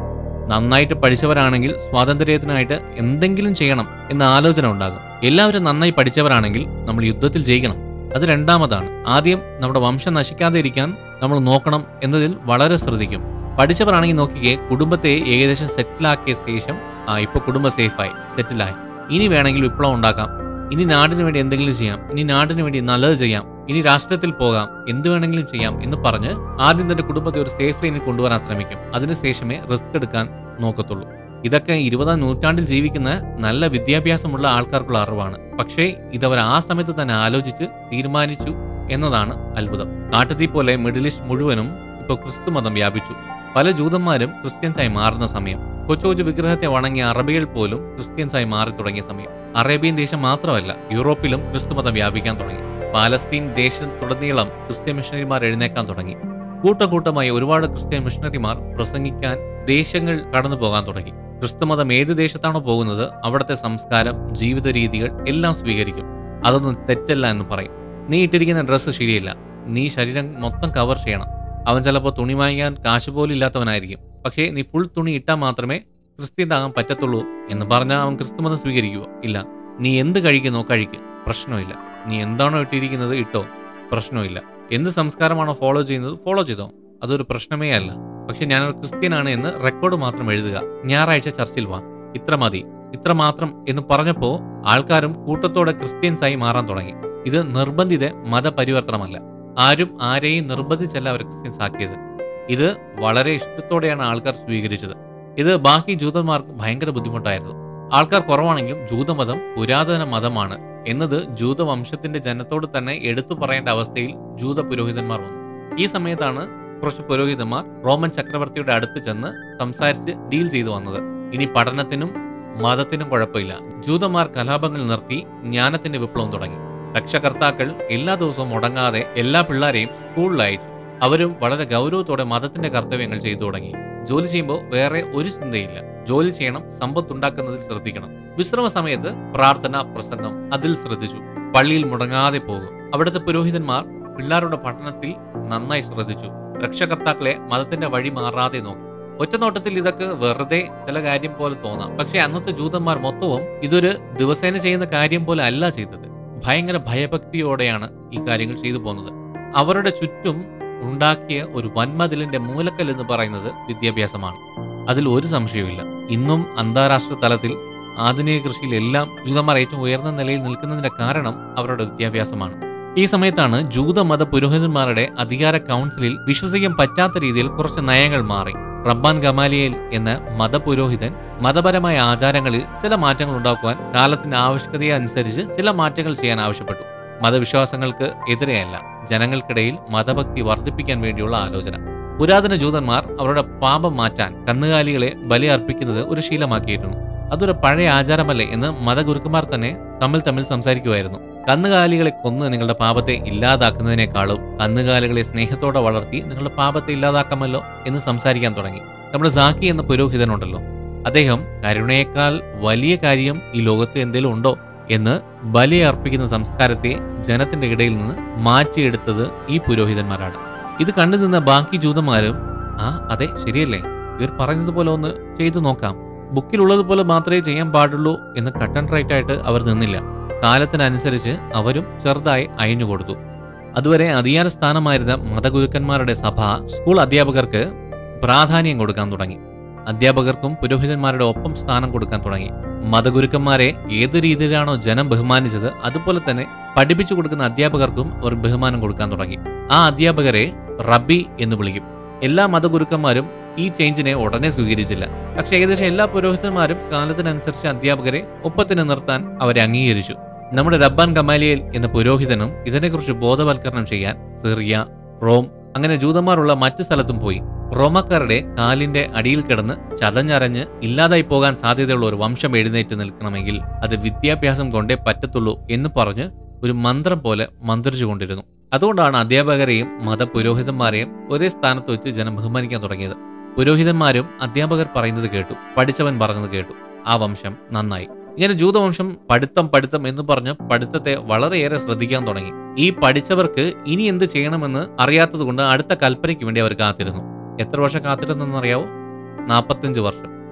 S1: നന്നായിട്ട് പഠിച്ചവരാണെങ്കിൽ സ്വാതന്ത്ര്യത്തിനായിട്ട് എന്തെങ്കിലും ചെയ്യണം എന്ന ആലോചന ഉണ്ടാകും എല്ലാവരും നന്നായി പഠിച്ചവരാണെങ്കിൽ നമ്മൾ യുദ്ധത്തിൽ ജയിക്കണം അത് രണ്ടാമതാണ് ആദ്യം നമ്മുടെ വംശം നശിക്കാതെ ഇരിക്കാൻ നമ്മൾ നോക്കണം എന്നതിൽ വളരെ ശ്രദ്ധിക്കും പഠിച്ചവരാണെങ്കിൽ നോക്കിക്കേ കുടുംബത്തെ ഏകദേശം സെറ്റിലാക്കിയ ശേഷം ആ ഇപ്പൊ കുടുംബം സേഫായി സെറ്റിലായി ഇനി വേണമെങ്കിൽ വിപ്ലവം ഉണ്ടാക്കാം ഇനി നാടിന് വേണ്ടി എന്തെങ്കിലും ചെയ്യാം ഇനി നാടിന് വേണ്ടി നല്ലത് ചെയ്യാം ഇനി രാഷ്ട്രത്തിൽ പോകാം എന്ത് വേണമെങ്കിലും ചെയ്യാം എന്ന് പറഞ്ഞ് ആദ്യം തന്റെ കുടുംബത്തെ ഒരു സേഫ് ലൈനിൽ കൊണ്ടുവരാൻ ശ്രമിക്കും അതിനുശേഷമേ റിസ്ക് എടുക്കാൻ നോക്കത്തുള്ളൂ ഇതൊക്കെ ഇരുപതാം നൂറ്റാണ്ടിൽ ജീവിക്കുന്ന നല്ല വിദ്യാഭ്യാസമുള്ള ആൾക്കാർക്കുള്ള അറിവാണ് പക്ഷേ ഇതവർ ആ സമയത്ത് തന്നെ ആലോചിച്ച് തീരുമാനിച്ചു എന്നതാണ് അത്ഭുതം കാട്ടുതീ പോലെ മിഡിൽ ഈസ്റ്റ് മുഴുവനും ഇപ്പോൾ ക്രിസ്തു മതം വ്യാപിച്ചു പല ജൂതന്മാരും ക്രിസ്ത്യൻസായി മാറുന്ന സമയം കൊച്ചു കൊച്ചു വിഗ്രഹത്തെ വണങ്ങിയ അറബികൾ പോലും ക്രിസ്ത്യൻസായി മാറി തുടങ്ങിയ സമയം അറേബ്യൻ ദേശം മാത്രമല്ല യൂറോപ്പിലും ക്രിസ്തുമതം വ്യാപിക്കാൻ തുടങ്ങി പാലസ്തീൻ ദേശത്തുടനീളം ക്രിസ്ത്യൻ മിഷണറിമാർ എഴുന്നേക്കാൻ തുടങ്ങി കൂട്ടക്കൂട്ടമായി ഒരുപാട് ക്രിസ്ത്യൻ മിഷണറിമാർ പ്രസംഗിക്കാൻ ദേശങ്ങൾ കടന്നു പോകാൻ തുടങ്ങി ക്രിസ്തുമതം ഏത് ദേശത്താണോ പോകുന്നത് അവിടുത്തെ സംസ്കാരം ജീവിത രീതികൾ എല്ലാം സ്വീകരിക്കും അതൊന്നും തെറ്റല്ല എന്ന് പറയും നീ ഇട്ടിരിക്കുന്ന ഡ്രസ്സ് ശരിയല്ല നീ ശരീരം മൊത്തം കവർ ചെയ്യണം അവൻ ചിലപ്പോൾ തുണി വാങ്ങിക്കാൻ കാശ് പോലും ഇല്ലാത്തവനായിരിക്കും പക്ഷേ നീ ഫുൾ തുണി ഇട്ടാൽ മാത്രമേ ക്രിസ്ത്യനാകാൻ പറ്റത്തുള്ളൂ എന്ന് പറഞ്ഞാൽ അവൻ ക്രിസ്തുമതം സ്വീകരിക്കുവോ ഇല്ല നീ എന്ത് കഴിക്കുന്നോ കഴിക്ക് പ്രശ്നമില്ല നീ എന്താണോ ഇട്ടിരിക്കുന്നത് ഇട്ടോ പ്രശ്നമില്ല എന്ത് സംസ്കാരമാണോ ഫോളോ ചെയ്യുന്നത് ഫോളോ ചെയ്തോ അതൊരു പ്രശ്നമേ അല്ല പക്ഷെ ഞാനൊരു ക്രിസ്ത്യനാണ് എന്ന് റെക്കോർഡ് മാത്രം എഴുതുക ഞായറാഴ്ച ചർച്ചിൽ വാ ഇത്ര മതി ഇത്ര മാത്രം എന്ന് പറഞ്ഞപ്പോ ആൾക്കാരും കൂട്ടത്തോടെ ക്രിസ്ത്യൻസായി മാറാൻ തുടങ്ങി ഇത് നിർബന്ധിത മതപരിവർത്തനമല്ല ആരും ആരെയും നിർബന്ധിച്ചല്ല അവർ ക്രിസ്ത്യൻസ് ആക്കിയത് ഇത് വളരെ ഇഷ്ടത്തോടെയാണ് ആൾക്കാർ സ്വീകരിച്ചത് ഇത് ബാക്കി ജൂതന്മാർക്ക് ഭയങ്കര ബുദ്ധിമുട്ടായിരുന്നു ആൾക്കാർ കുറവാണെങ്കിലും ജൂതമതം പുരാതന മതമാണ് എന്നത് ജൂതവംശത്തിന്റെ ജനത്തോട് തന്നെ എടുത്തു പറയേണ്ട അവസ്ഥയിൽ ജൂത പുരോഹിതന്മാർ വന്നു ഈ സമയത്താണ് കുറച്ച് പുരോഹിതന്മാർ റോമൻ ചക്രവർത്തിയുടെ അടുത്ത് ചെന്ന് സംസാരിച്ച് ഡീൽ ചെയ്തു വന്നത് ഇനി പഠനത്തിനും മതത്തിനും കുഴപ്പമില്ല ജൂതന്മാർ കലാപങ്ങൾ നിർത്തി ജ്ഞാനത്തിന്റെ വിപ്ലവം തുടങ്ങി രക്ഷകർത്താക്കൾ എല്ലാ ദിവസവും മുടങ്ങാതെ എല്ലാ പിള്ളേരെയും സ്കൂളിൽ അയച്ചു അവരും വളരെ ഗൗരവത്തോടെ മതത്തിന്റെ കർത്തവ്യങ്ങൾ ചെയ്തു തുടങ്ങി ജോലി ചെയ്യുമ്പോൾ വേറെ ഒരു ചിന്തയില്ല ജോലി ചെയ്യണം സമ്പത്ത് ഉണ്ടാക്കുന്നതിൽ ശ്രദ്ധിക്കണം വിശ്രമ സമയത്ത് പ്രാർത്ഥന പ്രസംഗം അതിൽ ശ്രദ്ധിച്ചു പള്ളിയിൽ മുടങ്ങാതെ പോകും അവിടുത്തെ പുരോഹിതന്മാർ പിള്ളേരുടെ പഠനത്തിൽ നന്നായി ശ്രദ്ധിച്ചു രക്ഷകർത്താക്കളെ മതത്തിന്റെ വഴി മാറാതെ നോക്കി ഒറ്റനോട്ടത്തിൽ ഇതൊക്കെ വെറുതെ ചില കാര്യം പോലെ തോന്നാം പക്ഷെ അന്നത്തെ ജൂതന്മാർ മൊത്തവും ഇതൊരു ദിവസേന ചെയ്യുന്ന കാര്യം പോലെ അല്ല ചെയ്തത് ഭയങ്കര ഭയഭക്തിയോടെയാണ് ഈ കാര്യങ്ങൾ ചെയ്തു പോകുന്നത് അവരുടെ ചുറ്റും ഉണ്ടാക്കിയ ഒരു വൻമതിലിന്റെ മൂലക്കൽ എന്ന് പറയുന്നത് വിദ്യാഭ്യാസമാണ് അതിൽ ഒരു സംശയവുമില്ല ഇന്നും അന്താരാഷ്ട്ര തലത്തിൽ ആധുനിക കൃഷിയിൽ എല്ലാം ജൂതന്മാർ ഏറ്റവും ഉയർന്ന നിലയിൽ നിൽക്കുന്നതിന്റെ കാരണം അവരുടെ വിദ്യാഭ്യാസമാണ് ഈ സമയത്താണ് ജൂതമത പുരോഹിതന്മാരുടെ അധികാര കൗൺസിലിൽ വിശ്വസിക്കാൻ പറ്റാത്ത രീതിയിൽ കുറച്ച് നയങ്ങൾ മാറി റബ്ബാൻ ഗമാലിയേൽ എന്ന മതപുരോഹിതൻ മതപരമായ ആചാരങ്ങളിൽ ചില മാറ്റങ്ങൾ ഉണ്ടാക്കുവാൻ കാലത്തിന്റെ ആവശ്യകതയെ അനുസരിച്ച് ചില മാറ്റങ്ങൾ ചെയ്യാൻ ആവശ്യപ്പെട്ടു മതവിശ്വാസങ്ങൾക്ക് എതിരെയല്ല ജനങ്ങൾക്കിടയിൽ മതഭക്തി വർദ്ധിപ്പിക്കാൻ വേണ്ടിയുള്ള ആലോചന പുരാതന ജൂതന്മാർ അവരുടെ പാപം മാറ്റാൻ കന്നുകാലികളെ ബലി അർപ്പിക്കുന്നത് ഒരു ശീലമാക്കിയിരുന്നു അതൊരു പഴയ ആചാരമല്ലേ എന്ന് മതഗുരുക്കന്മാർ തന്നെ തമ്മിൽ തമ്മിൽ സംസാരിക്കുമായിരുന്നു കന്നുകാലികളെ കൊന്ന് നിങ്ങളുടെ പാപത്തെ ഇല്ലാതാക്കുന്നതിനേക്കാളും കന്നുകാലികളെ സ്നേഹത്തോടെ വളർത്തി നിങ്ങളുടെ പാപത്തെ ഇല്ലാതാക്കാമല്ലോ എന്ന് സംസാരിക്കാൻ തുടങ്ങി നമ്മുടെ സാക്കി എന്ന പുരോഹിതനുണ്ടല്ലോ അദ്ദേഹം കരുണയേക്കാൾ വലിയ കാര്യം ഈ ലോകത്ത് എന്തെങ്കിലും ഉണ്ടോ എന്ന് ബലി അർപ്പിക്കുന്ന സംസ്കാരത്തെ ജനത്തിന്റെ ഇടയിൽ നിന്ന് മാറ്റിയെടുത്തത് ഈ പുരോഹിതന്മാരാണ് ഇത് കണ്ടു നിന്ന ബാക്കി ജൂതന്മാരും ആ അതെ ശരിയല്ലേ ഇവർ പറഞ്ഞതുപോലെ ഒന്ന് ചെയ്തു നോക്കാം ബുക്കിലുള്ളതുപോലെ മാത്രമേ ചെയ്യാൻ പാടുള്ളൂ എന്ന് കട്ടൺ റൈറ്റ് ആയിട്ട് അവർ നിന്നില്ല കാലത്തിനനുസരിച്ച് അവരും ചെറുതായി അയഞ്ഞു കൊടുത്തു അതുവരെ അധികാര സ്ഥാനമായിരുന്ന മതഗുരുക്കന്മാരുടെ സഭ സ്കൂൾ അധ്യാപകർക്ക് പ്രാധാന്യം കൊടുക്കാൻ തുടങ്ങി അധ്യാപകർക്കും പുരോഹിതന്മാരുടെ ഒപ്പം സ്ഥാനം കൊടുക്കാൻ തുടങ്ങി മതഗുരുക്കന്മാരെ ഏത് രീതിയിലാണോ ജനം ബഹുമാനിച്ചത് അതുപോലെ തന്നെ പഠിപ്പിച്ചു കൊടുക്കുന്ന അധ്യാപകർക്കും അവർ ബഹുമാനം കൊടുക്കാൻ തുടങ്ങി ആ അധ്യാപകരെ റബ്ബി എന്ന് വിളിക്കും എല്ലാ മതഗുരുക്കന്മാരും ഈ ചേഞ്ചിനെ ഉടനെ സ്വീകരിച്ചില്ല പക്ഷെ ഏകദേശം എല്ലാ പുരോഹിതന്മാരും കാലത്തിനനുസരിച്ച് അധ്യാപകരെ ഒപ്പത്തിന് നിർത്താൻ അവരെ അംഗീകരിച്ചു നമ്മുടെ റബ്ബാൻ ഗമാലിയൽ എന്ന പുരോഹിതനും ഇതിനെക്കുറിച്ച് ബോധവൽക്കരണം ചെയ്യാൻ സിറിയ റോം അങ്ങനെ ജൂതന്മാരുള്ള മറ്റു സ്ഥലത്തും പോയി റോമക്കാരുടെ കാലിന്റെ അടിയിൽ കിടന്ന് ചതഞ്ഞരഞ്ഞ് ഇല്ലാതായി പോകാൻ സാധ്യതയുള്ള ഒരു വംശം എഴുന്നേറ്റ് നിൽക്കണമെങ്കിൽ അത് വിദ്യാഭ്യാസം കൊണ്ടേ പറ്റത്തുള്ളൂ എന്ന് പറഞ്ഞ് ഒരു മന്ത്രം പോലെ മന്ത്രിച്ചുകൊണ്ടിരുന്നു അതുകൊണ്ടാണ് അധ്യാപകരെയും മതപുരോഹിതന്മാരെയും ഒരേ സ്ഥാനത്ത് വെച്ച് ജനം ബഹുമാനിക്കാൻ തുടങ്ങിയത് പുരോഹിതന്മാരും അധ്യാപകർ പറയുന്നത് കേട്ടു പഠിച്ചവൻ പറഞ്ഞത് കേട്ടു ആ വംശം നന്നായി ഇങ്ങനെ ജൂതവംശം പഠിത്തം പഠിത്തം എന്ന് പറഞ്ഞ് പഠിത്തത്തെ വളരെയേറെ ശ്രദ്ധിക്കാൻ തുടങ്ങി ഈ പഠിച്ചവർക്ക് ഇനി എന്ത് ചെയ്യണമെന്ന് അറിയാത്തതുകൊണ്ട് അടുത്ത കൽപ്പനയ്ക്ക് വേണ്ടി അവർ കാത്തിരുന്നു എത്ര വർഷം കാത്തിരുന്നെന്നറിയാവോ നാൽപ്പത്തഞ്ച് വർഷം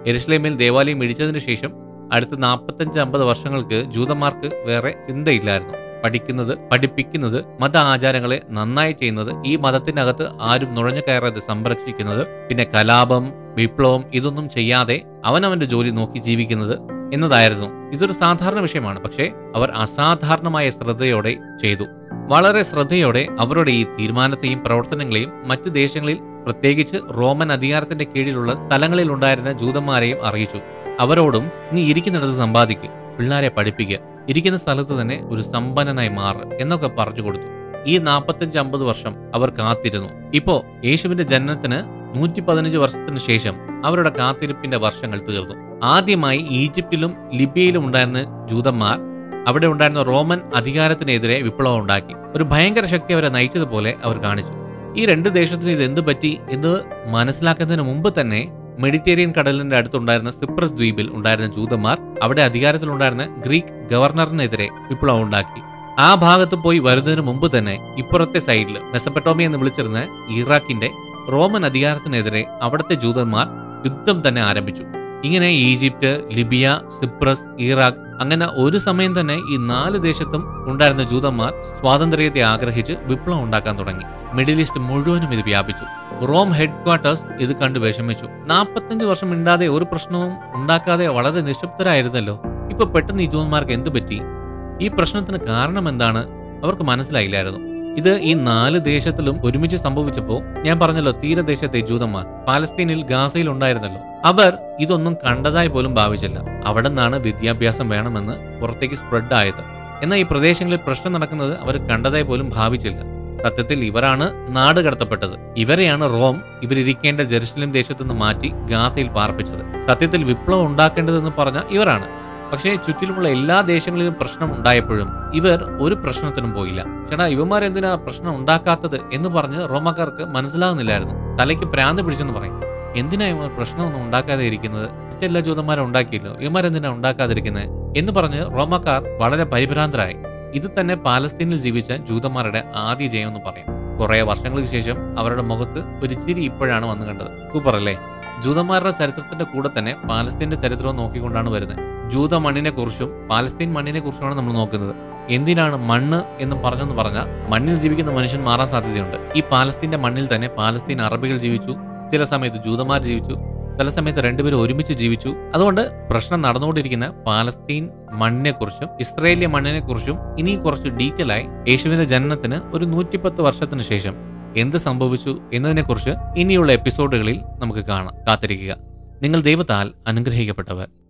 S1: എരുസലേമിൽ ദേവാലയം ഇടിച്ചതിനു ശേഷം അടുത്ത നാൽപ്പത്തഞ്ച് അമ്പത് വർഷങ്ങൾക്ക് ജൂതന്മാർക്ക് വേറെ ചിന്തയില്ലായിരുന്നു പഠിക്കുന്നത് പഠിപ്പിക്കുന്നത് മത ആചാരങ്ങളെ നന്നായി ചെയ്യുന്നത് ഈ മതത്തിനകത്ത് ആരും നുഴഞ്ഞു കയറാതെ സംരക്ഷിക്കുന്നത് പിന്നെ കലാപം വിപ്ലവം ഇതൊന്നും ചെയ്യാതെ അവനവന്റെ ജോലി നോക്കി ജീവിക്കുന്നത് എന്നതായിരുന്നു ഇതൊരു സാധാരണ വിഷയമാണ് പക്ഷേ അവർ അസാധാരണമായ ശ്രദ്ധയോടെ ചെയ്തു വളരെ ശ്രദ്ധയോടെ അവരുടെ ഈ തീരുമാനത്തെയും പ്രവർത്തനങ്ങളെയും മറ്റു ദേശങ്ങളിൽ പ്രത്യേകിച്ച് റോമൻ അധികാരത്തിന്റെ കീഴിലുള്ള സ്ഥലങ്ങളിൽ ഉണ്ടായിരുന്ന ജൂതന്മാരെയും അറിയിച്ചു അവരോടും നീ ഇരിക്കുന്നിടത്ത് സമ്പാദിക്കുക പിള്ളേരെ പഠിപ്പിക്കുക ഇരിക്കുന്ന സ്ഥലത്ത് തന്നെ ഒരു സമ്പന്നനായി മാറ് എന്നൊക്കെ പറഞ്ഞു കൊടുത്തു ഈ നാൽപ്പത്തഞ്ച് അമ്പത് വർഷം അവർ കാത്തിരുന്നു ഇപ്പോ യേശുവിന്റെ ജനനത്തിന് നൂറ്റി പതിനഞ്ച് വർഷത്തിന് ശേഷം അവരുടെ കാത്തിരിപ്പിന്റെ വർഷങ്ങൾ തീർന്നു ആദ്യമായി ഈജിപ്തിലും ലിബിയയിലും ഉണ്ടായിരുന്ന ജൂതന്മാർ അവിടെ ഉണ്ടായിരുന്ന റോമൻ അധികാരത്തിനെതിരെ വിപ്ലവം ഉണ്ടാക്കി ഒരു ഭയങ്കര ശക്തി അവരെ നയിച്ചതുപോലെ അവർ കാണിച്ചു ഈ രണ്ട് ദേശത്തിന് ഇത് എന്ത് പറ്റി എന്ന് മനസ്സിലാക്കുന്നതിന് മുമ്പ് തന്നെ മെഡിറ്റേറിയൻ കടലിന്റെ അടുത്തുണ്ടായിരുന്ന സിപ്രസ് ദ്വീപിൽ ഉണ്ടായിരുന്ന ജൂതന്മാർ അവിടെ അധികാരത്തിലുണ്ടായിരുന്ന ഗ്രീക്ക് ഗവർണറിനെതിരെ വിപ്ലവം ഉണ്ടാക്കി ആ ഭാഗത്ത് പോയി വരുന്നതിന് മുമ്പ് തന്നെ ഇപ്പുറത്തെ സൈഡിൽ മെസപ്പട്ടോമിയ എന്ന് വിളിച്ചിരുന്ന ഇറാഖിന്റെ റോമൻ അധികാരത്തിനെതിരെ അവിടുത്തെ ജൂതന്മാർ യുദ്ധം തന്നെ ആരംഭിച്ചു ഇങ്ങനെ ഈജിപ്റ്റ് ലിബിയ സിപ്രസ് ഇറാഖ് അങ്ങനെ ഒരു സമയം തന്നെ ഈ നാല് ദേശത്തും ഉണ്ടായിരുന്ന ജൂതന്മാർ സ്വാതന്ത്ര്യത്തെ ആഗ്രഹിച്ച് വിപ്ലവം ഉണ്ടാക്കാൻ തുടങ്ങി മിഡിൽ ഈസ്റ്റ് മുഴുവനും ഇത് വ്യാപിച്ചു റോം ഹെഡ് ക്വാർട്ടേഴ്സ് ഇത് കണ്ട് വിഷമിച്ചു നാൽപ്പത്തഞ്ച് വർഷം മിണ്ടാതെ ഒരു പ്രശ്നവും ഉണ്ടാക്കാതെ വളരെ നിശബ്ദരായിരുന്നല്ലോ ഇപ്പൊ പെട്ടെന്ന് ഈ ജൂതന്മാർക്ക് എന്ത് പറ്റി ഈ പ്രശ്നത്തിന് കാരണം എന്താണ് അവർക്ക് മനസ്സിലായില്ലായിരുന്നു ഇത് ഈ നാല് ദേശത്തിലും ഒരുമിച്ച് സംഭവിച്ചപ്പോൾ ഞാൻ പറഞ്ഞല്ലോ തീരദേശത്തെ ജൂതന്മാർ പാലസ്തീനിൽ ഗാസയിൽ ഉണ്ടായിരുന്നല്ലോ അവർ ഇതൊന്നും കണ്ടതായി പോലും ഭാവിച്ചില്ല അവിടെ നിന്നാണ് വിദ്യാഭ്യാസം വേണമെന്ന് പുറത്തേക്ക് സ്പ്രെഡ് ആയത് എന്നാൽ ഈ പ്രദേശങ്ങളിൽ പ്രശ്നം നടക്കുന്നത് അവർ കണ്ടതായി പോലും ഭാവിച്ചില്ല സത്യത്തിൽ ഇവരാണ് നാട് കടത്തപ്പെട്ടത് ഇവരെയാണ് റോം ഇവരിരിക്കേണ്ട ജെറുസലേം ദേശത്തു നിന്ന് മാറ്റി ഗാസയിൽ പാർപ്പിച്ചത് സത്യത്തിൽ വിപ്ലവം ഉണ്ടാക്കേണ്ടതെന്ന് പറഞ്ഞ ഇവരാണ് പക്ഷേ ചുറ്റിലുമുള്ള എല്ലാ ദേശങ്ങളിലും പ്രശ്നം ഉണ്ടായപ്പോഴും ഇവർ ഒരു പ്രശ്നത്തിനും പോയില്ല ചേട്ടാ ഇവന്മാരെന്തിനാ പ്രശ്നം ഉണ്ടാക്കാത്തത് എന്ന് പറഞ്ഞ് റോമക്കാർക്ക് മനസ്സിലാകുന്നില്ലായിരുന്നു തലയ്ക്ക് പ്രാന്ത് പിടിച്ചെന്ന് പറയും എന്തിനാ ഇവർ പ്രശ്നമൊന്നും ഉണ്ടാക്കാതെ ഇരിക്കുന്നത് മറ്റെല്ലാ ജൂതന്മാരും ഉണ്ടാക്കിയല്ലോ ഇവന്മാരെന്തിനാ ഉണ്ടാക്കാതിരിക്കുന്നത് എന്ന് പറഞ്ഞ് റോമക്കാർ വളരെ പരിഭ്രാന്തരായി ഇത് തന്നെ പാലസ്തീനിൽ ജീവിച്ച ജൂതന്മാരുടെ ആദ്യ ജയം എന്ന് പറയാം കുറെ വർഷങ്ങൾക്ക് ശേഷം അവരുടെ മുഖത്ത് ഒരു ചിരി ഇപ്പോഴാണ് വന്നു കണ്ടത് സൂപ്പർ അല്ലേ ജൂതന്മാരുടെ ചരിത്രത്തിന്റെ കൂടെ തന്നെ പാലസ്തീന്റെ ചരിത്രവും നോക്കിക്കൊണ്ടാണ് വരുന്നത് ജൂത മണ്ണിനെ കുറിച്ചും പാലസ്തീൻ മണ്ണിനെ കുറിച്ചുമാണ് നമ്മൾ നോക്കുന്നത് എന്തിനാണ് മണ്ണ് എന്ന് പറഞ്ഞെന്ന് പറഞ്ഞാൽ മണ്ണിൽ ജീവിക്കുന്ന മനുഷ്യൻ മാറാൻ സാധ്യതയുണ്ട് ഈ പാലസ്തീന്റെ മണ്ണിൽ തന്നെ പാലസ്തീൻ അറബികൾ ജീവിച്ചു ചില സമയത്ത് ജൂതന്മാർ ജീവിച്ചു ചില സമയത്ത് രണ്ടുപേരും ഒരുമിച്ച് ജീവിച്ചു അതുകൊണ്ട് പ്രശ്നം നടന്നുകൊണ്ടിരിക്കുന്ന പാലസ്തീൻ മണ്ണിനെ കുറിച്ചും ഇസ്രയേലിയ മണ്ണിനെ കുറിച്ചും ഇനി കുറച്ച് ഡീറ്റെയിൽ ആയി യേശുവിന്റെ ജനനത്തിന് ഒരു നൂറ്റിപ്പത്ത് വർഷത്തിന് ശേഷം എന്ത് സംഭവിച്ചു എന്നതിനെക്കുറിച്ച് ഇനിയുള്ള എപ്പിസോഡുകളിൽ നമുക്ക് കാണാം കാത്തിരിക്കുക നിങ്ങൾ ദൈവത്താൽ അനുഗ്രഹിക്കപ്പെട്ടവർ